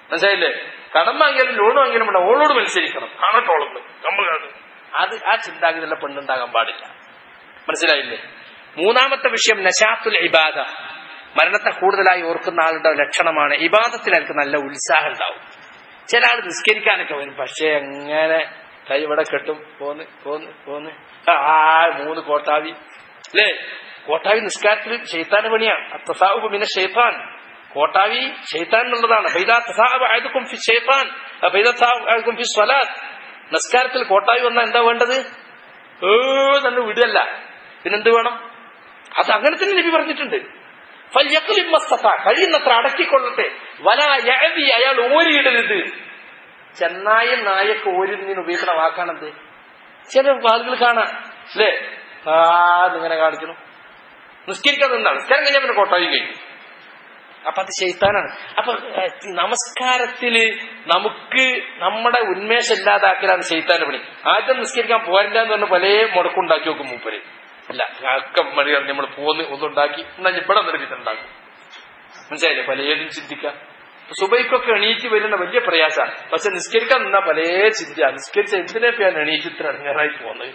മനസ്സിലായില്ലേ കടം വാങ്ങിയാലും ലോൺ വാങ്ങിയാലും വേണ്ട ഓളോട് മത്സരിക്കണം കാണട്ടോളന്ന് നമ്മൾ അത് ആ ചിന്താഗതിയുള്ള പെണ്ണുണ്ടാകാൻ പാടില്ല മനസ്സിലായില്ലേ മൂന്നാമത്തെ വിഷയം നശാത്തുൽ ഇബാദ മരണത്തെ കൂടുതലായി ഓർക്കുന്ന ആളുടെ ലക്ഷണമാണ് ഇബാദത്തിൽ അയാൾക്ക് നല്ല ഉത്സാഹം ഉണ്ടാവും ചില ആൾ നിസ്കരിക്കാനൊക്കെ വരും പക്ഷെ എങ്ങനെ കൈ ഇവിടെ കെട്ടും പോന്ന് പോന്ന് പോന്ന് ആ മൂന്ന് കോട്ടാവി അല്ലേ കോട്ടാവി നിസ്കാരത്തിൽ ഷെയ്ത്താന് പണിയാണ് അത്തസാബ് പിന്നെ ഷെയ്ത്താൻ കോട്ടാവി ഷെയ്ത്താൻ എന്നുള്ളതാണ് ഫൈദാ തസാബ് ആയതുക്കും ഫി ഷെയ്ത്താൻ ഫൈദാ തസാബ് ആയതുക്കും ഫി സ്വലാത്ത് നിസ്കാരത്തിൽ കോട്ടാവി വന്നാൽ എന്താ വേണ്ടത് ഏ തന്നെ വിടല്ല പിന്നെന്ത് വേണം അത് അങ്ങനെ തന്നെ നബി പറഞ്ഞിട്ടുണ്ട് ഫല്യഖ്ലിം മസ്തഫ കഴിയുന്നത്ര അടക്കിക്കൊള്ളട്ടെ വല യഅബി അയാൾ ഓരിയിടരുത് ചെന്നായും നായൊക്കെ ഓരിടുന്നതിന് ഉപയോഗിക്കുന്ന വാക്കാണെന്ത് ചില ആളുകൾ കാണാം അല്ലേ ആ ഇങ്ങനെ കാണിക്കുന്നു നിസ്കരിക്കാൻ നിന്നാണ് നിസ്കാരം കഴിഞ്ഞാൽ പിന്നെ കോട്ടായും കഴിഞ്ഞു അപ്പൊ അത് ചെയ്ത്താനാണ് അപ്പൊ ഏഹ്, ഈ നമസ്കാരത്തില് നമുക്ക് നമ്മുടെ ഉന്മേഷം ഇല്ലാതാക്കലാണ് ചെയ്ത്താന്റെ പണി ആദ്യം നിസ്കരിക്കാൻ പോരണ്ട എന്ന് പറഞ്ഞ പല മുടക്കുണ്ടാക്കി നോക്കും മൂപ്പര് അല്ല ഒക്കെ മണി നമ്മൾ പോന്ന് ഒന്നുണ്ടാക്കി എന്നാ ഇവിടെ നിർമ്മിച്ചുണ്ടാക്കും മനസ്സിലായില്ലേ പലതും ചിന്തിക്കാം സുബൈക്കൊക്കെ എണീറ്റ് വരുന്ന വലിയ പ്രയാസമാണ് പക്ഷെ നിസ്കരിക്കാൻ നിന്നാ പല ചിന്ത നിസ്കരിച്ച എന്തിനൊക്കെ ഞാൻ എണീച്ചിട്ട് ഇറങ്ങാറായി പോകുന്നത്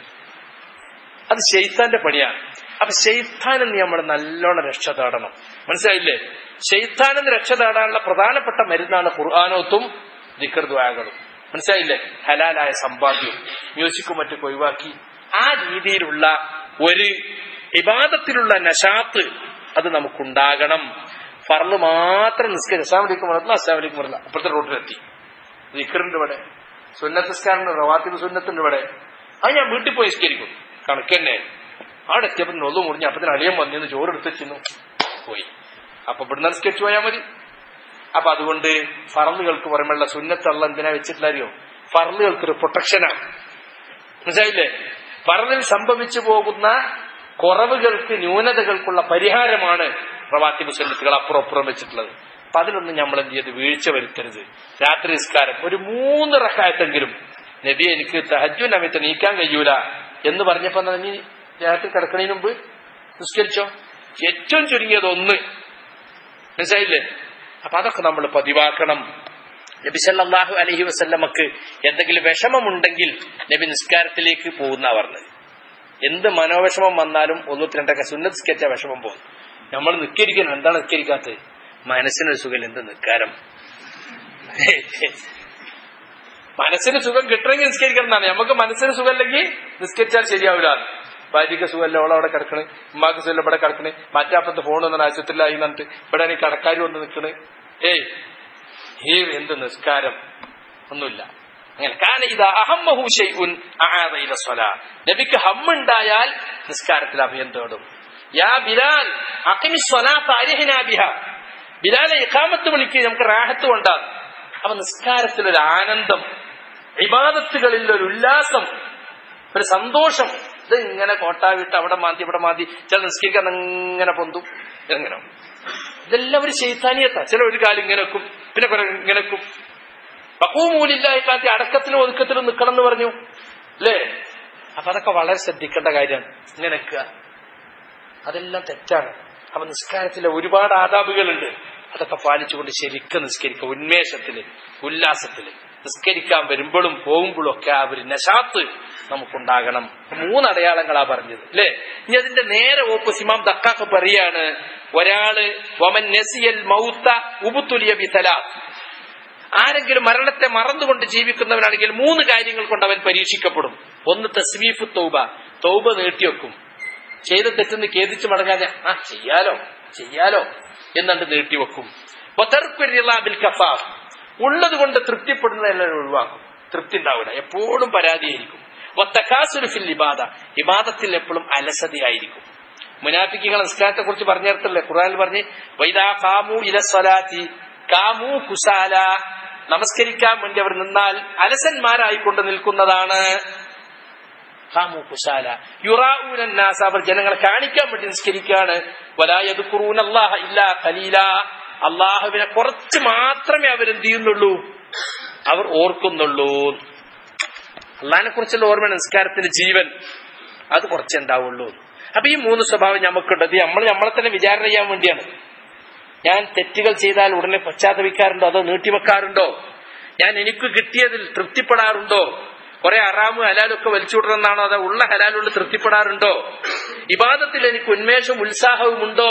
അത് ഷെയ്ത്താന്റെ പണിയാണ് അപ്പൊ ഷെയ്ത്താനിൽ നിന്ന് നമ്മൾ നല്ലോണം രക്ഷ തേടണം മനസ്സിലായില്ലേ ഷെയ്ത്താനിൽ നിന്ന് രക്ഷ തേടാനുള്ള പ്രധാനപ്പെട്ട മരുന്നാണ് ഖുർആാനോത്തും ദിക്കർദ്വാകളും മനസ്സിലായില്ലേ ഹലാലായ സമ്പാദ്യവും മ്യൂസിക്കും മറ്റൊക്കെ ഒഴിവാക്കി ആ രീതിയിലുള്ള ഒരു ഇബാദത്തിലുള്ള നശാത്ത് അത് നമുക്കുണ്ടാകണം ഫർള് മാത്രം നിസ്കരിക്കും അസ്സാം വലൈക്കും പറഞ്ഞില്ല അസ്സാം വലൈക്കും പറഞ്ഞില്ല അപ്പുറത്തെ റോഡിലെത്തി ദിക്കറിന്റെ ഇവിടെ സുന്നത്തസ്കാരന്റെ റവാത്തിബ് സുന്നത്തിന്റെ ഇവിടെ അത് ഞാൻ വീട്ടിൽ പോയി നിസ്കരിക്കും കണക്ക് തന്നെ അവിടെ എത്തിയപ്പോ നൊന്നു മുറിഞ്ഞ് അപ്പത്തിന് അളിയൻ വന്നിന്ന് ചോറ് എടുത്ത് വെച്ചിരുന്നു പോയി അപ്പൊ ഇവിടുന്ന് നിസ്കരിച്ചു പോയാൽ മതി അപ്പൊ അതുകൊണ്ട് ഫറലുകൾക്ക് പുറമെയുള്ള സുന്നത്തുള്ള എന്തിനാ വെച്ചിട്ടില്ലറിയോ ഫറലുകൾക്കൊരു പ്രൊട്ടക്ഷനാണ് മനസ്സിലായില്ലേ ഫറലിൽ സംഭവിച്ചു പോകുന്ന കുറവുകൾക്ക് ന്യൂനതകൾക്കുള്ള പരിഹാരമാണ് പ്രവാത്തി മുസല്ലത്തുകൾ അപ്പുറം അപ്പുറം വെച്ചിട്ടുള്ളത് അപ്പൊ അതിലൊന്നും നമ്മൾ എന്ത് ചെയ്ത് വീഴ്ച വരുത്തരുത് രാത്രി നിസ്കാരം ഒരു മൂന്ന് റക്കായത്തെങ്കിലും നബി എനിക്ക് തഹജു നമിത്ത് നീക്കാൻ കഴിയൂല എന്ന് പറഞ്ഞപ്പോ എന്നാ നീ രാത്രി കിടക്കണതിന് മുമ്പ് നിസ്കരിച്ചോ ഏറ്റവും ചുരുങ്ങിയത് ഒന്ന് മനസ്സിലായില്ലേ അപ്പൊ അതൊക്കെ നമ്മൾ പതിവാക്കണം നബി സല്ലല്ലാഹു അലൈഹി വസല്ലമക്ക് എന്തെങ്കിലും വിഷമമുണ്ടെങ്കിൽ നബി നിസ്കാരത്തിലേക്ക് പോകുന്ന പറഞ്ഞത് എന്ത് മനോവിഷമം വന്നാലും ഒന്നൂറ്റി രണ്ടൊക്കെ സുന്നത്ത് സ്കെച്ച വിഷമം പോകും നമ്മൾ നിസ്കരിക്കണം എന്താണ് നിസ്കരിക്കാത്തത് മനസ്സിനൊരു സുഖം എന്ത് നിസ്കാരം മനസ്സിന് സുഖം കിട്ടണമെങ്കിൽ നിസ്കരിക്കണം എന്നാണ് നമുക്ക് മനസ്സിന് സുഖമല്ലെങ്കിൽ നിസ്കരിച്ചാൽ ശരിയാവില്ല ഭാര്യക്ക് സുഖമല്ല ഓളെ അവിടെ കിടക്കണ് ഉമ്മാക്ക് സുഖമല്ല ഇവിടെ കിടക്കണ് മറ്റാപ്പത്ത് ഫോൺ വന്ന ആശുപത്രിയിലായി എന്നിട്ട് ഇവിടെ ഈ കടക്കാർ വന്ന് നിൽക്കണ് ഏയ് ഈ എന്ത് നിസ്കാരം ഒന്നുമില്ല അങ്ങനെ കാരണം ഇത് അഹമ്മഹു ഷെയ്ഉൻ അആദ ഇല സ്വലാ നബിക്ക് ഹമ്മുണ്ടായാൽ നിസ്കാരത്തിൽ അഭയം തേടും യാ ബിലാൽ അഖിമി സ്വലാത്ത അരിഹിനാ ബിഹ ബിലാലെ ഇഖാമത്ത് വിളിക്ക് നമുക്ക് റാഹത്ത് കൊണ്ടാണ് അപ്പൊ നിസ്കാരത്തിൽ ഒരു ആനന്ദം ഇബാദത്തുകളിൽ ഒരു ഉല്ലാസം ഒരു സന്തോഷം ഇത് ഇങ്ങനെ കോട്ടാവിട്ട് അവിടെ മാന്തി ഇവിടെ മാന്തി ചില നിസ്കരിക്കാൻ ഇങ്ങനെ പൊന്തും എങ്ങനെ ഇതെല്ലാം ഒരു ശൈത്താനിയത്ത ചില ഒരു കാലം ഇങ്ങനെ വെക്കും പിന്നെ കുറെ ഇങ്ങനെ വെക്കും പക്വമൂലില്ലായി കാത്തി അടക്കത്തിലും ഒതുക്കത്തിലും നിൽക്കണം എന്ന് പറഞ്ഞു അല്ലേ അപ്പൊ അതൊക്കെ വളരെ ശ്രദ്ധിക്കേണ്ട കാര്യമാണ് ഇങ്ങനെ നിൽക്കുക അതെല്ലാം തെറ്റാണ് അപ്പൊ നിസ്കാരത്തിലെ ഒരുപാട് ആദാബുകളുണ്ട് അതൊക്കെ പാലിച്ചുകൊണ്ട് ശരിക്കും നിസ്കരിക്കുക ഉന്മേഷത്തില് ഉല്ലാസത്തില് നിസ്കരിക്കാൻ വരുമ്പോഴും പോകുമ്പോഴും ഒക്കെ ആ ഒരു നശാത്ത് നമുക്കുണ്ടാകണം മൂന്ന് അടയാളങ്ങളാ പറഞ്ഞത് അല്ലേ ഇനി അതിന്റെ നേരെ ഓപ്പോസിറ്റ് ഇമാം ദക്കാക്ക് പറയാണ് ഒരാള് വമൻ നസിയൽ മൗത്ത ഉബുത്തുലിയ ബിതലാത്ത് ആരെങ്കിലും മരണത്തെ മറന്നുകൊണ്ട് ജീവിക്കുന്നവനാണെങ്കിൽ മൂന്ന് കാര്യങ്ങൾ കൊണ്ട് അവൻ പരീക്ഷിക്കപ്പെടും ഒന്ന് തസ്വീഫ് തൗബ തൗബ നീട്ടിവെക്കും ചെയ്ത തെറ്റെന്ന് ഖേദിച്ച് മടങ്ങാതെ ആ ചെയ്യാലോ ചെയ്യാലോ എന്നുണ്ട് നീട്ടിവെക്കും ബിൽ കഫാഫ് ഉള്ളത് കൊണ്ട് തൃപ്തിപ്പെടുന്നത് എല്ലാവരും ഒഴിവാക്കും തൃപ്തി ഉണ്ടാവില്ല എപ്പോഴും പരാതിയായിരിക്കും ഫിൽ ഇബാദ ഇബാദത്തിൽ എപ്പോഴും അലസതയായിരിക്കും മുനാഫിക്കുകൾ നിസ്കാരത്തെ കുറിച്ച് പറഞ്ഞിടത്തല്ലേ ഖുറാനിൽ പറഞ്ഞ് വൈദാ കാമു ഇലസ്വലാത്തി കാമു കുസാല നമസ്കരിക്കാൻ വേണ്ടി അവർ നിന്നാൽ അലസന്മാരായിക്കൊണ്ട് നിൽക്കുന്നതാണ് കാമു കുശാല യുറാഊനാസ് അവർ ജനങ്ങളെ കാണിക്കാൻ വേണ്ടി നിസ്കരിക്കാണ് വലായതുക്കുറൂൻ അള്ളാഹ ഇല്ല കലീല അള്ളാഹുവിനെ കുറച്ച് മാത്രമേ അവർ എന്ത് ചെയ്യുന്നുള്ളൂ അവർ ഓർക്കുന്നുള്ളൂ അള്ളാഹിനെ കുറിച്ചുള്ള ഓർമ്മ നിസ്കാരത്തിന്റെ ജീവൻ അത് കുറച്ചേ ഉണ്ടാവുള്ളൂ അപ്പൊ ഈ മൂന്ന് സ്വഭാവം നമുക്കുണ്ട് ഇത് നമ്മൾ നമ്മളെ തന്നെ വിചാരണ ചെയ്യാൻ വേണ്ടിയാണ് ഞാൻ തെറ്റുകൾ ചെയ്താൽ ഉടനെ പശ്ചാത്തപിക്കാറുണ്ടോ അതോ നീട്ടിവെക്കാറുണ്ടോ ഞാൻ എനിക്ക് കിട്ടിയതിൽ തൃപ്തിപ്പെടാറുണ്ടോ കുറെ അറാമും ഹലാലും ഒക്കെ വലിച്ചുവിടണമെന്നാണോ അതോ ഉള്ള ഹലാലുകൊണ്ട് തൃപ്തിപ്പെടാറുണ്ടോ ഇബാദത്തിൽ എനിക്ക് ഉന്മേഷവും ഉത്സാഹവും ഉണ്ടോ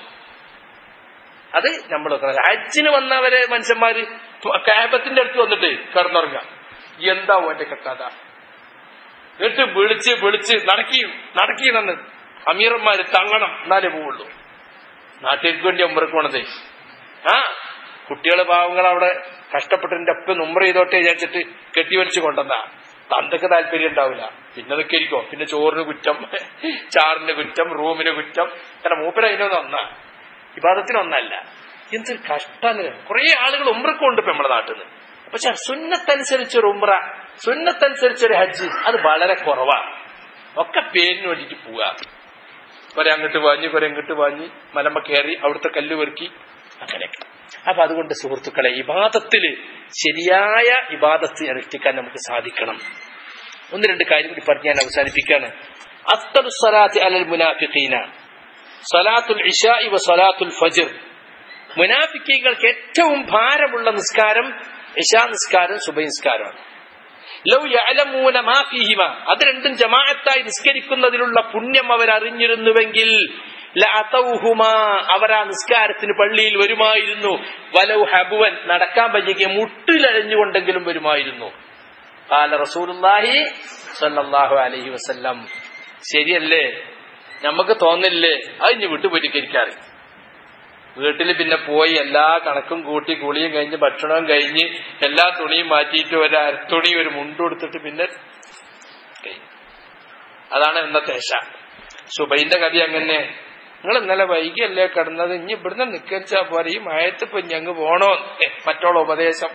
അത് നമ്മൾ ഹജ്ജിന് വന്നവരെ മനുഷ്യന്മാര് കാബത്തിന്റെ അടുത്ത് വന്നിട്ട് കിടന്നുറങ്ങാം എന്താ ഓന്റെ കഥ എന്നിട്ട് വിളിച്ച് വിളിച്ച് നടക്കി നടക്കിയെന്ന് അമീറന്മാര് തങ്ങണം എന്നാലേ പോവുള്ളൂ നാട്ടിലേക്ക് വേണ്ടി ഉമ്മർക്ക് പോണതേ ആ കുട്ടികളെ പാവങ്ങൾ അവിടെ കഷ്ടപ്പെട്ടതിന്റെ ഒപ്പം ഉമ്മർ ചെയ്തോട്ടെ വിചാരിച്ചിട്ട് കെട്ടിവലിച്ച് കൊണ്ടെന്നാ തന്തൊക്കെ താല്പര്യം ഉണ്ടാവില്ല പിന്നെ അതൊക്കെ ഇരിക്കോ പിന്നെ ചോറിന് കുറ്റം ചാറിന് കുറ്റം റൂമിന് കുറ്റം കാരണം മൂപ്പര അതിനൊന്നും ഒന്നാ വിവാദത്തിന് ഒന്നല്ല എന്തൊരു കഷ്ടാന്ന് കുറെ ആളുകൾ ഉമ്രക്ക് ഉണ്ട് ഇപ്പൊ നമ്മുടെ നാട്ടിൽ നിന്ന് പക്ഷെ സുന്നത്തനുസരിച്ച് ഒരു ഉമ്ര സുന്നത്തനുസരിച്ച് ഒരു ഹജ്ജ് അത് വളരെ കുറവാണ് ഒക്കെ പേരിന് വേണ്ടിട്ട് പോവുക കുറെ അങ്ങോട്ട് വാങ്ങി കുറെ അങ്ങോട്ട് വാങ്ങി മലമ്പ കയറി അവിടുത്തെ കല്ല് പെറുക്കി അങ്ങനെയൊക്കെ അപ്പൊ അതുകൊണ്ട് സുഹൃത്തുക്കളെ ഇബാദത്തില് ശരിയായ ഇബാദത്ത് അനുഷ്ഠിക്കാൻ നമുക്ക് സാധിക്കണം ഒന്ന് രണ്ട് കാര്യം കൂടി പറഞ്ഞ് ഞാൻ അവസാനിപ്പിക്കുകയാണ് അസ്തലു സലാത്ത് അലൽ മുനാഫിഖീന സലാത്തുൽ ഇഷാഇ വ സലാത്തുൽ ഫജ്ർ മുനാഫിക്കീകൾക്ക് ഏറ്റവും ഭാരമുള്ള നിസ്കാരം ഇഷാ നിസ്കാരം സുബൈ നിസ്കാരമാണ് ലൗ യഅലമൂന മാ ഫീഹിമ അത് രണ്ടും ജമാഅത്തായി നിസ്കരിക്കുന്നതിലുള്ള പുണ്യം അവർ അറിഞ്ഞിരുന്നുവെങ്കിൽ ലഅതൗഹുമാ അവർ ആ നിസ്കാരത്തിന് പള്ളിയിൽ വരുമായിരുന്നു വലൗ ഹബുവൻ നടക്കാൻ പറ്റിയ മുട്ടിലഴഞ്ഞുകൊണ്ടെങ്കിലും വരുമായിരുന്നു കാല റസൂലുള്ളാഹി സല്ലല്ലാഹു അലൈഹി വസല്ലം ശരിയല്ലേ നമുക്ക് തോന്നില്ലേ അത് ഇനി വിട്ടുപോയിരിക്കാറ് വീട്ടിൽ പിന്നെ പോയി എല്ലാ കണക്കും കൂട്ടി കുളിയും കഴിഞ്ഞ് ഭക്ഷണവും കഴിഞ്ഞ് എല്ലാ തുണിയും മാറ്റിയിട്ട് ഒരു അരത്തുണി ഒരു മുണ്ടും എടുത്തിട്ട് പിന്നെ കഴിഞ്ഞു. അതാണ് ഇന്നത്തെ ശ സുബൈന്റെ കഥ അങ്ങനെ നിങ്ങൾ ഇന്നലെ വൈകിയല്ലേ കിടന്നത് ഇനി ഇവിടുന്ന് നിക്കച്ചാ പോരെ ഈ മയത്തിപ്പോ ഞങ്ങ് പോണോ ഏ, മറ്റുള്ള ഉപദേശം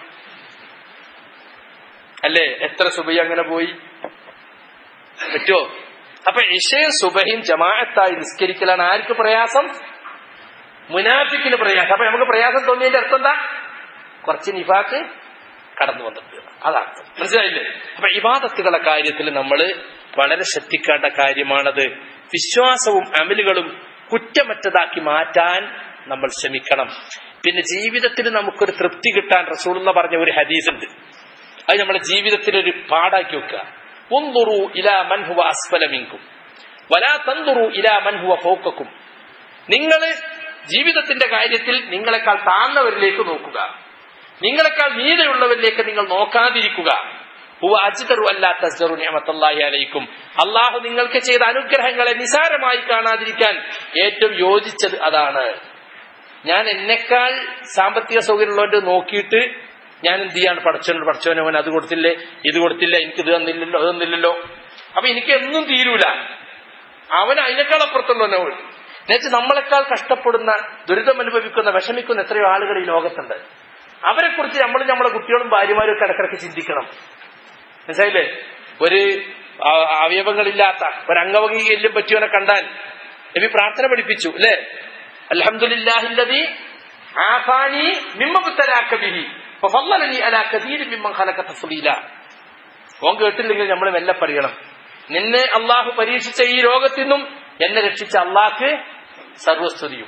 അല്ലേ എത്ര സുബൈ അങ്ങനെ പോയി പറ്റുമോ അപ്പൊ ഇഷയും സുബഹിയും ജമാഅത്തായി നിസ്കരിക്കലാണ് ആർക്ക് പ്രയാസം മുനാഫിക്കിന് പ്രയാസം അപ്പൊ നമുക്ക് പ്രയാസം തോന്നിയതിന്റെ അർത്ഥം എന്താ കുറച്ച് നിഫാക്ക് കടന്നു വന്നിട്ട് അതാണ് മനസ്സിലായില്ലേ അപ്പൊ ഇബാദത്തുകളെ കാര്യത്തിൽ നമ്മൾ വളരെ ശ്രദ്ധിക്കേണ്ട കാര്യമാണത് വിശ്വാസവും അമലുകളും കുറ്റമറ്റതാക്കി മാറ്റാൻ നമ്മൾ ശ്രമിക്കണം പിന്നെ ജീവിതത്തിൽ നമുക്കൊരു തൃപ്തി കിട്ടാൻ റസൂലുള്ള പറഞ്ഞ ഒരു ഹദീസ് ഉണ്ട് അത് നമ്മുടെ ജീവിതത്തിൽ ഒരു പാടാക്കി വെക്കുക ഉന്തുറു ഇലാ മൻഹുവ അസ്ഫലമിങ്കും വലാ തന്തുറു ഇലാ മൻഹുവ ഫോക്കക്കും നിങ്ങൾ ജീവിതത്തിന്റെ കാര്യത്തിൽ നിങ്ങളെക്കാൾ താഴ്ന്നവരിലേക്ക് നോക്കുക നിങ്ങളെക്കാൾ നീതയുള്ളവരിലേക്ക് നിങ്ങൾ നോക്കാതിരിക്കുക ഹുവ അജ്ദറു അല്ലാ തസ്ദറു നിഅമത്തല്ലാഹി അലൈക്കും അള്ളാഹു നിങ്ങൾക്ക് ചെയ്ത അനുഗ്രഹങ്ങളെ നിസാരമായി കാണാതിരിക്കാൻ ഏറ്റവും യോജിച്ചത് അതാണ് ഞാൻ എന്നെക്കാൾ സാമ്പത്തിക സൗകര്യമുള്ളവന്റെ നോക്കിയിട്ട് ഞാൻ എന്ത് ചെയ്യാണ് പഠിച്ചോണ്ട് പഠിച്ചവൻ അവൻ അത് കൊടുത്തില്ലേ ഇത് കൊടുത്തില്ല എനിക്ക് ഇത് തന്നില്ലല്ലോ അത് തന്നില്ലല്ലോ അപ്പൊ എനിക്ക് എന്നും തീരൂല അവൻ അതിനേക്കാൾ അപ്പുറത്തുള്ളവൻ എന്നുവെച്ചാൽ നമ്മളെക്കാൾ കഷ്ടപ്പെടുന്ന ദുരിതം അനുഭവിക്കുന്ന വിഷമിക്കുന്ന എത്രയോ ആളുകൾ ഈ ലോകത്തുണ്ട് അവരെ കുറിച്ച് നമ്മൾ നമ്മളെ കുട്ടികളും ഭാര്യമാരും ഒക്കെ ഇടക്കിടക്ക് ചിന്തിക്കണം മനസ്സിലായില്ലേ ഒരു ആ- അവയവങ്ങളില്ലാത്ത ഒരു അംഗവകീല്യം പറ്റിയവനെ കണ്ടാൽ നബി പ്രാർത്ഥന പഠിപ്പിച്ചു അല്ലേ അൽഹംദുലില്ലാഹില്ലദീ ആഫാനി മിമ്മബ്തലാക ബിഹി ഫഫല്ലലനി അലാ കസീരിൻ മിമ്മൻ ഖലഖ തഫ്ളീല ഓൻ കേട്ടില്ലെങ്കിൽ നമ്മൾ മെല്ലെ പറയണം നിന്നെ അള്ളാഹു പരീക്ഷിച്ച ഈ രോഗത്തിൽ നിന്നും എന്നെ രക്ഷിച്ച അള്ളാഹ്ക്ക് സർവസ്തുതിയും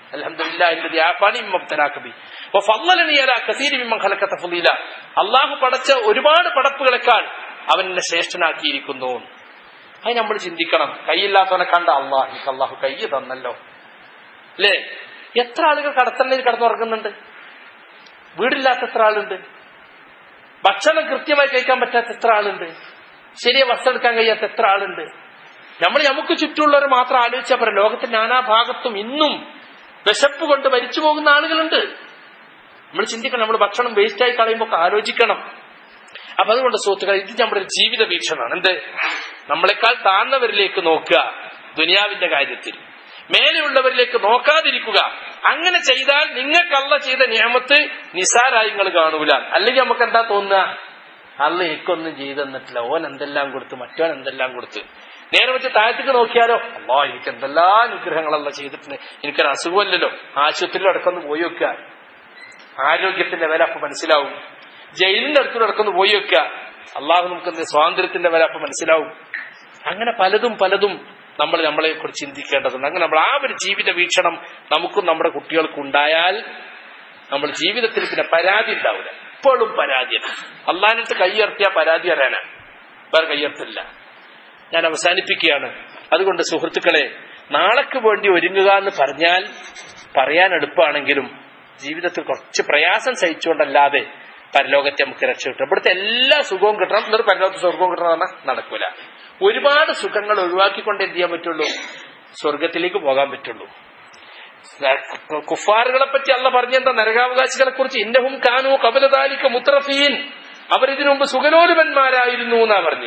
അള്ളാഹു പടച്ച ഒരുപാട് പടപ്പുകളെക്കാൾ അവൻ എന്നെ ശ്രേഷ്ഠനാക്കിയിരിക്കുന്നു അത് നമ്മൾ ചിന്തിക്കണം കൈയില്ലാത്തവനെ കണ്ട അള്ളാഹ് എനിക്ക് അള്ളാഹു കൈ തന്നല്ലോ അല്ലേ എത്ര ആളുകൾ കടത്തണ്ണയിൽ കടന്നുറങ്ങുന്നുണ്ട് വീടില്ലാത്ത എത്ര ആളുണ്ട് ഭക്ഷണം കൃത്യമായി കഴിക്കാൻ പറ്റാത്ത എത്ര ആളുണ്ട് ശരിയെ വസ്ത്രം എടുക്കാൻ കഴിയാത്ത എത്ര ആളുണ്ട് നമ്മൾ നമുക്ക് ചുറ്റുമുള്ളവർ മാത്രം ആലോചിച്ചാൽ പറയാം ലോകത്തിന്റെ നാനാഭാഗത്തും ഇന്നും വിശപ്പ് കൊണ്ട് മരിച്ചു പോകുന്ന ആളുകളുണ്ട് നമ്മൾ ചിന്തിക്കണം നമ്മൾ ഭക്ഷണം വേസ്റ്റായി കളയുമ്പോൾ ഒക്കെ ആലോചിക്കണം അപ്പൊ അതുകൊണ്ട് സുഹൃത്തുക്കൾ ഇത് നമ്മുടെ ഒരു ജീവിത വീക്ഷണമാണ് എന്ത് നമ്മളെക്കാൾ താഴ്ന്നവരിലേക്ക് നോക്കുക ദുനിയാവിന്റെ കാര്യത്തിൽ മേലെയുള്ളവരിലേക്ക് നോക്കാതിരിക്കുക അങ്ങനെ ചെയ്താൽ നിങ്ങൾക്കല്ല ചെയ്ത നിയമത്ത് നിസാരായി നിങ്ങൾ കാണൂല അല്ലെങ്കിൽ നമുക്ക് എന്താ തോന്നുക അല്ല എനിക്കൊന്നും ചെയ്തെന്നിട്ടില്ല ഓൻ എന്തെല്ലാം കൊടുത്തു മറ്റോൻ എന്തെല്ലാം കൊടുത്തു നേരെ വെച്ച് താഴത്തേക്ക് നോക്കിയാലോ അല്ലോ എനിക്ക് എന്തെല്ലാം അനുഗ്രഹങ്ങളല്ല ചെയ്തിട്ടുണ്ട് എനിക്കൊരു അസുഖമല്ലല്ലോ ആശുപത്രിയിൽ അടക്കൊന്ന് പോയി വെക്കുക ആരോഗ്യത്തിന്റെ വില അപ്പൊ മനസ്സിലാവും ജയിലിന്റെ അടുത്ത് നടക്കൊന്ന് പോയി വെക്കുക അള്ളാഹു നമുക്ക് എന്ത് സ്വാതന്ത്ര്യത്തിന്റെ വില അപ്പൊ മനസ്സിലാവും അങ്ങനെ പലതും പലതും നമ്മൾ നമ്മളെ കുറിച്ച് ചിന്തിക്കേണ്ടതുണ്ട് അങ്ങനെ നമ്മൾ ആ ഒരു ജീവിത വീക്ഷണം നമുക്കും നമ്മുടെ കുട്ടികൾക്കും ഉണ്ടായാൽ നമ്മൾ ജീവിതത്തിൽ പിന്നെ പരാതി ഉണ്ടാവില്ല എപ്പോഴും പരാതിയാണ് അള്ളാനടുത്ത് കൈയർത്തിയ പരാതി അറിയാനാണ് വേറെ കൈയർത്തില്ല ഞാൻ അവസാനിപ്പിക്കുകയാണ് അതുകൊണ്ട് സുഹൃത്തുക്കളെ നാളേക്ക് വേണ്ടി ഒരുങ്ങുക എന്ന് പറഞ്ഞാൽ പറയാൻ എളുപ്പമാണെങ്കിലും ജീവിതത്തിൽ കുറച്ച് പ്രയാസം സഹിച്ചുകൊണ്ടല്ലാതെ പരലോകത്തെ നമുക്ക് രക്ഷ ഇവിടുത്തെ എല്ലാ സുഖവും കിട്ടണം എന്നൊരു പരലോകത്ത് സ്വർഗവും കിട്ടണം എന്ന് പറഞ്ഞാൽ നടക്കൂല ഒരുപാട് സുഖങ്ങൾ ഒഴിവാക്കിക്കൊണ്ട് എന്ത് ചെയ്യാൻ പറ്റുള്ളൂ സ്വർഗത്തിലേക്ക് പോകാൻ പറ്റുള്ളൂ കുഫാറുകളെ പറ്റി അല്ല പറഞ്ഞെന്താ നരകാവകാശികളെ കുറിച്ച് ഇന്നഹും കാനു കബലതാലിക്ക മുത്രഫീൻ അവരിതിനു മുമ്പ് സുഖലോലുപന്മാരായിരുന്നു എന്നാ പറഞ്ഞു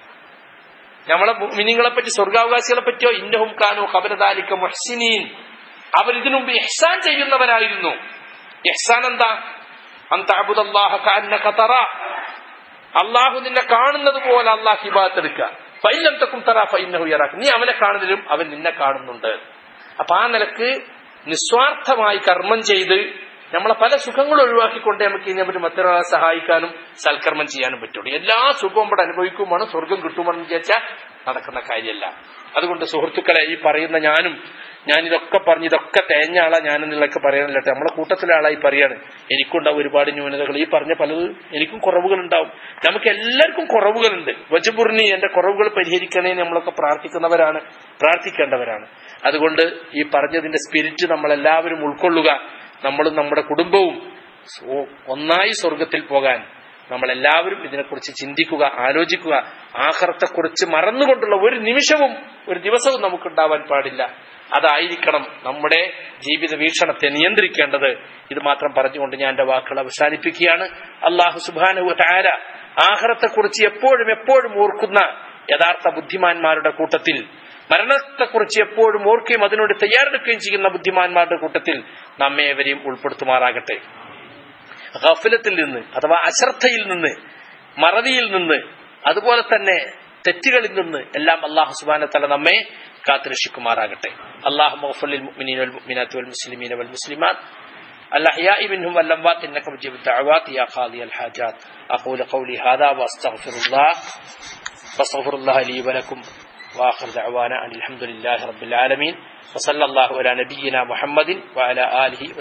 നമ്മളെ മിനിങ്ങളെ പറ്റി സ്വർഗാവകാശികളെ പറ്റിയോ ഇന്നഹും കാനു കബലതാലിക്ക മുഹ്സിനീൻ അവരിതിനു മുമ്പ് ഇഹ്സാൻ ചെയ്യുന്നവരായിരുന്നു ഇഹ്സാൻ എന്താ അന്താബുദല്ലാഹ കാന്നക തറ അള്ളാഹു നിന്നെ കാണുന്നത് പോലെ അള്ളാഹ് ഹിബാത്ത് എടുക്കുക ഫൈലം തക്കും തറ ഫൈനഹു യറാക്ക് നീ അവനെ കാണുന്നതിലും അവൻ നിന്നെ കാണുന്നുണ്ട് അപ്പൊ ആ നിലക്ക് നിസ്വാർത്ഥമായി കർമ്മം ചെയ്ത് നമ്മളെ പല സുഖങ്ങളും ഒഴിവാക്കിക്കൊണ്ട് നമുക്ക് ഇനി പറ്റും മറ്റൊരാളെ സഹായിക്കാനും സൽക്കർമ്മം ചെയ്യാനും പറ്റുള്ളൂ എല്ലാ സുഖവും ഇവിടെ അനുഭവിക്കുമ്പോൾ സ്വർഗം കിട്ടുമെന്ന് വിചാരിച്ചാൽ നടക്കുന്ന കാര്യമല്ല അതുകൊണ്ട് സുഹൃത്തുക്കളെ ഈ പറയുന്ന ഞാനും ഞാൻ ഇതൊക്കെ പറഞ്ഞ് ഇതൊക്കെ തേഞ്ഞ ആളാ ഞാനെന്നുള്ളതൊക്കെ പറയാനില്ല നമ്മളെ കൂട്ടത്തിലെ ആളായി പറയാണ് എനിക്കുണ്ടാവും ഒരുപാട് ന്യൂനതകൾ ഈ പറഞ്ഞ പലത് എനിക്കും കുറവുകൾ ഉണ്ടാവും നമുക്ക് എല്ലാവർക്കും കുറവുകളുണ്ട് വജപുർണി എന്റെ കുറവുകൾ പരിഹരിക്കണേ നമ്മളൊക്കെ പ്രാർത്ഥിക്കുന്നവരാണ് പ്രാർത്ഥിക്കേണ്ടവരാണ് അതുകൊണ്ട് ഈ പറഞ്ഞതിന്റെ സ്പിരിറ്റ് നമ്മളെല്ലാവരും ഉൾക്കൊള്ളുക നമ്മളും നമ്മുടെ കുടുംബവും ഒന്നായി സ്വർഗത്തിൽ പോകാൻ നമ്മളെല്ലാവരും ഇതിനെക്കുറിച്ച് ചിന്തിക്കുക ആലോചിക്കുക ആഹ്റത്തെക്കുറിച്ച് മറന്നുകൊണ്ടുള്ള ഒരു നിമിഷവും ഒരു ദിവസവും നമുക്കുണ്ടാവാൻ പാടില്ല അതായിരിക്കണം നമ്മുടെ ജീവിത വീക്ഷണത്തെ നിയന്ത്രിക്കേണ്ടത് ഇത് മാത്രം പറഞ്ഞുകൊണ്ട് ഞാൻ എന്റെ വാക്കുകൾ അവസാനിപ്പിക്കുകയാണ് അള്ളാഹു സുബാനു താര ആഹാരത്തെക്കുറിച്ച് എപ്പോഴും എപ്പോഴും ഓർക്കുന്ന യഥാർത്ഥ ബുദ്ധിമാന്മാരുടെ കൂട്ടത്തിൽ മരണത്തെക്കുറിച്ച് എപ്പോഴും ഓർക്കുകയും അതിനോട് തയ്യാറെടുക്കുകയും ചെയ്യുന്ന ബുദ്ധിമാന്മാരുടെ കൂട്ടത്തിൽ നമ്മെ ഏവരെയും ഉൾപ്പെടുത്തുമാറാകട്ടെ ഗഫലത്തിൽ നിന്ന് അഥവാ അശ്രദ്ധയിൽ നിന്ന് മറവിയിൽ നിന്ന് അതുപോലെ തന്നെ തെറ്റുകളിൽ നിന്ന് എല്ലാം അള്ളാഹു സുബാന തല നമ്മെ കാത്തുരക്ഷിക്കുമാറാകട്ടെ അള്ളാഹു മഹഫുലിൽ മുഅ്മിനീന വൽ മുഅ്മിനാത്ത് വൽ മുസ്ലിമീന വൽ മുസ്ലിമാത്ത് الأحياء منهم والأموات إنك مجيب الدعوات يا قاضي الحاجات أقول قولي هذا وأستغفر الله واستغفر الله لي ولكم وآخر دعوانا أن الحمد لله رب العالمين وصلى الله على نبينا محمد وعلى آله